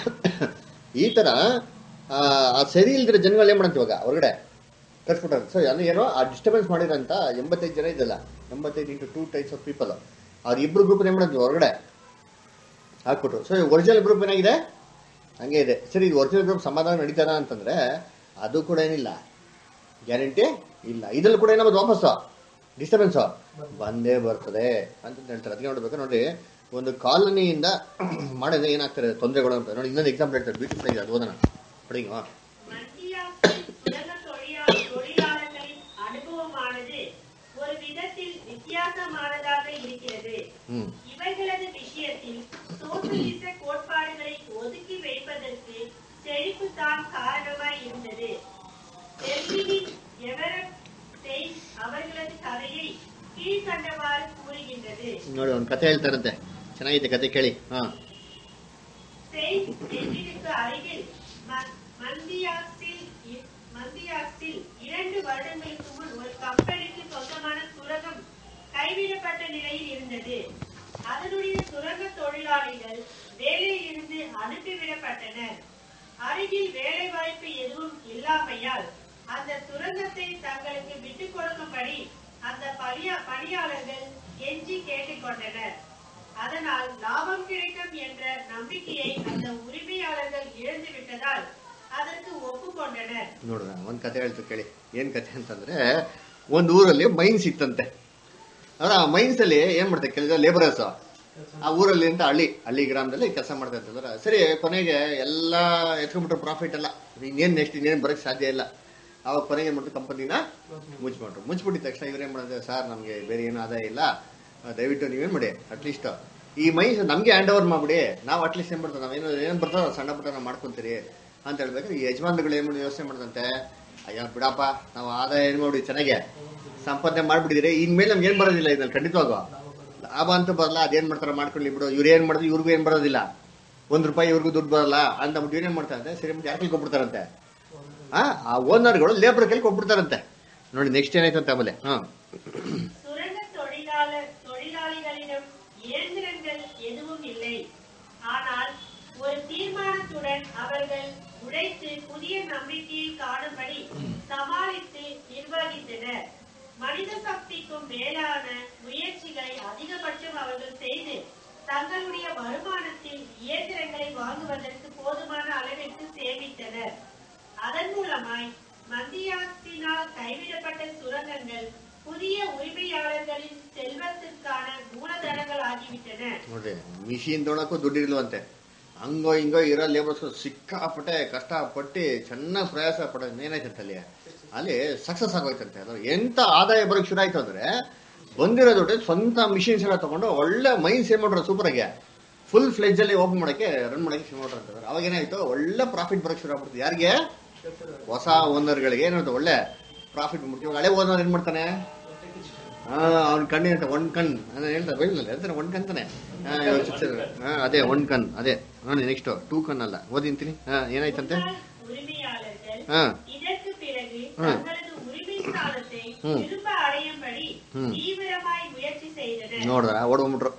ಈ ತರ ಆ, ಆ ಸರಿ ಇಲ್ದಿರೋ ಜನಗಳು ಏನ್ ಮಾಡಂತ ಇವಾಗ ಹೊರಗಡೆ ಕಟ್ಸ್ಬಿಟ್ಟಾರೆ ಸೊ ಅದು ಏನೋ ಆ ಡಿಸ್ಟರ್ಬೆನ್ಸ್ ಮಾಡಿರಂತ ಎಂಬತ್ತೈದು ಜನ ಇದಲ್ಲ ಎಂಬತ್ತೈದು into two types of people ಅವ್ರ ಇಬ್ರು ಗ್ರೂಪ್ ಏನ್ ಮಾಡಿದ್ವಿ ಹೊರಗಡೆ ಹಾಕ್ಬಿಟ್ರು ಸೊ ಒರಿಜಿನಲ್ ಗ್ರೂಪ್ ಏನಾಗಿದೆ ಹಂಗೆ ಇದೆ ಸರಿ ಇದು ಒರಿಜಿನಲ್ ಗ್ರೂಪ್ ಸಮಾಧಾನ ನಡೀತಾರ ಅಂತಂದ್ರೆ ಅದು ಕೂಡ ಏನಿಲ್ಲ ಗ್ಯಾರಂಟಿ ಇಲ್ಲ ಇದ್ರಲ್ಲಿ ಕೂಡ ಏನಾದ್ರು ವಾಪಸ್ಸು ಡಿಸ್ಟರ್ಬೆನ್ಸ್ ಬಂದೇ ಬರ್ತದೆ ಅಂತ ಹೇಳ್ತಾರೆ ಅದಕ್ಕೆ ನೋಡ್ಬೇಕು ನೋಡಿ ಒಂದು ಕಾಲನಿಯಿಂದ ಮಾಡಿದ್ರೆ ಏನಾಗ್ತಾರೆ ತೊಂದರೆಗಳು ಅಂತ ನೋಡಿ ಇನ್ನೊಂದು ಎಕ್ಸಾಂಪಲ್ ಹೇಳ್ತಾರೆ ಬ್ಯೂಟಿಫುಲ್ ಆಗಿದೆ ಅದು ಓದೋಣ ಪಡಿಂಗ್ மத்தியாசில் உலக தொழிலா- தொழிலாளர்களின் அனுபவமானது ஒரு விதத்தில் வித்தியாசமானதாக இருக்கிறது ಹ್ಮ್ இவர்களது விஷயத்தில் சோசியலிச கோட்பாடுகளை ஒதுக்கி வைப்பதற்கு செழிப்பு தான் காரணமாய் இருந்தது டெல்லியின் எவரட் செயின்ட் அவர்களது கதையை கீழ்கண்டவாறு கூறுகின்றது ನೋಡಿ ಒಂದು ಕತೆ ಹೇಳ್ತಾರಂತೆ ಚೆನ್ನಾಗಿದೆ ಕತೆ ಕೇಳಿ ಹಾ செயின்ட் டெல்லினுக்கு அருகில் ம- மந்தியாக்ஸில் இ- மந்தியாக்ஸில் இரண்டு வருடங்களுக்கு முன் ஒரு கம்பெனிக்கு சொந்தமான சுரங்கம் கைவிடப்பட்ட நிலையில் இருந்தது அதனுடைய சுரங்க தொழிலாளிகள் வேலையிலிருந்து அனுப்பிவிடப்பட்டனர் அருகில் வேலை வாய்ப்பு எதுவும் இல்லாமையால் அந்த சுரங்கத்தை தங்களுக்கு விட்டுக் கொடுக்கும்படி அந்த பணியா- பணியாளர்கள் கெஞ்சி கேட்டுக்கொண்டனர் அதனால் லாபம் கிடைக்கும் என்ற நம்பிக்கையை அந்த உரிமையாளர்கள் இழந்து விட்டதால் அதற்கு ஒப்புக்கொண்டனர் ನೋಡ್ರ ಒಂದು ಕತೆ ಹೇಳ್ತು ಕೇಳಿ ಏನ್ ಕತೆ ಅಂತಂದ್ರೆ ಒಂದು ಊರಲ್ಲಿ ಮೈನ್ಸ್ ಇತ್ತಂತೆ ಅದ್ರ ಆ ಮೈನ್ಸ್ ಅಲ್ಲಿ ಏನ್ ಮಾಡ್ತಾರೆ ಕೆಲಸ ಲೇಬರರ್ಸ್ ಆ ಊರಲ್ಲಿ ಅಂತ ಹಳ್ಳಿ ಹಳ್ಳಿ ಗ್ರಾಮದಲ್ಲಿ ಕೆಲಸ ಮಾಡ್ತಾ ಇರ್ತದ್ರ ಸರಿ ಕೊನೆಗೆ ಎಲ್ಲ ಎತ್ಕೊಂಡ್ಬಿಟ್ರು ಪ್ರಾಫಿಟ್ ಎಲ್ಲ ಇನ್ನೇನ್ ನೆಕ್ಸ್ಟ್ ಇನ್ನೇನ್ ಬರಕ್ ಸಾಧ್ಯ ಇಲ್ಲ ಅವಾಗ ಕೊನೆಗೆ ಏನ್ ಮಾಡ್ತಾರೆ ಕಂಪನಿನ ಮುಚ್ಚಿಬಿಟ್ರು ಮುಚ್ಚಿಬಿಟ್ಟಿದ ತಕ್ಷಣ ಇವ್ರೇನ್ ಮಾಡಿದ್ರೆ ಸರ್ ನಮ್ಗೆ ಬೇರೆ ಏನು ಆದಾಯ ಇಲ್ಲ ಆ, ದಯವಿಟ್ಟು ನೀವೇನ್ ಮಾಡಿ ಅಟ್ಲೀಸ್ಟ್ ಈ ಮೈನ್ಸ್ ನಮ್ಗೆ ಹ್ಯಾಂಡ್ ಓವರ್ ಮಾಡ್ಬಿಡಿ ನಾವು ಅಟ್ಲೀಸ್ಟ್ ಏನ್ ಮಾಡ್ತಾರೆ ನಾವೇನು ಏನ್ ಬರ್ತದ ಸಣ್ಣ ಪುಟ್ಟ ನಾವು ಮಾಡ್ಕೊಂತೀರಿ ಅಂತ ಹೇಳ್ಬೇಕಾದ್ರೆ ಈ ಯಜಮಾನ್ಗಳು ಏನ್ ಮಾಡಿ ಯೋಚನೆ ಮಾಡ್ದಂತೆ ಅಯ್ಯ ಬಿಡಪ್ಪ ನಾವು ಆದಾಯ ಏನ್ ಮಾಡಿ ಚೆನ್ನಾಗೆ ಸಂಪಾದನೆ ಮಾಡ್ಬಿಟ್ಟಿದ್ರೆ ಇನ್ಮೇಲೆ ನಮ್ಗೆ ಏನ್ ಬರೋದಿಲ್ಲ ಇದ್ರಲ್ಲಿ ಖಂಡಿತವಾಗ ಲಾಭ ಅಂತೂ ಬರಲ್ಲ ಅದೇನ್ ಮಾಡ್ತಾರ ಮಾಡ್ಕೊಳ್ಳಿ ಬಿಡು ಇವ್ರು ಏನ್ ಮಾಡಿದ್ರು ಇವ್ರಿಗೂ ಏನ್ ಬರೋದಿಲ್ಲ ಒಂದ್ ರೂಪಾಯಿ ಇವ್ರಿಗೂ ದುಡ್ಡು ಬರಲ್ಲ ಅಂತ ಬಿಟ್ಟು ಇವ್ರೇನ್ ಮಾಡ್ತಾರಂತೆ ಸರಿ ಮತ್ತೆ ಯಾಕೆ ಕೊಟ್ಬಿಡ್ತಾರಂತೆ ಆ ಆ ಓನರ್ಗಳು ಲೇಬರ್ ಕೈಲಿ ಕೊಟ್ಬಿಡ್ತಾರಂತೆ ನೋಡಿ ನೆಕ್ಸ್ಟ್ ಏನಾಯ್ತಂತೆ ಆಮೇಲೆ ಹಾ சுரங்க தொழிலாளர் தொழிலாளிகளிடம் இயந்திரங்கள் எதுவும் இல்லை ஆனால் ஒரு தீர்மானத்துடன் அவர்கள் உழைத்து புதிய நம்பிக்கையை காணும்படி சமாளித்து நிர்வகித்தனர் மனித சக்திக்கும் மேலான முயற்சிகளை அதிகபட்சம் அவர்கள் செய்து தங்களுடைய வருமானத்தில் இயந்திரங்களை வாங்குவதற்கு போதுமான அளவிற்கு சேமித்தனர் அதன் மூலமாய் மத்தியாத்தினால் கைவிடப்பட்ட சுரங்கங்கள் புதிய உரிமையாளர்களின் செல்வத்திற்கான மூலதனங்கள் ஆகிவிட்டன ನೋಡ್ರಿ ಮಿಷಿನ್ ತೊಳಕ್ಕೂ ದುಡ್ಡು ಇರ್ಲವಂತೆ ಹಂಗೋ ಹಿಂಗೋ ಇರೋ ಲೇಬರ್ಸ್ ಸಿಕ್ಕಾಪಟ್ಟೆ ಕಷ್ಟಪಟ್ಟು ಚೆನ್ನಾಗಿ ಪ್ರಯಾಸ ಪಡ ಏನಾಯ್ತಂತೆ ಅಲ್ಲಿ ಅಲ್ಲಿ ಸಕ್ಸಸ್ ಆಗೋಯ್ತಂತೆ ಅದು ಎಂತ ಆದಾಯ ಬರೋಕ್ ಶುರು ಆಯ್ತು ಅಂದ್ರೆ ಬಂದಿರೋ ದುಡ್ಡು ಸ್ವಂತ ಮಿಷಿನ್ಸ್ ಎಲ್ಲ ತಗೊಂಡು ಒಳ್ಳೆ ಮೈನ್ಸ್ ಏನ್ ಮಾಡ್ರು ಸೂಪರ್ ಆಗಿ ಫುಲ್ ಫ್ಲೆಜ್ ಅಲ್ಲಿ ಓಪನ್ ಮಾಡಕ್ಕೆ ರನ್ ಮಾಡಕ್ಕೆ ಶುರು ಮಾಡ್ರು ಅಂತಂದ್ರೆ ಅವಾಗ ಏನಾಯ್ತು ಒಳ್ಳೆ ಪ್ರಾಫಿಟ್ ಬರೋಕ್ ಶುರು ಆಗ್ಬಿಡ್ತು ಯಾರಿಗೆ ಹೊಸ ಓನರ್ಗಳಿಗೆ ಏನಾಯ್ತು ಒಳ್ಳೆ ಪ್ರಾಫಿಟ್ ಬಂದ್ಬಿಡ್ತು ಇವಾಗ ಹಳೆ ಓನರ್ ಏನ್ ಮಾಡ್ತಾನೆ ಅವ್ನ ಕಣ್ಣಿನ ಒಂದ್ ಕಣ್ ಅದೇ ಹೇಳ್ತಾರೆ ಬೈಬಲ್ ಹೇಳ್ತಾರೆ ಒಂದ್ ಕಣ್ ತಾನೆ ಹಾ, ಇವಾಗ ಚಿತ್ರ- ಹಾ, ಅದೇ ಒಂದ್ ಕಣ್ ಅದೇ ನೋಡಿ ನೆಕ್ಸ್ಟ್ ಟೂ ಕಣ್ ಅಲ್ಲ ಓದಿಂತೀನಿ ಹಾ ಏನಾಯ್ತಂತೆ முன்னாள் உரிமையாளர்கள் ಹಾ இதற்கு பிறகு ம். தங்களது உரிமை ஸ்தானத்தை ம். திரும்ப அடையும்படி ம். தீவிரமாய் முயற்சி செய்தனர் ನೋಡ್ರ ಓಡ್ಬಿಟ್ರು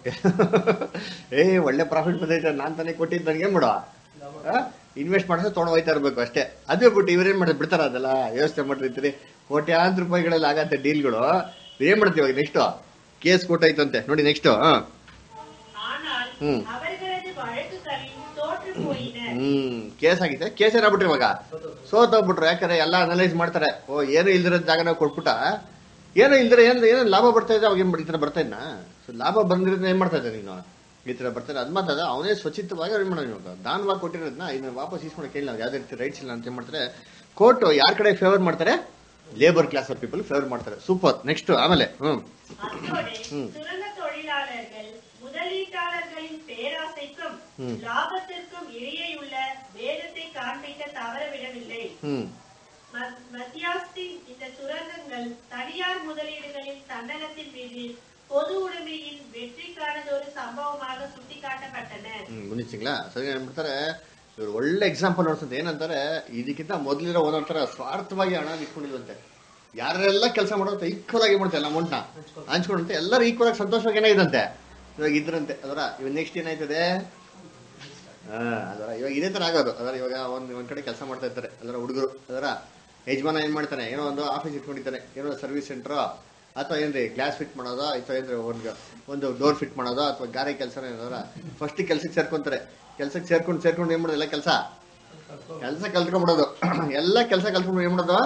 ಏ ಒಳ್ಳೆ ಪ್ರಾಫಿಟ್ ಬಂದೈತೆ ನಾನ್ ತಾನೇ ಕೊಟ್ಟಿದ್ದು ನನಗೆ ಏನ್ ಮಾಡುವ ಇನ್ವೆಸ್ಟ್ ಮಾಡಿದ್ರೆ ತೊಗೊಂಡು ಹೋಯ್ತಾ ಇರ್ಬೇಕು ಅಷ್ಟೇ ಅದೇ ಬಿಟ್ಟು ಇವ್ರೇನ್ ಮಾಡಿದ್ರೆ ಬಿಡ್ತಾರ ಅದೆಲ್ಲ ಯೋಚನೆ ಮಾಡಿರ್ತೀರಿ ಕೋಟ್ಯಾಂತರ ರೂಪಾಯಿಗಳಲ್ಲಿ ಆಗತ್ತೆ ಡೀಲ್ಗಳು ಏನ್ ಮಾಡ್ತೀವಿ ಇವಾಗ ನೆಕ್ಸ್ಟ್ ಕೇಸ್ ಕೊಟ್ಟಾಯ್ತಂತೆ ನೋಡಿ ನೆಕ್ಸ್ಟ್ ಹಾ ஆனால் ம். அவர்களது வழக்குகளில் தோற்று போயினர் ಹ್ಮ್ ಕೇಸ್ ಆಗಿದೆ ಕೇಸ್ ಏನಾಗ್ಬಿಟ್ರಿ ಇವಾಗ ಸೋತೋಗ್ಬಿಟ್ರು ಯಾಕಂದ್ರೆ ಎಲ್ಲ ಅನಲೈಸ್ ಮಾಡ್ತಾರೆ ಓ ಏನು ಇಲ್ದಿರೋ ಜಾಗನ ಕೊಟ್ಬಿಟ್ಟ ಏನೋ ಇಲ್ದಿರ ಏನ್ ಏನೋ ಲಾಭ ಬರ್ತಾ ಇದೆ ಅವಾಗ ಏನ್ ಈ ತರ ಬರ್ತಾ ಇದ್ನ ಸೊ ಲಾಭ ಬಂದಿರೋದನ್ನ ಏನ್ ಮಾಡ್ತಾ ಇದ್ದೆ ನೀನು ಈ ತರ ಬರ್ತಾರೆ ಅದ್ ಮಾತ್ರ ಅವನೇ ಸ್ವಚಿತವಾಗಿ ಏನ್ ಮಾಡೋದು ಇವಾಗ ದಾನವಾಗಿ ಕೊಟ್ಟಿರೋದನ್ನ ಇದನ್ನ ವಾಪಸ್ ಇಸ್ಕೊಂಡು ಕೇಳಿ ನಾವು ಯಾವ್ದೇ ರೀತಿ ರೈಟ್ಸ್ ಇಲ್ಲ ಅಂತ ಏನ್ ಮಾಡ್ತಾರೆ ಕೋರ್ಟ್ ಯಾರ ಕಡೆ ಫೇವರ್ ಮಾಡ್ತಾರೆ labour class of people favour ಮಾಡ್ತಾರೆ ಸೂಪರ್ ನೆಕ್ಸ್ಟ್ ಆಮೇಲೆ ಹ್ಮ್ அத்தோடு ம். சுரங்க தொழிலாளர்கள் முதலீட்டாளர்களின் பேராசைக்கும் ம். லாபத்திற்கும் இடையேயுள்ள வேதத்தை காண்பிக்க தவறவிடவில்லை ಹ್ಮ್ ம- மத்தியாஸ்தின் இந்த சுரங்கங்கள் தனியார் முதலீடுகளின் தன்னலத்தின் மீது பொது உடைமையின் வெற்றிக்கானதொரு சம்பவமாக சுட்டிக்காட்டப்பட்டன ಹ್ಮ್ ಗುಣಿಸಿங்களா ಸರಿ ಏನ್ಬಿಡ್ತಾರೆ ಇವ್ರು ಒಳ್ಳೆ ಎಕ್ಸಾಂಪಲ್ ನೋಡ್ತಂತೆ ಏನಂತಾರೆ ಇದಕ್ಕಿಂತ ಮೊದಲಿರೋ ಒಂದೊಂದ್ ತರ ಸ್ವಾರ್ಥವಾಗಿ ಹಣ ಇಟ್ಕೊಂಡಿಲ್ವಂತೆ ಯಾರೆಲ್ಲ ಕೆಲಸ ಮಾಡೋದು ಈಕ್ವಲ್ ಆಗಿ ಮಾಡ್ತಾರೆ ಅಮೌಂಟ್ನ ಹಂಚ್ಕೊಂಡಂತೆ ಎಲ್ಲರೂ ಈಕ್ವಲ್ ಆಗಿ ಸಂತೋಷವಾಗಿ ಏನಾಗಿದಂತೆ ಇವಾಗ ಇದ್ರಂತೆ ಅದರ ಇವಾಗ ನೆಕ್ಸ್ಟ್ ಏನಾಯ್ತದೆ ಹಾ ಅದರ ಇವಾಗ ಇದೇ ತರ ಆಗೋದು ಅದರ ಇವಾಗ ಒಂದ್ ಒಂದ್ ಕಡೆ ಕೆಲಸ ಮಾಡ್ತಾ ಇರ್ತಾರೆ ಅದರ ಹುಡುಗರು ಅದರ ಯಜಮಾನ ಏನ್ ಮಾಡ್ತಾನೆ ಏನೋ ಒಂದು ಆಫೀಸ್ ಇಟ್ಕೊಂಡಿರ್ತಾನೆ ಏನೋ ಸರ್ವಿಸ್ ಸೆಂಟರ್ ಅಥವಾ ಏನ್ರಿ ಗ್ಲಾಸ್ ಫಿಟ್ ಮಾಡೋದಾ ಅಥವಾ ಏನ್ರಿ ಒಂದು ಒಂದು ಡೋರ್ ಫಿಟ್ ಮಾಡೋದಾ ಅಥವಾ ಗಾರೆ ಕೆಲಸ ಏನಾದ್ರ ಫಸ್ಟ್ ಕೆಲ್ಸಕ್ಕೆ ಸೇರ್ಕೊಂತಾರೆ ಕೆಲ್ಸಕ್ಕೆ ಸೇರ್ಕೊಂಡು ಸೇರ್ಕೊಂಡು ಏನ್ ಮಾಡೋದು ಎಲ್ಲ ಕೆಲಸ ಕೆಲಸ ಕಲ್ತ್ಕೊಂಡ್ಬಿಡೋದು ಎಲ್ಲ ಕೆಲಸ ಕಲ್ತ್ಕೊಂಡು ಏನ್ ಮಾಡೋದು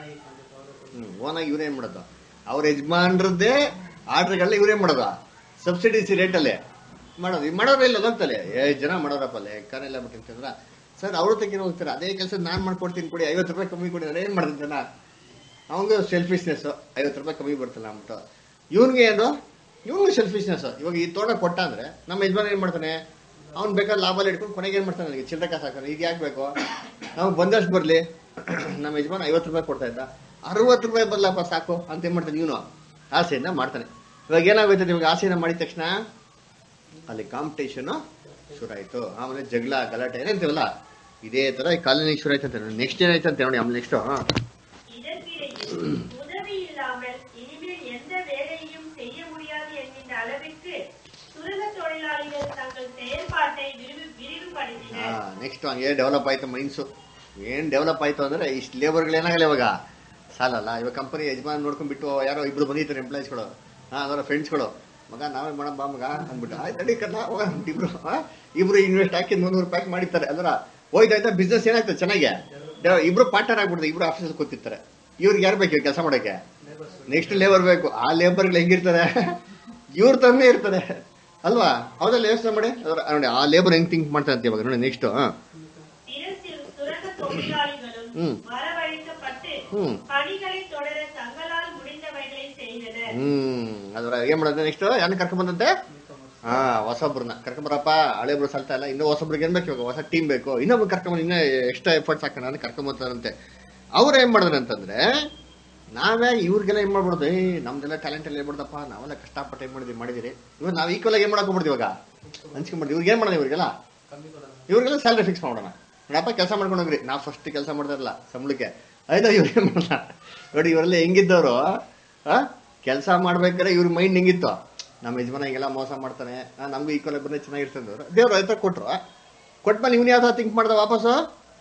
ಹ್ಮ್ ಓನಾಗಿ ಇವ್ರೇ ಏನ್ ಮಾಡೋದು ಅವ್ರ ಯಜಮಾನ್ರದ್ದೇ ಆರ್ಡರ್ಗಳನ್ನ ಇವ್ರೇ ಮಾಡೋದು ಸಬ್ಸಿಡಿಸಿ ರೇಟಲ್ಲಿ ಮಾಡೋದು ಈಗ ಮಾಡೋರೇ ಇಲ್ಲ ಹೋಗ್ತಲೆ ಏ ಜನ ಮಾಡೋರಪ್ಪ ಲೆಕ್ಕನೆಲ್ಲ ಬಿಟ್ಟಿರ್ತಂದ್ರ ಸರ್ ಅವ್ರ ತೆಗಿನ ಹೋಗ್ತಾರೆ ಅದೇ ಕೆಲಸ ನಾನ್ ಮಾಡ್ಕೊಡ್ತೀನಿ ಕೊಡಿ ಐವತ್ತು ರೂಪಾಯಿ ಕಮ್ಮಿ ಕೊಡಿ ಅಂದ್ರೆ ಏನ್ ಮಾಡ್ತೀನಿ ಜನ ಅವಂಗ ಸೆಲ್ಫಿಶ್ನೆಸ್ ಐವತ್ತು ರೂಪಾಯಿ ಕಮ್ಮಿ ಬರ್ತಲ್ಲ ಅಂದ್ಬಿಟ್ಟು ಇವನ್ಗೆ ಏನು ಇವನ್ಗೆ ಸೆಲ್ಫಿಶ್ನೆಸ್ ಇವಾಗ ಈ ತೋಟ ಕೊಟ್ಟ ಅಂದ್ರೆ ನಮ್ಮ ಯಜಮಾನ ಏನ್ ಮಾಡ್ತಾನೆ ಅವ್ನ್ ಬೇಕಾದ್ರೆ ಲಾಭ ಇಟ್ಕೊಂಡು ಕೊನೆಗೆ ಏನ್ ಮಾಡ್ತಾನೆ ನನಗೆ ಚಿಲ್ಲರೆ ಕಾಸು ಹಾಕ್ತಾನೆ ಈಗ ಯಾಕೆ ಬೇಕು ನಮ್ಗೆ ಬಂದಷ್ಟು ಬರ್ಲಿ ನಮ್ಮ ಯಜಮಾನ ಐವತ್ತು ರೂಪಾಯಿ ಕೊಡ್ತಾ ಇದ್ದ ಅರವತ್ತು ರೂಪಾಯಿ ಬರ್ಲಪ್ಪ ಸಾಕು ಅಂತ ಏನ್ ಮಾಡ್ತಾನೆ ಇವನು ಆಸೆಯಿಂದ ಮಾಡ್ತಾನೆ ಇವಾಗ ಏನಾಗೋಯ್ತದೆ ಇವಾಗ ಆಸೆಯಿಂದ ಮಾಡಿದ ತಕ್ಷಣ ಅಲ್ಲಿ ಕಾಂಪಿಟೇಷನ್ ಶುರು ಆಯ್ತು ಆಮೇಲೆ ಜಗಳ ಗಲಾಟೆ ಏನಂತೀವಲ್ಲ ಇದೇ ತರ ಈ ಕಾಲನಿ ಶುರು ಆಯ್ತು ಅಂತ ನೆಕ್ಸ್ಟ್ ಏನಾಯ್ತು ಅಂತ ನೋಡಿ ಆಮೇಲೆ ನೆಕ್ಸ್ಟ್ இதற்கிடையில் உதவி இல்லாமல் இனிமேல் எந்த வேலையையும் செய்ய முடியாது என்கின்ற அளவிற்கு சுரங்க தொழிலாளிகள் தங்கள் செயல்பாட்டை விரிவு- விரிவுபடுத்தினர் ನೆಕ್ಸ್ಟ್ ಹಂಗೆ ಡೆವಲಪ್ ಆಯ್ತು ಮೈನ್ಸು ಏನ್ ಡೆವಲಪ್ ಆಯ್ತು ಅಂದ್ರೆ ಇಷ್ಟು ಲೇಬರ್ಗಳು ಏನಾಗಲ್ಲ ಇವಾಗ ಸಾಲಲ್ಲ ಇವಾಗ ಕಂಪನಿ ಯಜಮಾನ ನೋಡ್ಕೊಂಡ್ಬಿಟ್ಟು ಯಾರೋ ಇಬ್ರು ಬಂದಿರ್ತಾರೆ ಎಂಪ್ಲಾಯೀಸ್ಗಳು ಹಾ ಅದರ ಫ್ರೆಂಡ್ಸ್ಗಳು ಮಗ ನಾವೇ ಮಾಡೋಣ ಬಾ ಮಗ ಅಂದ್ಬಿಟ್ಟು ಆಯ್ತು ನಡಿ ಕಣ್ಣ ಹೋಗೋಣ ಅಂತ ಇಬ್ರು ಆ? ಇಬ್ರು ಇನ್ವೆಸ್ಟ್ ಹಾಕಿ ಮುನ್ನೂರು ಪ್ಯಾಕ್ ಮಾಡಿರ್ತಾರೆ ಅದರ ಹೋಯ್ತಾಯ್ತಾ ಬಿಸ್ನೆಸ್ ಏನಾಗ್ತದೆ ಚೆನ್ನಾಗೆ ಡೆ- ಇಬ್ರು ಪಾರ್ಟ್ನರ್ ಆಗ್ಬಿಡ್ತಾರೆ ಇಬ್ರು ಆಫೀಸಲ್ಲಿ ಕೂತಿರ್ತಾರೆ ಇವ್ರಿಗೆ ಯಾರು ಬೇಕು ಕೆಲಸ ಮಾಡೋಕೆ ನೆಕ್ಸ್ಟ್ ಲೇಬರ್ ಬೇಕು ಆ ಲೇಬರ್ಗಳು ಹೆಂಗಿರ್ತಾರೆ ಇವ್ರ ತರನೇ ಇರ್ತಾರೆ ಅಲ್ವಾ ಹೌದಲ್ಲ ಯೋಚನೆ ಮಾಡಿ ಅದರ ನೋಡಿ ಆ ಲೇಬರ್ ಹೆಂಗ್ ಥಿಂಕ್ ಮಾಡ್ತಾರೆ ಅಂತ ಇವಾಗ ನೋಡಿ ನೆಕ್ಸ್ಟ್ பிற சிறு சுரங்க தொழிலாளிகளும் ம். வரவழைக்கப்பட்டு ம். பணிகளை தொடர தங்களால் முடிந்தவைகளை செய்தனர் ಹ್ಮ್ ಅದರ ಏನ್ ಮಾಡೋದು ನೆಕ್ಸ್ಟ್ ಯಾರನ್ನ ಕರ್ಕೊಂಡ್ ಬಂದಂತೆ ಹಾ ಹೊಸೊಬ್ರನ್ನ ಕರ್ಕೊಂಬರಪ್ಪ ಹಳೆಬ್ರು ಸಲ್ತಾ ಇಲ್ಲ ಇನ್ನೂ ಹೊಸೊಬ್ರಿಗೆ ಏನ್ ಬೇಕು ಇವಾಗ ಹೊಸ ಟೀಮ್ ಬೇಕು ಇನ್ನೊಬ್ರು ಕರ್ಕೊಂಬಂದು ಇನ್ನೂ ಎಕ್ಸ್ಟ್ರಾ ಎಫರ್ಟ್ಸ್ ಹಾಕೋಣ ಅಂತ ಕರ್ಕೊಂಬರ್ತಾರಂತೆ ಅವ್ರು ಏನ್ ಮಾಡಿದ್ರು ಅಂತಂದ್ರೆ ನಾವೇ ಇವ್ರಿಗೆಲ್ಲ ಏನ್ ಮಾಡ್ಬಿಡ್ದು ಏ ನಮ್ದೆಲ್ಲ ಟ್ಯಾಲೆಂಟ್ ಎಲ್ಲ ಏನ್ಬಿಡ್ದಪ್ಪ ನಾವೆಲ್ಲ ಕಷ್ಟಪಟ್ಟು ಏನ್ ಮಾಡಿದ್ವಿ ಮಾಡಿದಿರಿ ಇವಾಗ ನಾವು ಈಕ್ವಲ್ ಆಗಿ ಏನ್ ಮಾಡಕ್ ಹೋಗ್ಬಿಡ್ತೀವಿ ಇವಾಗ ಹಂಚ್ಕೊಂಡ್ಬಿಡ್ತೀವಿ ಇವ್ರಿಗೆ ಏನ್ ಮಾಡೋದು ಇವ್ರಿಗೆಲ್ಲ ಇವ್ರಿಗೆಲ್ಲ ಸ್ಯಾಲ್ರಿ ಫಿಕ್ಸ್ ಮಾಡೋಣ ನೋಡಪ್ಪ ಕೆಲಸ ಮಾಡ್ಕೊಂಡು ಹೋಗ್ರಿ ನಾವು ಫಸ್ಟ್ ಕೆಲಸ ಮಾಡ್ದಾರಲ್ಲ ಸಂಬಳಕ್ಕೆ ಆಯ್ತಾ ಇವ್ರು ಏನ್ ಮಾಡಲ್ಲ ನೋಡಿ ಇವರೆಲ್ಲ ಹೆಂಗಿದ್ದವರು ಆ ಕೆಲಸ ಮಾಡ್ಬೇಕಾದ್ರೆ ಇವ್ರ ಮೈಂಡ್ ಹೆಂಗಿತ್ತು ನಮ್ಮ ಯಜಮಾನ ಹಿಂಗೆಲ್ಲ ಮೋಸ ಮಾಡ್ತಾನೆ ಆ, ನಮ್ಗೂ ಈಕ್ವಲ್ ಬಂದ್ರೆ ಚೆನ್ನಾಗಿರ್ತಂದವ್ರು ದೇವ್ರು ಆಯ್ತಾ ಕೊಟ್ರು ಕೊಟ್ಮೇಲೆ ಇವ್ನು ಯಾವ್ದು ಥಿಂಕ್ ಮಾಡ್ದ ವಾಪಸ್ಸು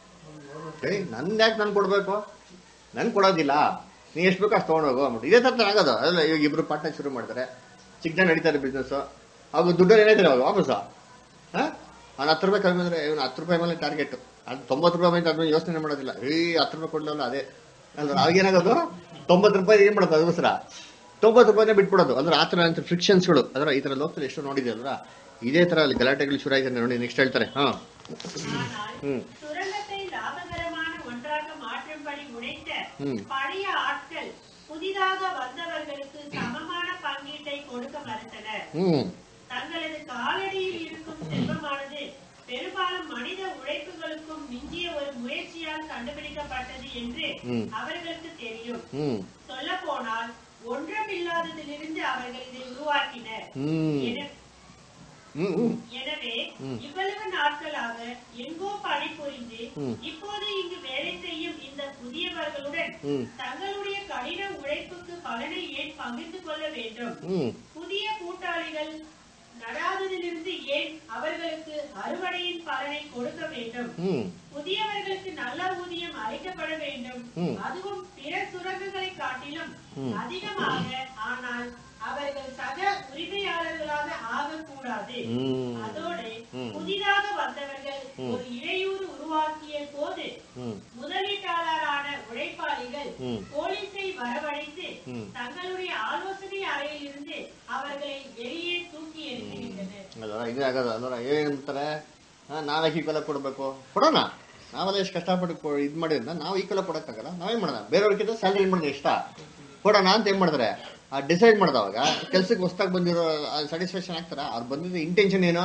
ಏಯ್ ನನ್ ಯಾಕೆ ನನ್ ಕೊಡ್ಬೇಕು ನನ್ ಕೊಡೋದಿಲ್ಲ ನೀ ಎಷ್ಟು ಬೇಕೋ ಅಷ್ಟು ತೊಗೊಂಡೋಗು ಅಂದ್ಬಿಟ್ಟು ಇದೇ ಥರ ಆಗೋದು ಅಲ್ಲ ಇವಾಗ ಇಬ್ರು ಪಾರ್ಟ್ನರ್ ಶುರು ಮಾಡ್ತಾರೆ ಚಿಕ್ಕ ಜನ ನಡೀತಾರೆ ಬಿಸ್ನೆಸ್ ಅವಾಗ ದುಡ್ಡು ಏನಾಯ್ತಾರೆ ಅವಾಗ ವಾಪಸ್ಸು ಹಾ ಅವ್ನು ಹತ್ತು ರೂಪಾಯಿ ಕಮ್ಮಿ ಅಂದ್ರೆ ಇವ್ನು ಹತ್ತು ರೂಪಾಯಿ ಮೇಲೆ ಟಾರ್ಗೆಟ್ ಅದು ತೊಂಬತ್ತು ರೂಪಾಯಿ ಮೇಲೆ ಅದನ್ನ ಯೋಚನೆ ಮಾಡೋದಿಲ್ಲ ಏ ಹತ್ತು ರೂಪಾಯಿ ಕೊಡ್ಲಲ್ಲ ಅದೇ ಅಂದ್ರೆ ಅವಾಗೇನಾಗೋದು ತೊಂಬತ್ತು ರೂಪಾಯಿ ಏನ್ ಮಾಡೋದು ಅದಕ್ಕೋಸ್ಕರ ತೊಂಬತ್ತು ರೂಪಾಯಿನೇ ಬಿಟ್ಬಿಡೋದು ಅಂದ್ರೆ ಆ ಥರ ಅಂತ ಫ್ರಿಕ್ಷನ್ಸ್ಗಳು ಅಂದ್ರೆ ಈ ಥರ ಲೋಕದಲ್ಲಿ ಎಷ್ಟು ನೋಡಿದೆ ಅಲ್ವಾ ಇದೇ ಥರ ಅಲ್ಲಿ ಗಲಾಟೆಗಳು ಶುರು ಆಯ್ತು ನೋಡಿ ನೆಕ್ಸ್ಟ್ ಹೇಳ್ತಾರೆ ಹಾ ஆனால் ம். சுரங்கத்தை லாபகரமான ஒன்றாக மாற்றும்படி உழைத்த ம். பழைய ஆட்கள் புதிதாக வந்தவர்களுக்கு சமமான பங்கீட்டை கொடுக்க மறுத்தனர் ಹ್ಮ್ தங்களது காலடியில் இருக்கும் செல்வமானது பெரும்பாலும் மனித உழைப்புகளுக்கும் மிஞ்சிய ஒரு முயற்சியால் கண்டுபிடிக்கப்பட்டது என்று ம். அவர்களுக்கு தெரியும் ಹ್ಮ್ சொல்ல போனால் ஒன்றுமில்லாததிலிருந்து அவர்கள் இதை உருவாக்கினர் ಹ್ಮ್ என- ಹ್ಮ್ ಹ್ಮ್ எனவே ம். இவ்வளவு நாட்களாக எங்கோ பணிபுரிந்து ம். இப்போது இங்கு வேலை செய்யும் இந்த புதியவர்களுடன் ம். தங்களுடைய கடின உழைப்புக்கு பலனை ஏன் பகிர்ந்து கொள்ள வேண்டும் ಹ್ಮ್ புதிய கூட்டாளிகள் நடாததிலிருந்து ஏன் அவர்களுக்கு அறுவடையின் பலனை கொடுக்க வேண்டும் ಹ್ಮ್ புதியவர்களுக்கு நல்ல ஊதியம் அளிக்கப்பட வேண்டும் ம். அதுவும் பிற சுரங்கங்களை காட்டிலும் ம். அதிகமாக ஆனால் அவர்கள் சக உரிமையாளர்களாக ஆகக்கூடாது ம். அதோடு ம். புதிதாக வந்தவர்கள் ம். ஒரு இடையூறு உருவாக்கிய போது ಹ್ಮ್ முதலீட்டாளரான உழைப்பாளிகள் ம். போலீஸை வரவழைத்து ம். தங்களுடைய ஆலோசனை அறையில் இருந்து அவர்களை வெளியே தூக்கி எறிந்துவிட்டனர் ಅದರ ಇದೇ ಆಗೋದು ಅದರ ಏನಂತಾರೆ ನಾವೇ ಈಕ್ವಲ್ ಕೊಡಬೇಕು ಕೊಡೋಣ ನಾವೆಲ್ಲ ಎಷ್ಟು ಕಷ್ಟಪಟ್ಟು ಕೊ- ಇದ್ ಮಾಡಿದ್ನ ನಾವು ಈಕ್ವಲ್ ಕೊಡಕ್ಕಾಗಲ್ಲ ನಾವೇನ್ ಮಾಡೋಣ ಬೇರೆಯವ್ರಿಗಿಂತ ಸ್ಯಾಲ್ರಿ ಏನ್ ಮಾಡಿದ್ರೆ ಇಷ್ಟ ಕೊಡೋಣ ಅಂತ ಏನ್ ಮಾಡಿದ್ರೆ ಆ ಡಿಸೈಡ್ ಮಾಡ್ದವಾಗ ಕೆಲ್ಸಕ್ಕೆ ಹೊಸ್ದಾಗಿ ಬಂದಿರೋ ಸ್ಯಾಟಿಸ್ಫ್ಯಾಕ್ಷನ್ ಆಗ್ತಾರ ಅವ್ರು ಬಂದಿದ್ದ ಇಂಟೆನ್ಷನ್ ಏನು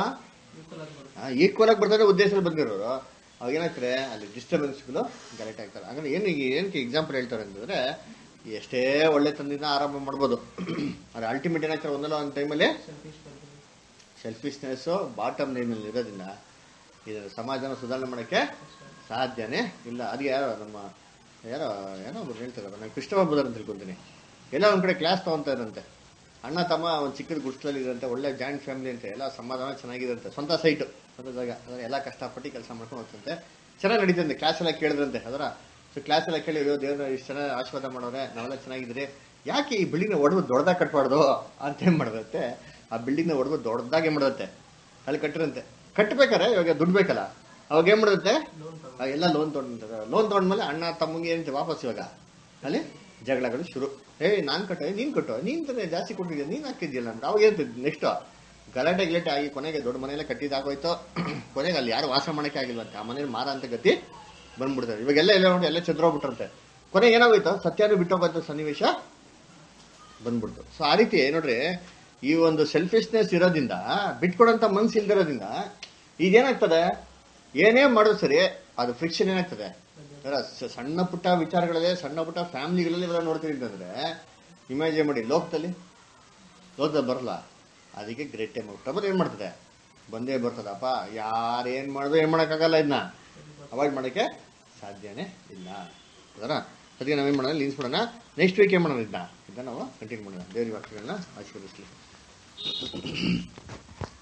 ಈಕ್ವಲ್ ಆಗಿ ಬರ್ತಾರೆ ಉದ್ದೇಶದಲ್ಲಿ ಬಂದಿರೋರು ಅವಾಗ ಏನಾಗ್ತಾರೆ ಅಲ್ಲಿ ಡಿಸ್ಟರ್ಬೆನ್ಸ್ಗಳು ಗಲಾಟೆ ಆಗ್ತಾರೆ ಹಾಗಾದ್ರೆ ಏನು ಏನಕ್ಕೆ ಎಕ್ಸಾಂಪಲ್ ಹೇಳ್ತಾರೆ ಅಂತಂದ್ರೆ ಎಷ್ಟೇ ಒಳ್ಳೆ ತಂದಿನ ಆರಂಭ ಮಾಡ್ಬೋದು ಆದ್ರೆ ಅಲ್ಟಿಮೇಟ್ ಏನಾಗ್ತಾರೆ ಒಂದಲ್ಲ ಒಂದು ಟೈಮಲ್ಲಿ ಸೆಲ್ಫಿಶ್ನೆಸ್ ಬಾಟಮ್ ಲೈನಲ್ಲಿ ಇರೋದ್ರಿಂದ ಇದನ್ನು ಸಮಾಜನ ಸುಧಾರಣೆ ಮಾಡೋಕ್ಕೆ ಸಾಧ್ಯನೇ ಇಲ್ಲ ಅದಕ್ಕೆ ಯಾರೋ ನಮ್ಮ ಯಾರೋ ಏನೋ ಒಬ್ರು ಹೇಳ್ತಾರೆ ನಾನು ಕೃಷ್ಣಬಾಬುದರ್ ಅಂತ ತಿಳ್ಕೊತೀನಿ ಎಲ್ಲ ಒಂದು ಕಡೆ ಕ್ಲಾಸ್ ತೊಗೊತಾ ಇದ್ರಂತೆ ಅಣ್ಣ ತಮ್ಮ ಒಂದು ಚಿಕ್ಕದ ಗುಡ್ಸ್ಲಲ್ಲಿ ಇದಂತೆ ಒಳ್ಳೆ ಜಾಯಿಂಟ್ ಫ್ಯಾಮಿಲಿ ಅಂತೆ ಎಲ್ಲ ಸಮಾಧಾನ ಚೆನ್ನಾಗಿದಂತೆ ಸ್ವಂತ ಸೈಟು ಸ್ವಂತ ಜಾಗ ಅದರ ಎಲ್ಲ ಕಷ್ಟಪಟ್ಟು ಕೆಲಸ ಮಾಡ್ಕೊಂಡು ಹೋಗ್ತಂತೆ ಚೆನ್ನಾಗಿ ನಡೀತಂತೆ ಕ್ಲಾಸ್ ಎಲ್ಲ ಕೇಳಿದ್ರಂತೆ ಅದರ ಸೊ ಕ್ಲಾಸ್ ಎಲ್ಲ ಕೇಳಿ ಅಯ್ಯೋ ದೇವ್ರ ಇಷ್ಟು ಚೆನ್ನಾಗಿ ಆಶೀರ್ವಾದ ಮಾಡೋರೆ ನಾವೆಲ್ಲ ಚೆನ್ನಾಗಿದ್ರೆ ಯಾಕೆ ಈ ಬಿಲ್ಡಿಂಗ್ನ ಹೊಡೆದು ದೊಡ್ಡದಾಗಿ ಕಟ್ಬಾರ್ದು ಅಂತ ಏನ್ ಮಾಡಿದಂತೆ ಆ ಬಿಲ್ಡಿಂಗ್ನ ಹೊಡೆದು ದೊಡ್ಡದಾಗೆ ಮಾಡದಂತೆ ಅಲ್ಲಿ ಕಟ್ಟಿರಂತೆ ಕಟ್ಟಬೇಕಾರೆ ಇವಾಗ ದುಡ್ಡು ಬೇಕಲ್ಲ ಅವಾಗ ಏನ್ ಮಾಡದಂತೆ ಎಲ್ಲ ಲೋನ್ ತೊಗೊಂಡ ಲೋನ್ ತೊಗೊಂಡ್ಮೇಲೆ ಅಣ್ಣ ತಮ್ಮಗೆ ಏನಂತೆ ವಾಪಸ್ ಇವಾಗ ಅಲ್ಲಿ ಜಗಳಗಳು ಶುರು ಏ ನಾನ್ ಕಟ್ಟೆ ನೀನ್ ಕಟ್ಟೋ ನೀನ್ ತಾನೇ ಜಾಸ್ತಿ ಕೊಟ್ಟಿದ್ಯಾ ನೀನ್ ಹಾಕಿದ್ಯಲ್ಲ ಅಂತ ಅವಾಗ ಏನಂತ ನೆಕ್ಸ್ಟ್ ಗಲಾಟೆ ಗಿಲಾಟೆ ಆಗಿ ಕೊನೆಗೆ ದೊಡ್ಡ ಮನೆಯಲ್ಲ ಕಟ್ಟಿದಾಗೋಯ್ತು ಕೊನೆಗೆ ಅಲ್ಲಿ ಯಾರು ವಾಸ ಮಾಡಕ್ಕೆ ಆಗಿಲ್ವಂತೆ ಆ ಮನೇಲಿ ಮಾರ ಅಂತ ಗತಿ ಬಂದ್ಬಿಡ್ತಾರೆ ಇವಾಗೆಲ್ಲ ಎಲ್ಲ ನೋಡಿ ಎಲ್ಲ ಚದ್ರೋಗ್ಬಿಟ್ರಂತೆ ಕೊನೆಗೆ ಏನಾಗೋಯ್ತು ಸತ್ಯಾನು ಬಿಟ್ಟೋಗೋಯ್ತು ಸನ್ನಿವೇಶ ಬಂದ್ಬಿಡ್ತು ಸೊ ಆ ರೀತಿ ನೋಡ್ರಿ ಈ ಒಂದು ಸೆಲ್ಫಿಶ್ನೆಸ್ ಇರೋದ್ರಿಂದ ಬಿಟ್ಕೊಡಂತ ಮನ್ಸು ಇಲ್ದಿರೋದ್ರಿಂದ ಇದೇನಾಗ್ತದೆ ಏನೇ ಮಾಡಿದ್ರು ಸರಿ ಅದು ಫ್ರಿಕ್ಷನ್ ಏನಾಗ್ತದೆ ಅದರ ಸ- ಸಣ್ಣ ಪುಟ್ಟ ವಿಚಾರಗಳಲ್ಲೇ ಸಣ್ಣ ಪುಟ್ಟ ಫ್ಯಾಮಿಲಿಗಳಲ್ಲಿ ಇವೆಲ್ಲ ನೋಡ್ತೀವಿ ಅಂತಂದ್ರೆ ಇಮ್ಯಾಜಿನ್ ಮಾಡಿ ಲೋಕದಲ್ಲಿ ಲೋಕದಲ್ಲಿ ಬರಲ್ಲ ಅದಕ್ಕೆ ಗ್ರೇಟ್ ಟೈಮ್ ಟಬರ್ ಏನ್ ಮಾಡ್ತದೆ ಬಂದೇ ಬರ್ತದಪ್ಪ ಯಾರೇನ್ ಮಾಡಿದ್ರು ಏನ್ ಮಾಡಕ್ಕಾಗಲ್ಲ ಇದನ್ನ ಅವಾಯ್ಡ್ ಮಾಡಕ್ಕೆ ಸಾಧ್ಯನೇ ಇಲ್ಲ ಅದರ ಅದಕ್ಕೆ ನಾವೇನ್ ಮಾಡೋಣ ಲೀನ್ಸ್ ಮಾಡೋಣ ನೆಕ್ಸ್ಟ್ ವೀಕ್ ಏನ್ ಮಾಡೋಣ ಇದನ್ನ ಇದನ್ನ ನಾವು ಕಂಟಿನ್ಯೂ ಮಾಡೋಣ ದೇವ್ರ ವಾಕ್ಯಗಳನ್ನ ಆಶೀರ್ವದಿಸ್ಲಿ